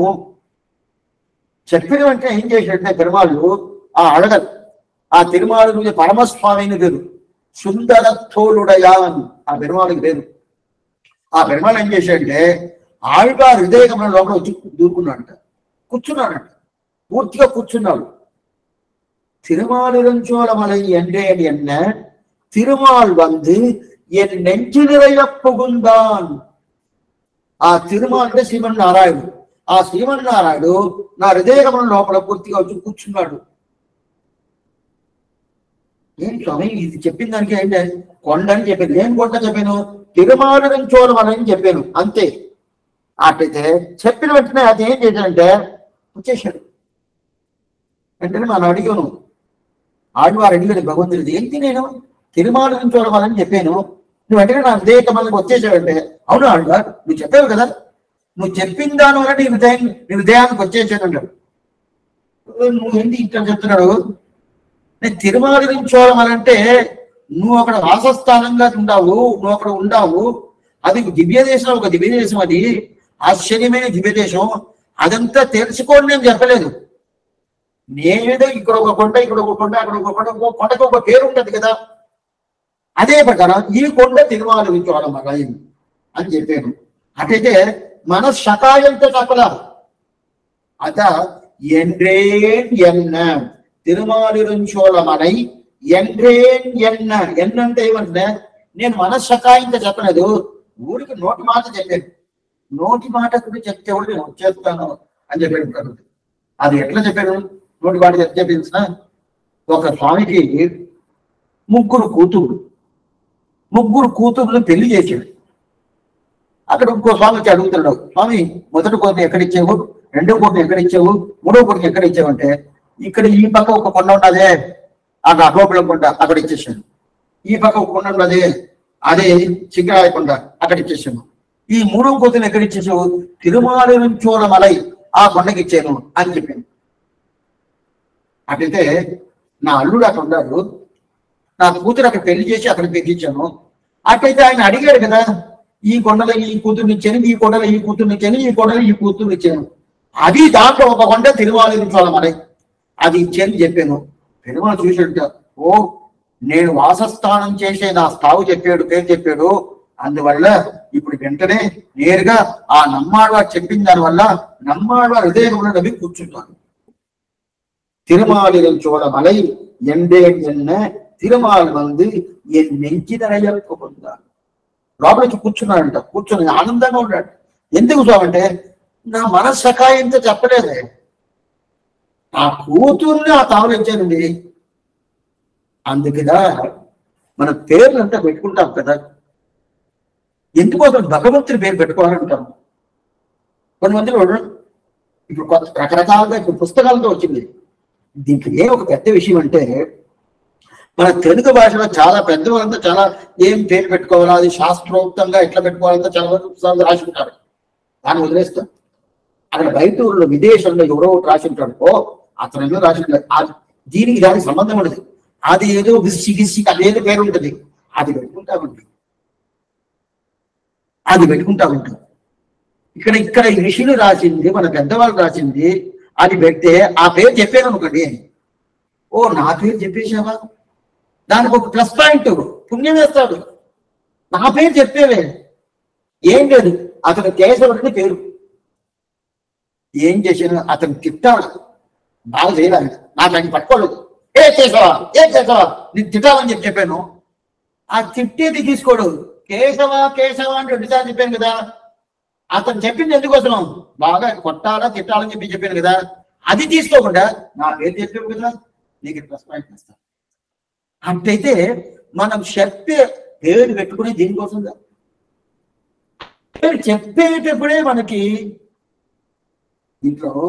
చెప్పిన వెంటనే ఏం చేశాడంటే పెరుమాళ్ళు ఆ అడగరు ఆ తిరుమాలు పరమస్వామిని పేరు సుందర తోలుడయా అని ఆ పెరుమాళికి పేరు ఆ పెరుమాళ్ ఏం చేశాడంటే ఆళ్గా హృదయ కమలం లోపల వచ్చి దూరుకున్నాడంట కూర్చున్నాడంట పూర్తిగా కూర్చున్నాడు திருமாலிருஞ்சோலமலை என்றேன் என்ன திருமால் வந்து ఎన్ నెంచి నిറయ పుగుందాన్ ఆ తిరుమల అంటే శ్రీమన్నారాయణుడు ఆ శ్రీమన్నారాయణుడు నా హృదయగమనం లోపల పూర్తిగా వచ్చి కూర్చున్నాడు ఏం స్వామి ఇది చెప్పిన దానికి ఏంటి కొండ అని చెప్పాను నేను కొండ చెప్పాను తిరుమాల నుంచోలమని చెప్పాను అంతే అట్లయితే చెప్పిన వెంటనే అది ఏం చేశాడంటే వచ్చేసాడు వెంటనే మనం అడిగాను ఆడివారు అడిగాడు భగవంతుడిది ఏంటి నేను తిరుమాల నుంచోలమని చెప్పాను నువ్వు వెంటనే నా హృదయకమలకు వచ్చేసావంటే అవును ఆడివారు నువ్వు చెప్పావు కదా నువ్వు చెప్పిన దాని వల్ల నీ హృదయం నీ హృదయానికి వచ్చేసాడు అంటాడు నువ్వు ఏంటి ఇట్లా చెప్తున్నాడు నేను తిరుమల నుంచోవడం అంటే నువ్వు అక్కడ వాసస్థానంగా ఉండావు నువ్వు అక్కడ ఉండావు అది దివ్య దేశం ఒక దివ్య దేశం అది ఆశ్చర్యమైన దివ్య దేశం అదంతా తెలుసుకోండి నేను చెప్పలేదు నేనేదో ఇక్కడ ఒక కొండ ఇక్కడ ఒక కొండ అక్కడ ఒక కొండ ఒక కొండకు ఒక పేరు ఉంటది కదా అదే ప్రకారం ఈ కొండ తిరుమల నుంచోవడం అలయం అని చెప్పాను అటైతే మన శకాయంతో చెప్పలా అత என்றேன் என்ன తిరుమాలిరుంచోళమనై ఎండ్రేన్ ఎన్న ఎన్న అంటే ఏమంటే నేను మనస్సకాయంగా చెప్పలేదు ఊరికి నోటి మాట చెప్పాను నోటి మాట కూడా చెప్తే కూడా నేను వచ్చేస్తాను అని చెప్పాడు ప్రభుత్వం అది ఎట్లా చెప్పాను నోటి మాట ఎట్లా చెప్పించిన ఒక స్వామికి ముగ్గురు కూతురు ముగ్గురు కూతుర్లు పెళ్లి చేశాడు అక్కడ ఇంకో స్వామి వచ్చి అడుగుతున్నాడు స్వామి మొదటి కోరిక ఎక్కడ ఇచ్చావు రెండో కోరిక ఎక్కడ ఇచ్చావు మూడో కోరిక ఎక్కడ ఇచ్చావు అంటే ఇక్కడ ఈ పక్క ఒక కొండ ఉన్నదే ఆ అగోపురం కొండ అక్కడ ఇచ్చేసాను ఈ పక్క ఒక కొండ ఉన్నదే అదే చింగరాయ కొండ అక్కడ ఇచ్చేసాను ఈ మూడో కోతులు ఎక్కడ ఇచ్చేసావు తిరుమల నుంచోల మలై ఆ కొండకి ఇచ్చాను అని చెప్పాను అట్లయితే నా అల్లుడు అక్కడ ఉన్నాడు నా కూతురు అక్కడ పెళ్లి చేసి అక్కడ పెట్టించాను అట్లయితే ఆయన అడిగాడు కదా ఈ కొండలో ఈ కూతుర్ని ఇచ్చాను ఈ కొండలో ఈ కూతుర్ని ఇచ్చాను ఈ కొండలో ఈ కూతుర్ని ఇచ్చాను అది దాంట్లో ఒక కొండ తిరుమల నుంచోల మలై అది ఇచ్చేది చెప్పాను పెరుమల చూసాడుట ఓ నేను వాసస్థానం చేసే నా స్థావు చెప్పాడు పేరు చెప్పాడు అందువల్ల ఇప్పుడు వెంటనే నేరుగా ఆ నమ్మాళ్ళవారు చెప్పిన దాని వల్ల నమ్మాళ్ళవారు హృదయంలో నవ్వి కూర్చుంటాను திருமாலில் சோழ மலை ఎండేన్ ఎన్న తిరుమాల్ మంది ఎన్ నెంచిదనయ్యకు పొందారు లోపలికి కూర్చున్నాడంట కూర్చొని ఆనందంగా ఉన్నాడు ఎందుకు స్వామి అంటే నా మనస్సకాయంతో చెప్పలేదే ఆ కూతుర్ని ఆ తావలించానండి అందుకదా మన పేర్లు అంతా పెట్టుకుంటాం కదా ఎందుకు అసలు భగవంతుడి పేరు పెట్టుకోవాలంటాం కొంతమంది ఇప్పుడు కొత్త రకరకాలుగా ఇప్పుడు పుస్తకాలతో వచ్చింది దీంట్లో ఏ ఒక పెద్ద విషయం అంటే మన తెలుగు భాషలో చాలా పెద్దవాళ్ళంతా చాలా ఏం పేరు పెట్టుకోవాలా అది శాస్త్రోక్తంగా ఎట్లా పెట్టుకోవాలంతా చాలా మంది పుస్తకాలు రాసి ఉంటారు దాన్ని వదిలేస్తాం అక్కడ బయట ఊళ్ళో విదేశంలో ఎవరో ఒకటి రాసి ఉంటాడు ఓ అతను ఏదో రాసి ఉంటాడు. ఆ- దీనికి దానికి సంబంధం ఉండదు అది ఏదో విసి గిసి అదేదో పేరు ఉంటుంది అది పెట్టుకుంటా ఉంటుంది అది పెట్టుకుంటా ఉంటాం ఇక్కడ ఇక్కడ ఈ ఋషులు రాసింది మన పెద్దవాళ్ళు రాసింది అది పెడితే ఆ పేరు చెప్పాను అనుకోండి ఓ నా పేరు చెప్పేశావా దానికి ఒక ప్లస్ పాయింట్ పుణ్యం వేస్తాడు నా పేరు చెప్పేవే ఏం లేదు అతను కేశవుడిని పేరు ఏం చేశాను అతను తిట్టాడు బాగా చేయడానికి నాకు ఆయన పట్టుకోలేదు ఏ కేశవా ఏ కేశవా నేను తిట్టాలని చెప్పి చెప్పాను ఆ తిట్టేది తీసుకోడు కేశవ కేశవ అంటే రెండుసార్లు చెప్పాను కదా అతను చెప్పింది ఎందుకోసం బాగా కొట్టాలా తిట్టాలని చెప్పి చెప్పాను కదా అది తీసుకోకుండా నా పేరు చెప్పావు కదా నీకు ప్లస్ పాయింట్ ఇస్తాను అట్టయితే మనం చెప్పే పేరు పెట్టుకుని దీనికోసం కాదు. పేరు చెప్పేటప్పుడే మనకి దీంట్లో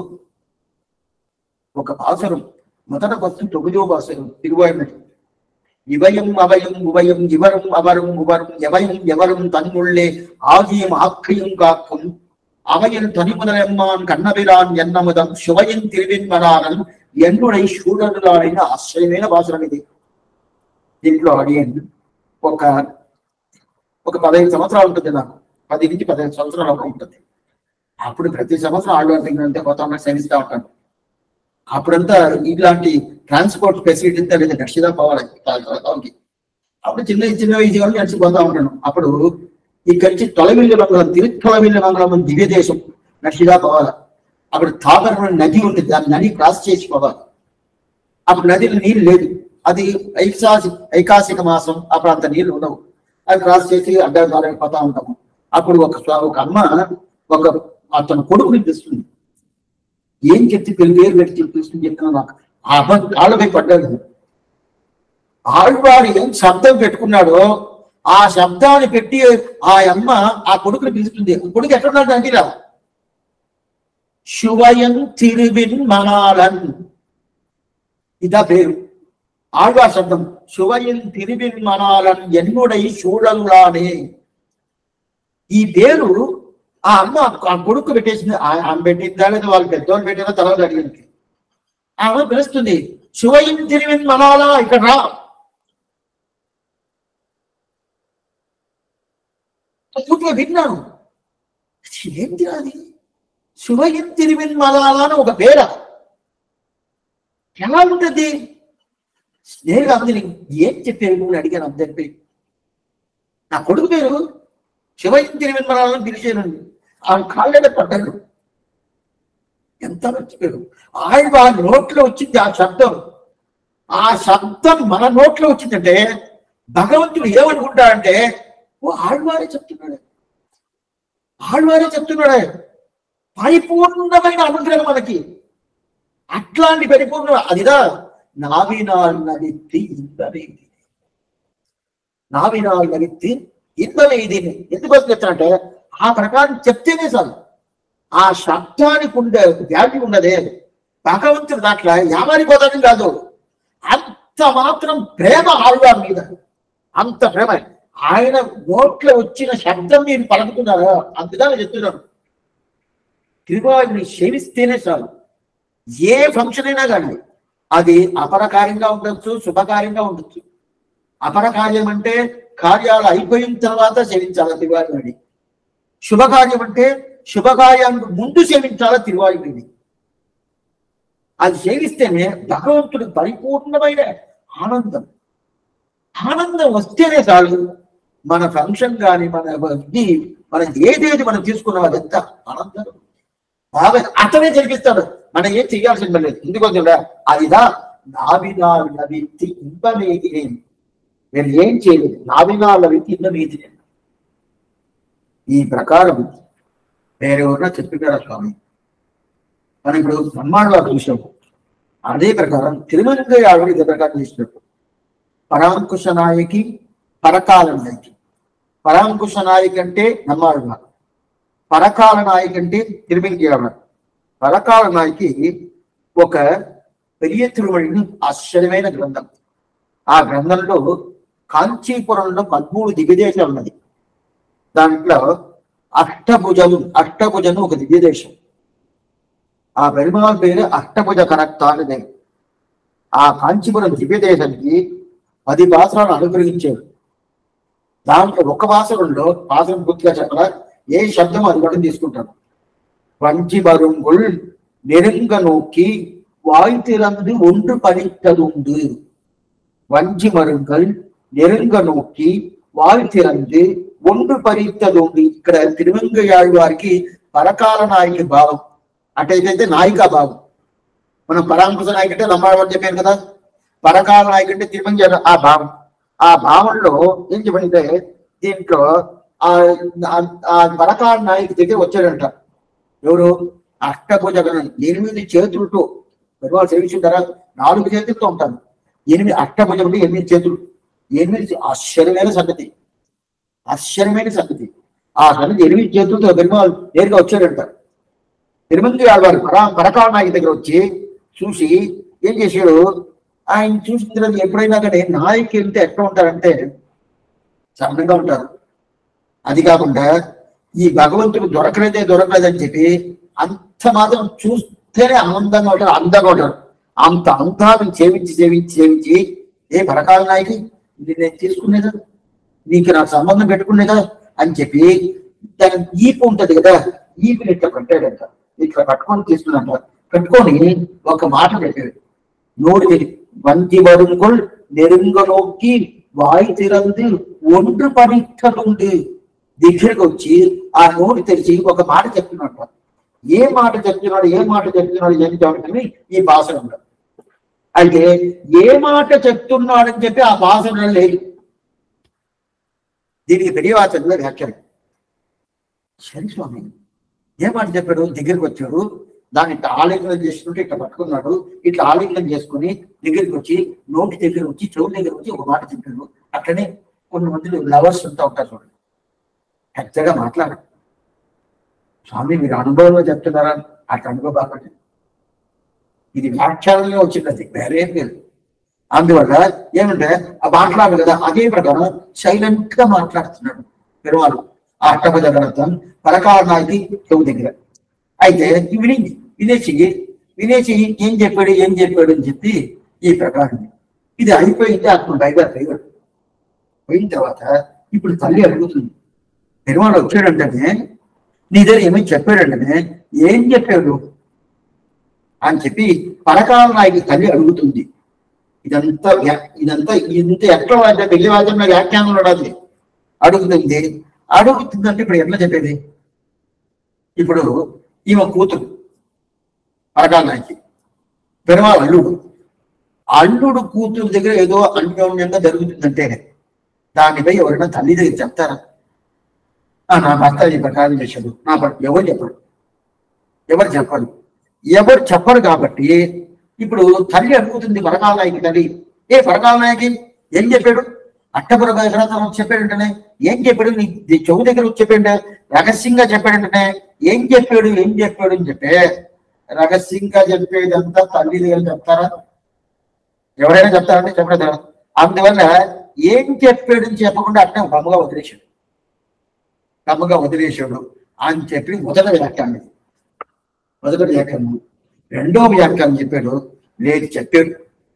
ఒక భాషరం మొదట వస్తు తొమ్మిదో భాషరం తిరువాయినట్టు ఇవయం అవయం ఉభయం ఇవరం అవరం ఉవరం ఎవయం ఎవరం తన్నుள்ளే ஆகியும் ஆக்கையும் காக்கும் அவையின் தனிமுதலம்மான் கண்ணபிரான் ఎన్నముదం శుభయం తిరువిన్మరానం ఎన్నుడై శూడనులాడిన ఆశ్చర్యమైన భాషరం ఇది దీంట్లో అడియన్ ఒక ఒక పదహైదు సంవత్సరాలు ఉంటుంది నాకు పది నుంచి పదిహేను సంవత్సరాలు అప్పుడు ఉంటుంది అప్పుడు ప్రతి సంవత్సరం ఆడవారి దగ్గర అంతే కొత్త అమ్మాయి సేవిస్తూ ఉంటాను అప్పుడంతా ఇలాంటి ట్రాన్స్పోర్ట్ ఫెసిలిటీ అంతా లేదు నడిచిదా పోవాలి టౌన్కి అప్పుడు చిన్న చిన్న వయసు వాళ్ళు నడిచిపోతా ఉంటాను అప్పుడు ఇక్కడి నుంచి తొలవిల్లి మంగళం తిరుత్తొలవిల్లి మంగళం అని దివ్య దేశం నడిచిదా పోవాలి అప్పుడు తాపర్ నది ఉంటుంది ఆ నది క్రాస్ చేసి పోవాలి అప్పుడు నదిలో నీళ్ళు లేదు అది ఐకాసి ఐకాసిక మాసం అప్పుడు అంత నీళ్లు ఉండవు అది క్రాస్ చేసి అడ్డా ద్వారా పోతా ఉంటాము అప్పుడు ఒక స్వా- ఒక అమ్మ ఒక అతను కొడుకుని తెస్తుంది ఏం చెప్తే పెళ్లి పేరు పెట్టి చెప్పిస్తుంది చెప్తున్నా నాకు ఆ అబ్బాయి కాళ్ళపై పడ్డాడు ఆళ్వాడు ఏం శబ్దం పెట్టుకున్నాడో ఆ శబ్దాన్ని పెట్టి ఆ అమ్మ ఆ కొడుకుని పిలుస్తుంది ఆ కొడుకు ఎక్కడున్నాడు అంటీరా శువయం తిరువిన్ మనాలన్ ఇదా పేరు ఆళ్వార్ శబ్దం శువయం తిరువిన్ మనాలన్ ఎన్నుడై చూడలులానే ఈ పేరు ఆ అమ్మ ఆ కొడుకు పెట్టేసింది ఆ- ఆమె పెట్టిందా లేదా వాళ్ళు పెద్దవాళ్ళు పెట్టినా తర్వాత అడిగింది ఆమె పిలుస్తుంది శివయం తిరివిన్ మనాలా ఇక్కడ రా పూర్తిగా విన్నాను ఏంటి అది శివయం తిరివిన్ మలాలా అని ఒక పేర ఎలా ఉంటుంది నేను అందరి ఏం చెప్పారు నువ్వు అడిగాను అందరి నా కొడుకు పేరు శివయం తిరివిన్ మలాలని పిలిచానండి ఆ కాళ్ళ పడ్డాడు ఎంత మర్చిపోయారు ఆయన వాళ్ళ నోట్లో వచ్చింది ఆ శబ్దం ఆ శబ్దం మన నోట్లో వచ్చిందంటే భగవంతుడు ఏమనుకుంటాడంటే ఓ ఆళ్వారే చెప్తున్నాడు ఆళ్వారే చెప్తున్నాడే పరిపూర్ణమైన అనుగ్రహం మనకి అట్లాంటి పరిపూర్ణ అదిదా నావినాల్ నవిత్తి ఇன்பమేది నావినాల్ నవిత్తి ఇன்பమేది ఎందుకోసం చెప్తానంటే ఆ ప్రకారం చెప్తేనే చాలు ఆ శబ్దానికి ఉండే వ్యాధి ఉన్నదే భగవంతుడు దాంట్లో యామారిపోతాడని కాదు అంత మాత్రం ప్రేమ ఆళ్వార్ మీద అంత ప్రేమ ఆయన నోట్లో వచ్చిన శబ్దం మీరు పలుకుతున్నారా అందుగా నేను చెప్తున్నాను తిరువారిని సేవిస్తేనే చాలు ఏ ఫంక్షన్ అయినా కానీ అది అపరకార్యంగా ఉండొచ్చు శుభకార్యంగా ఉండొచ్చు అపరకార్యం అంటే కార్యాలు అయిపోయిన తర్వాత సేవించాలి తిరువారిని శుభకార్యం అంటే శుభకార్యానికి ముందు సేవించాలా తిరువారిని అది సేవిస్తేనే భగవంతుడి పరిపూర్ణమైన ఆనందం ఆనందం వస్తేనే చాలు మన ఫంక్షన్ కానీ మన ఇది మనం ఏదేది మనం తీసుకున్నాం అదంతా ఆనందం బాగా అతనే జరిపిస్తాడు మనం ఏం చేయాల్సిన లేదు ఎందుకో తెలుసా అదిదా నావినాల్ నవిత్తి ఇంపమేది నేను నేను ఏం చేయలేదు నావినాల్ నవిత్తి ఇంపమేది నేను ఈ ప్రకారం వేరెవరన్నా చెప్పినారా స్వామి మనం ఇప్పుడు బ్రహ్మాండ చూసాము అదే ప్రకారం తిరుమల ఆవిడ ఇదే ప్రకారం చేసినట్టు పరాంకుశ నాయకి పరకాల నాయకి పరాంకుశ నాయకి అంటే నమ్మాడు పరకాల నాయకి అంటే తిరుమల పరకాల నాయకి ఒక పెరియ తిరుమలని ఆశ్చర్యమైన గ్రంథం ఆ గ్రంథంలో కాంచీపురంలో పదమూడు దివ్యదేశాలు ఉన్నది దాంట్లో అష్టభుజం అష్టభుజం ఒక దివ్యదేశం ఆ పెరుమాళ్ పేరు అష్టభుజ కనక్త అనేది ఆ కాంచీపురం దివ్యదేశానికి పది భాషలను అనుగ్రహించారు దాంట్లో ఒక భాషలో భాషను పూర్తిగా చెప్పరా ఏ శబ్దం అది కూడా తీసుకుంటాను వంచి బరుంగుల్ நெருங்க நோக்கி வாய் திறந்து ஒன்று பறித்தது உண்டு வஞ்சி மருங்கள் நெருங்க நோக்கி వాయి తిరంది ఒండు పరీత్తది ఉంది ఇక్కడ తిరువంగయాழ்వారికి పరకాల నాయకి భావం అటైతే నాయికా భావం మనం పరాంకుశ నాయకు అంటే లంబాడని చెప్పాను కదా పరకాల నాయకు అంటే తిరువంగ ఆ భావం ఆ భావంలో ఏం చెప్పంటే దీంట్లో ఆ ఆ- ఆ పరకాల నాయకు దగ్గర వచ్చాడంట ఎవరు అష్టభుజగణం ఎనిమిది చేతులతో పెద్దవాళ్ళు సేవించుంటారా నాలుగు చేతులతో ఉంటారు ఎనిమిది అష్టభుజం అంటే ఎనిమిది చేతులు ఎనిమిది ఆశ్చర్యమైన సంగతి ఆశ్చర్యమైన సంగతి ఆ సంగతి ఎనిమిది చేతులతో పెరుమాళ్ళు నేరుగా వచ్చాడంట తిరుమంది ఆడవారు పరా పరకాల నాయకు దగ్గర వచ్చి చూసి ఏం చేశాడు ఆయన చూసిన తర్వాత ఎప్పుడైనా కానీ నాయకు వెళ్తే ఎట్లా ఉంటారంటే సన్నంగా ఉంటారు అది కాకుండా ఈ భగవంతుడు దొరకలేదే దొరకలేదని చెప్పి అంత మాత్రం చూస్తేనే ఆనందంగా ఉంటారు అందంగా ఉంటారు అంత అందాన్ని సేవించి సేవించి సేవించి ఏ పరకాల నాయకి ఇది నేను తీసుకునేదా నీకు నాకు సంబంధం పెట్టుకునేదా అని చెప్పి దాని ఈపు ఉంటది కదా ఈపుని ఇట్లా కట్టాడంట ఇట్లా కట్టుకొని తీసుకున్నంట కట్టుకొని ఒక మాట చెప్పాడు నోడి వంటి వరుంగుల్ నెరుంగ నోక్కి వాయి తిరంది ఒండ్రు పడిట్టలుండి దగ్గరకు వచ్చి ఆ నోటి తెరిచి ఒక మాట చెప్తున్నట్ట ఏ మాట చెప్తున్నాడు ఏ మాట చెప్తున్నాడు ఏం చెప్పని ఈ భాషణంలో అయితే ఏ మాట చెప్తున్నాడని చెప్పి ఆ భాషణలో లేదు దీనికి పెరియవాచంలో వ్యాఖ్యానం సరే స్వామి ఏ మాట చెప్పాడు దగ్గరికి వచ్చాడు దాన్ని ఇట్లా ఆలింగనం చేసుకుంటే ఇట్లా పట్టుకున్నాడు ఇట్లా ఆలింగనం చేసుకుని దగ్గరికి వచ్చి నోటి దగ్గర వచ్చి చెవుల దగ్గర వచ్చి ఒక మాట చెప్పాడు అట్లనే కొన్ని మంది లవర్స్ ఉంటా ఉంటారు చూడండి పెద్దగా మాట్లాడు స్వామి మీరు అనుభవంలో చెప్తున్నారా అట్లా అనుకోబాకండి ఇది వ్యాఖ్యానంలో వచ్చినది వేరేం లేదు అందువల్ల ఏమంటే ఆ మాట్లాడు కదా అదే ప్రకారం సైలెంట్ గా మాట్లాడుతున్నాడు పెరుమాలు ఆ అష్టపద గ్రంథం పరకారణానికి చెవు దగ్గర అయితే వినింది వినేసి వినేసి ఏం చెప్పాడు ఏం చెప్పాడు అని చెప్పి ఈ ప్రకారం ఇది అయిపోయింది అతను బయట పోయాడు పోయిన తర్వాత ఇప్పుడు తల్లి అడుగుతుంది పెరుమాళ్ వచ్చాడంటేనే నీ దగ్గర ఏమీ చెప్పాడంటేనే ఏం చెప్పాడు అని చెప్పి పరకాల నాయకి తల్లి అడుగుతుంది ఇదంతా వ్యా- ఇదంతా ఇంత ఎట్లా అంటే పెళ్లి వాద్యం వ్యాఖ్యానం ఉండాలి అడుగుతుంది అడుగుతుందంటే ఇప్పుడు ఎట్లా చెప్పేది ఇప్పుడు ఈమె కూతురు పరకాల నాయకి పెరుమాళ్ అల్లుడు అల్లుడు కూతురు దగ్గర ఏదో అన్యోన్యంగా జరుగుతుందంటే దానిపై ఎవరైనా తల్లి దగ్గర చెప్తారా ఆ, నా భర్త ఈ ప్రకారం చేశాడు నా భర్త ఎవరు చెప్పరు ఎవరు చెప్పరు ఎవరు చెప్పరు కాబట్టి ఇప్పుడు తల్లి అడుగుతుంది పరకాల నాయకి తల్లి ఏ పరకాల నాయకి ఏం చెప్పాడు అట్టపుర గ్రంథం చెప్పాడంటనే ఏం చెప్పాడు నీ నీ చెవు దగ్గర వచ్చి చెప్పాడు రహస్యంగా చెప్పాడంటనే ఏం చెప్పాడు ఏం చెప్పాడు అని చెప్పే రహస్యంగా చెప్పేదంతా తల్లి దగ్గర చెప్తారా ఎవరైనా చెప్తారంటే చెప్పడం లేదు. అందువల్ల ఏం చెప్పాడు అని చెప్పకుండా అట్నే బొమ్మగా వదిలేశాడు బొమ్మగా వదిలేశాడు అని చెప్పి మొదటి వ్యాఖ్యానం ఇది. మొదటి వ్యాఖ్యానం రెండో వ్యాఖ్యానం చెప్పాడు లేదు చెప్పాడు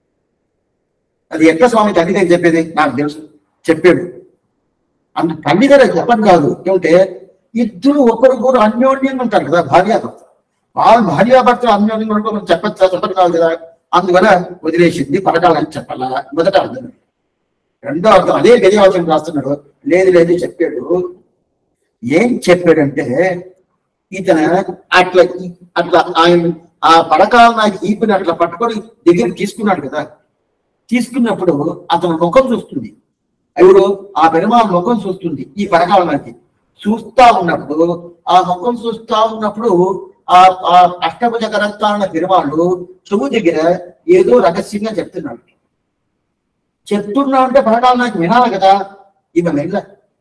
అది ఎట్లా స్వామి తల్లి దగ్గర చెప్పేది నాకు తెలుసు చెప్పాడు అంత తల్లి దగ్గర చెప్పడం కాదు ఏమంటే ఇద్దరు ఒకరికొకరు అన్యోన్యంగా ఉంటారు కదా భార్యాభర్త వాళ్ళు భార్యాభర్త అన్యోన్యంగా ఉంటే మనం చెప్పచ్చా చెప్పదు కాదు కదా అందువల్ల వదిలేసింది పథకాలని చెప్పాలా మొదట అర్థం రెండో అర్థం అదే గజవాసం రాస్తున్నాడు లేదు లేదు చెప్పాడు ఏం చెప్పాడంటే ఇతను అట్లా అట్లా ఆయన ఆ పడకాల నాకు ఈపిని అట్లా పట్టుకొని దగ్గర తీసుకున్నాడు కదా తీసుకున్నప్పుడు అతను ముఖం చూస్తుంది ఎవరు ఆ పెరుమాళ ముఖం చూస్తుంది ఈ పడకాల నాకు చూస్తా ఉన్నప్పుడు ఆ ముఖం చూస్తా ఉన్నప్పుడు ఆ ఆ అష్టభుజ కరస్థాన పెరుమాళ్ళు చెవు దగ్గర ఏదో రహస్యంగా చెప్తున్నాడు చెప్తున్నా అంటే పడకాల నాకు వినాలి కదా ఈమె వెళ్ళ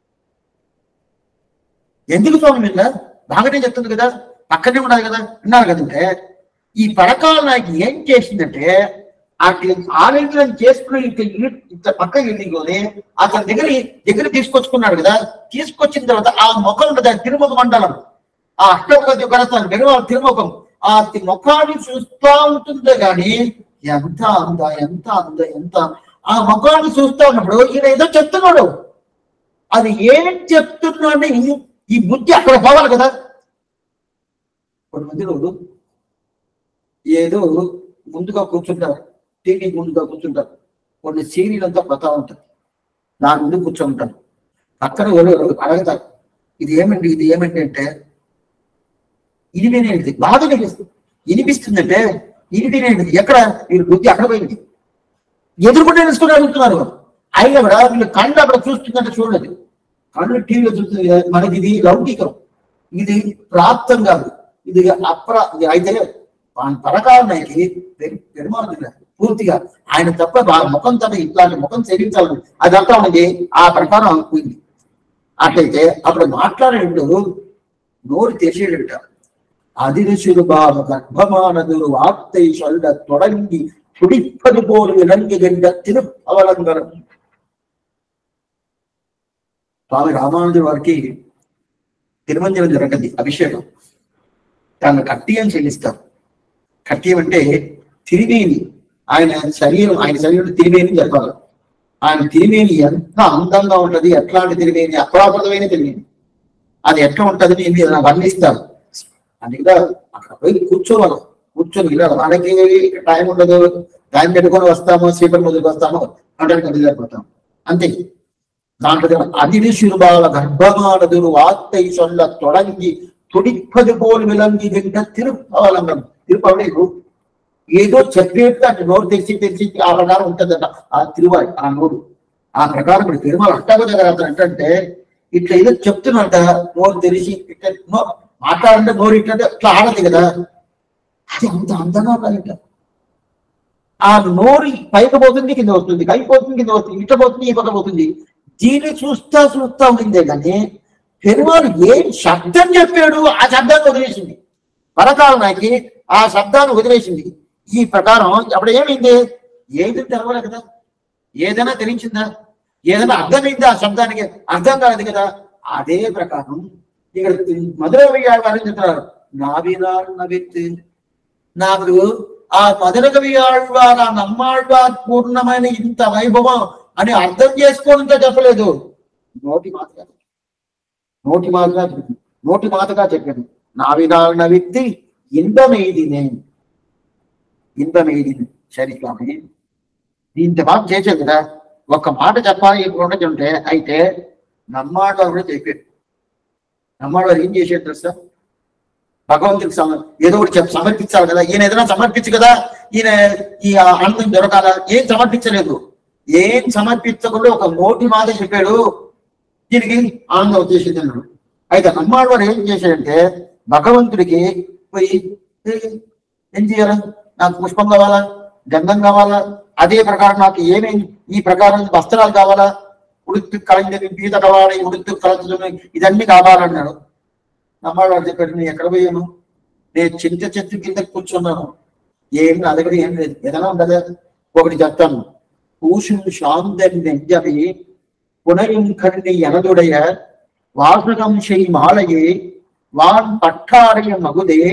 ఎందుకు స్వామి వెళ్ళ బాగానే చెప్తుంది కదా పక్కనే ఉన్నది కదా విన్నారు కదంటే ఈ పడకాల నాకు ఏం చేసిందంటే అట్లా ఆలోచన చేసుకుని ఇంత ఇల్లు- ఇంత పక్క వెళ్ళి అతని దగ్గర దగ్గర తీసుకొచ్చుకున్నాడు కదా తీసుకొచ్చిన తర్వాత ఆ ముఖం ఉంటుంది ఆ తిరుముఖ మండలం ఆ అష్టపతి కడతాను వెనుక తిరుముఖం ఆ తి- ముఖాన్ని చూస్తా ఉంటుందే గాని ఎంత అంద ఎంత అంద ఎంత ఆ ముఖాన్ని చూస్తా ఉన్నప్పుడు ఈయన ఏదో చెప్తున్నాడు అది ఏం చెప్తున్నాడు ఈ బుద్ధి అక్కడ పోవాలి కదా కొంతమందిలో ఏదో ముందుగా కూర్చుంటారు టీవీ ముందుగా కూర్చుంటారు కొన్ని సీరియల్ అంతా పోతా ఉంటారు దాని ముందు కూర్చోంటారు పక్కన ఎవరు అడగతారు ఇది ఏమండి ఇది ఏమండి అంటే ఇది వినేది బాధ వినిపిస్తుంది వినిపిస్తుందంటే ఇది వినేది ఎక్కడ వీళ్ళు బుద్ధి అక్కడ పోయింది ఎదురుకుంటే తెలుసుకుని అడుగుతున్నారు అయినా కూడా వీళ్ళు కళ్ళు అక్కడ చూస్తుందంటే చూడలేదు కళ్ళు టీవీలో చూస్తుంది కదా, మనకి ఇది లౌకికం ఇది ప్రాప్తం కాదు ఇది అప్రా ఇది అయితే ఆయన పరకాలకి పెరుమాళ పూర్తిగా ఆయన తప్ప బా- ముఖం తప్ప ఇట్లాంటి ముఖం సేవించాలి అదంతా ఉంది ఆ ప్రకారం పోయింది అట్లయితే అప్పుడు మాట్లాడేటప్పుడు నోరు తెరిచేట அதிரிசிறு பாவ கர்ப்பமானதொரு வார்த்தை சொல்ல தொடங்கி துடிப்பது போல் விளங்குகின்ற திருப்பவலங்கரம் స్వామి రామానుజు వారికి తిరుమంజనం జరగదు అభిషేకం దాన్ని కట్టియం చెల్లిస్తారు కట్టియం అంటే తిరివేని ఆయన శరీరం ఆయన శరీరం తిరివేని చెప్పాలి ఆయన తిరివేని ఎంత అందంగా ఉంటది ఎట్లాంటి తిరివేని అప్రాకృతమైన తిరివేని అది ఎట్లా ఉంటది నేను ఇలా వర్ణిస్తారు అందుకే అక్కడ పోయి కూర్చోవాలి కూర్చొని ఇలా మనకి టైం ఉండదు టైం పెట్టుకొని వస్తాము సీపర్ ముందుకు వస్తాము అంటే వెళ్ళిపోతాం అంతే దాంట్లో அதிரிசிறுபால கர்ப்பமானதொரு வார்த்தை சொல்ல தொடங்கி துடிப்பது போல் விளங்குகின்ற திருப்பவலங்கம் திருப்பవళి ఏదో చెప్పేట్టు అటు నోరు తెరిచి తెరిచి ఆ ప్రకారం ఉంటుందట ఆ తిరువాయి ఆ నోరు ఆ ప్రకారం ఇప్పుడు తిరుమల అట్టగ దగ్గర అతను ఏంటంటే ఇట్లా ఏదో చెప్తున్నట్ట నోరు తెరిచి ఇట్లా నో- మాట్లాడంటే నోరు ఇట్లా ఇట్లా ఆడదు కదా అది అంత అందంగా ఉండాలంట ఆ నోరు పైకి పోతుంది కింద వస్తుంది పైకి పోతుంది కింద వస్తుంది ఇట్లా పోతుంది ఈ పక్క పోతుంది దీన్ని చూస్తా చూస్తా ఉండిందే కానీ పెరుమాడు ఏం శబ్దం చెప్పాడు ఆ శబ్దాన్ని వదిలేసింది పరకాలనాకి ఆ శబ్దాన్ని వదిలేసింది ఈ ప్రకారం అప్పుడు ఏమైంది ఏది తెలవలే కదా ఏదైనా తెలిసిందా ఏదైనా అర్థమైందా ఆ శబ్దానికి అర్థం కాదు కదా అదే ప్రకారం ఇక్కడ మధుర వెయ్యాడు అని చెప్తున్నారు నావినాడు నవ్వెత్తి నాకు ఆ మధుర కవి ఆళ్వార్ ఆ నమ్మాళ్వార్ పూర్ణమైన ఇంత వైభవం అని అర్థం చేసుకోవడంతో చెప్పలేదు నోటి మాటగా నోటి మాటగా చెప్పింది నోటి మాటగా చెప్పాడు నావినాడిన వ్యక్తి ఇందమేదినే ఇందమేదిని సరే స్వామి ఇంత బాగా చేశాడు కదా ఒక్క మాట చెప్పాలి ఇప్పుడు ఉండకుంటే అయితే నమ్మాడు కూడా చెప్పాడు నమ్మాడు ఏం చేసాడు తెలుసా భగవంతుడికి సమ ఏదో ఒకటి చెప్ప సమర్పించాలి కదా ఈయన ఏదైనా సమర్పించు కదా ఈయన ఈ ఆనందం దొరకాల ఏం సమర్పించలేదు ఏం సమర్పించకుండా ఒక నోటి మాట చెప్పాడు దీనికి ఆనందం వచ్చేసింది అన్నాడు అయితే నమ్మాడు వాడు ఏం చేశాడంటే భగవంతుడికి పోయి "ఏ, ఏం చేయాలా నాకు పుష్పం కావాలా గంధం కావాలా అదే ప్రకారం నాకు ఏమేమి ఈ ప్రకారం వస్త్రాలు కావాలా ఉడుతు కలంజని పీత కావాలి ఉడుతు కలంజని ఇదన్నీ కావాలన్నాడు నమ్మాడు వాడు చెప్పాడు నేను ఎక్కడ పోయాను నేను చింత చెట్టు కింద కూర్చున్నాను ఏం నా దగ్గర ఏం లేదు ఏదైనా ఉండదా ఒకటి చెప్తాను పూషు శాంతం నెంజవి புனையும் கண்ணி எனதுடைய வாசகம் செய் மாலையே வான் பட்டாடைய மகுதே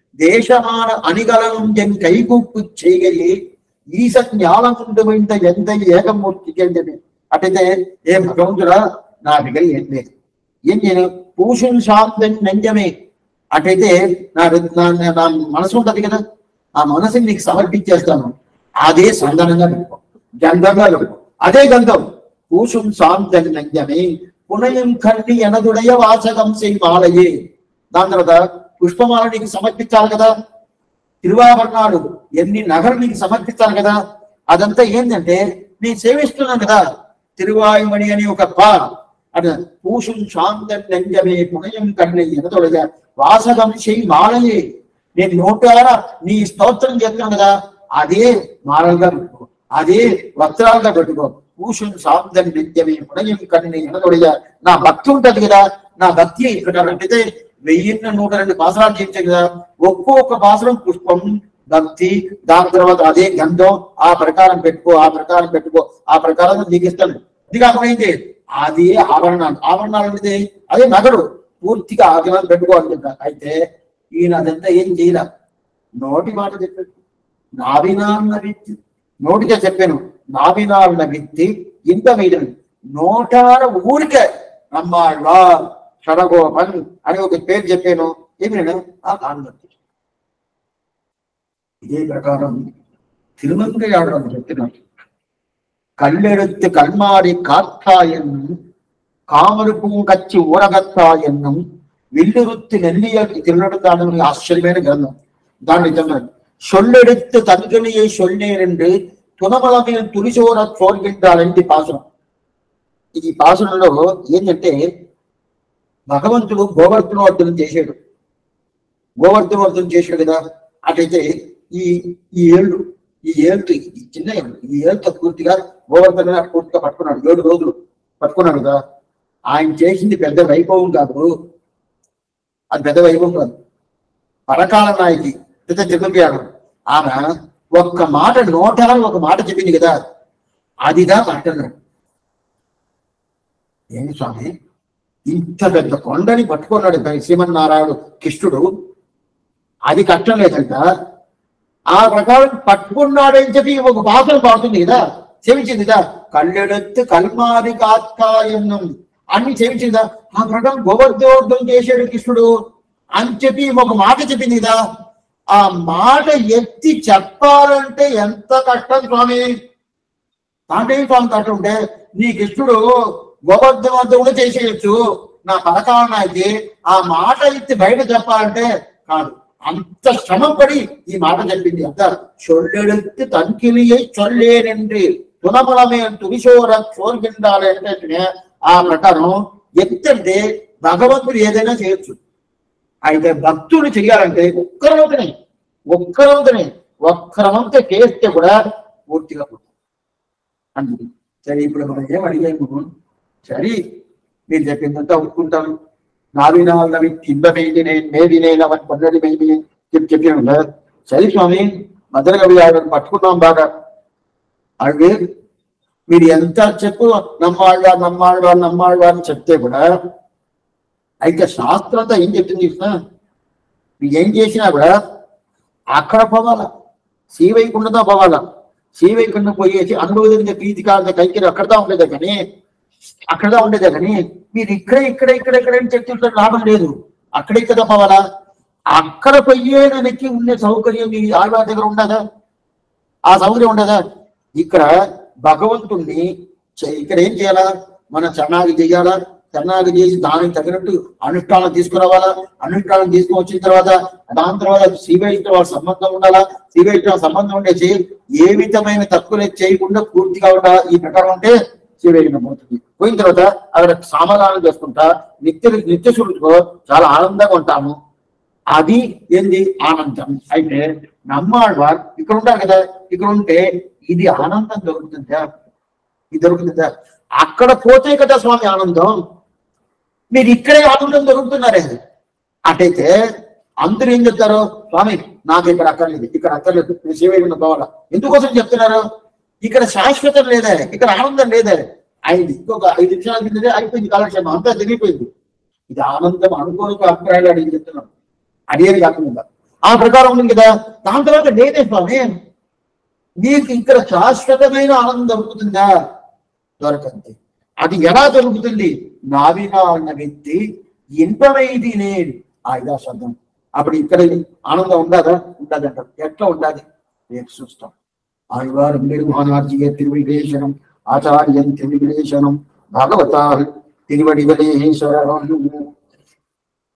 தேசமான அணிகலனும் என் கைகூப்பு செய்கையே ఈస జ్ఞానం ఉండిపోయింత ఎంత ఏకమూర్తికి అని చెప్పి అటైతే ఏ భగవంతుడా నా దగ్గర ఏం లేదు ఏం నేను పూషం శాంతం నెంజమే అటైతే నా నా- నా- నా మనసు ఉంటది కదా ఆ మనసుని నీకు సమర్పించేస్తాను అదే సంధానంగా పెట్టుకో గంధంగా పెట్టుకో అదే గంధం పూషం శాంతం నెంజమే పునయం కన్ని ఎనదుడయ వాసకం సెయి మాలయే దాని తర్వాత పుష్పమాల నీకు సమర్పించాలి కదా తిరువాభరణాలు ఎన్ని నగలు నీకు సమర్పించాలి కదా అదంతా ఏంటంటే నేను సేవిస్తున్నాను కదా తిరువాయుమణి అని ఒక పా అటు పూషం శాంతం నంజమే పునయం కన్నే ఎనదొడగ వాసగం చెయ్యి మాలయే నేను నోటారా నీ స్తోత్రం చేస్తున్నాను కదా అదే మాలలుగా పెట్టుకో అదే వస్త్రాలుగా పెట్టుకో పూషం శాంతం నిత్యమే పునయం కన్నే ఎనదొడగ నా భక్తి ఉంటది కదా నా భక్తి ఇక్కడ అంటే వెయ్యిన్న నూట రెండు పాసరాలు చేయించాయి కదా ఒక్కొక్క పాసరం పుష్పం భక్తి దాని తర్వాత అదే గంధం ఆ ప్రకారం పెట్టుకో ఆ ప్రకారం పెట్టుకో ఆ ప్రకారం నీకు ఇస్తాను ఇది కాకుండా ఏంటి అది ఆభరణాలు ఆభరణాలు అనేది అదే నగడు పూర్తిగా ఆభరణాలు పెట్టుకోవాలి కదా అయితే ఈయన అదంతా ఏం చేయలే నోటి మాట చెప్పాడు నాభినాన్న వ్యక్తి నోటిగా చెప్పాను నాభినాన్న వ్యక్తి ఇంత మీదను నోటార ఊరికే నమ్మాళ్ళ షడగోపన్ అని ఒక పేరు చెప్పాను ఏమి ఆ ఆనందం ఇదే ప్రకారం తిరుమంగయాడడం చెప్తున్నాడు కళ్ళెడుத்து కల్మారి కాత్తాయన్నం కామరు పూంకచ్చి ఊరగత్తాయన్నం విల్లురుత్తి నెల్లియ తిరునడుతాడని ఆశ్చర్యమైన గ్రంథం దాన్ని చెప్తున్నాడు సొల్లెడుத்து తనుకనిயை సొల్లేరెండు తునమలమే తులిచోర చోర్గిండాలంటి పాసురం ఈ పాసురంలో ఏంటంటే భగవంతుడు గోవర్ధనవర్ధనం చేశాడు గోవర్ధనవర్ధనం చేశాడు కదా అటైతే ఈ ఈ ఏళ్ళు ఈ ఏళ్ళు ఈ చిన్న ఏళ్ళు ఈ ఏళ్ళతో పూర్తిగా గోవర్ధన పూర్తిగా పట్టుకున్నాడు ఏడు రోజులు పట్టుకున్నాడు కదా ఆయన చేసింది పెద్ద వైభవం కాదు అది పెద్ద వైభవం కాదు పరకాల నాయకి పెద్ద చెప్పాడు ఆమె ఒక్క మాట నోటాల ఒక మాట చెప్పింది కదా అదిదా మాట్లాడినాడు ఏమి స్వామి ఇంత పెద్ద కొండని పట్టుకున్నాడు పై- శ్రీమన్నారాయణుడు కృష్ణుడు అది కష్టం లేదంట ఆ ప్రకారం పట్టుకున్నాడని చెప్పి ఒక పాత్ర పాడుతుంది కదా చెవించింది కదా కళ్ళెడెత్తి కల్మారి కాత్కాయన్నం అన్ని చెవించింది కదా ఆ ప్రకారం గోవర్ధోర్ధం చేశాడు కృష్ణుడు అని చెప్పి ఒక మాట చెప్పింది కదా ఆ మాట ఎత్తి చెప్పాలంటే ఎంత కష్టం స్వామి తాండే స్వామి కష్టం ఉంటే నీ కృష్ణుడు గోవర్ధం వద్ద కూడా చేసేయచ్చు నా పరకాలనానికి ఆ మాట ఎత్తి బయట చెప్పాలంటే కాదు అంత శ్రమపడి ఈ మాట చెప్పింది అంత చొల్లెడుத்து తన్కిలియై చొల్లేనండి తునమలమే తువిశోర చోర్గిండాలి అంటే ఆ ప్రకారం ఎత్తి అంటే భగవంతుడు ఏదైనా చేయొచ్చు అయితే భక్తుడు చెయ్యాలంటే ఒక్కరవంతనే ఒక్కరవంతనే ఒక్కరవంత చేస్తే కూడా పూర్తిగా పోతుంది అందుకు సరే ఇప్పుడు మనం ఏం అడిగాము సరే మీరు చెప్పిందంతా ఒప్పుకుంటాను నావిన వాళ్ళవి తింబమేది నేను మేది నేను అవన్నీ పన్నెండు మేది చెప్పి చెప్పాను కదా సరే స్వామి మదర్ కవి గారు పట్టుకున్నాం బాగా అడిగి మీరు ఎంత చెప్పు నమ్మాళ్ళ నమ్మాళ్ళ నమ్మాళ్ళ అని చెప్తే కూడా అయితే శాస్త్రంతో ఏం చెప్తుంది చూసినా మీరు ఏం చేసినా కూడా అక్కడ పోవాల శ్రీవైకుంఠంతో పోవాల శ్రీవైకుంఠం పోయేసి అనుభవించే ప్రీతి కాదు కైకిరి అక్కడదా ఉండేదే కానీ అక్కడదా ఉండేదే కానీ మీరు ఇక్కడ ఇక్కడ ఇక్కడ ఇక్కడ అని చెప్తుంటే లాభం లేదు అక్కడ ఇక్కడ పోవాలా అక్కడ పోయేదానికి ఉండే సౌకర్యం మీ ఆడవారి దగ్గర ఉండదా ఆ సౌకర్యం ఉండదా ఇక్కడ భగవంతుణ్ణి చే- ఇక్కడ ఏం చేయాలా మనం చరణాగి చేయాలా చరణాగి చేసి దానికి తగినట్టు అనుష్ఠానం తీసుకురావాలా అనుష్ఠానం తీసుకుని వచ్చిన తర్వాత దాని తర్వాత శ్రీవైష్ణవ వాళ్ళ సంబంధం ఉండాలా శ్రీవైష్ణవ సంబంధం ఉండేసి ఏ విధమైన తక్కువ చేయకుండా పూర్తిగా ఉండాలా ఈ ప్రకారం ఉంటే శ్రీవైష్ణవం అవుతుంది పోయిన తర్వాత అక్కడ సమాధానం చేసుకుంటా నిత్య నిత్య శుద్ధితో చాలా ఆనందంగా ఉంటాము అది ఏంది ఆనందం అయితే నమ్మాళ్వార్ ఇక్కడ ఉంటారు కదా ఇక్కడ ఉంటే ఇది ఆనందం దొరుకుతుందా ఇది దొరుకుతుందా అక్కడ పోతే కదా స్వామి ఆనందం మీరు ఇక్కడే ఆనందం దొరుకుతున్నారే అటైతే అందరూ ఏం చెప్తారు స్వామి నాకు ఇక్కడ అక్కర్లేదు ఇక్కడ అక్కర్లేదు నేను శివయ్య పోవాలా ఎందుకోసం చెప్తున్నారు ఇక్కడ శాశ్వతం లేదే ఇక్కడ ఆనందం లేదే అయింది ఇంకొక ఐదు నిమిషాల కిందనే అయిపోయింది కాలక్షేమం అంతా తిరిగిపోయింది ఇది ఆనందం అనుకోని అభిప్రాయాలు అడిగి చెప్తున్నాం అడిగేది కాకుండా ఆ ప్రకారం ఉంది కదా దాని తర్వాత నేనే స్వామి నీకు ఇక్కడ శాశ్వతమైన ఆనందం దొరుకుతుందా దొరకంది అది ఎలా దొరుకుతుంది నావినా అన్న వ్యక్తి ఇంపమైది నేను ఆ ఇదా శబ్దం అప్పుడు ఇక్కడ ఆనందం ఉండదా ఉండదంట ఎట్లా ఉండాలి రేపు చూస్తాం ఆళ్వారు నిర్మాణార్జియ తిరువిడేశనం ఆచార్యం తిరువిడేశనం భగవతా తిరువడివలేశ్వరం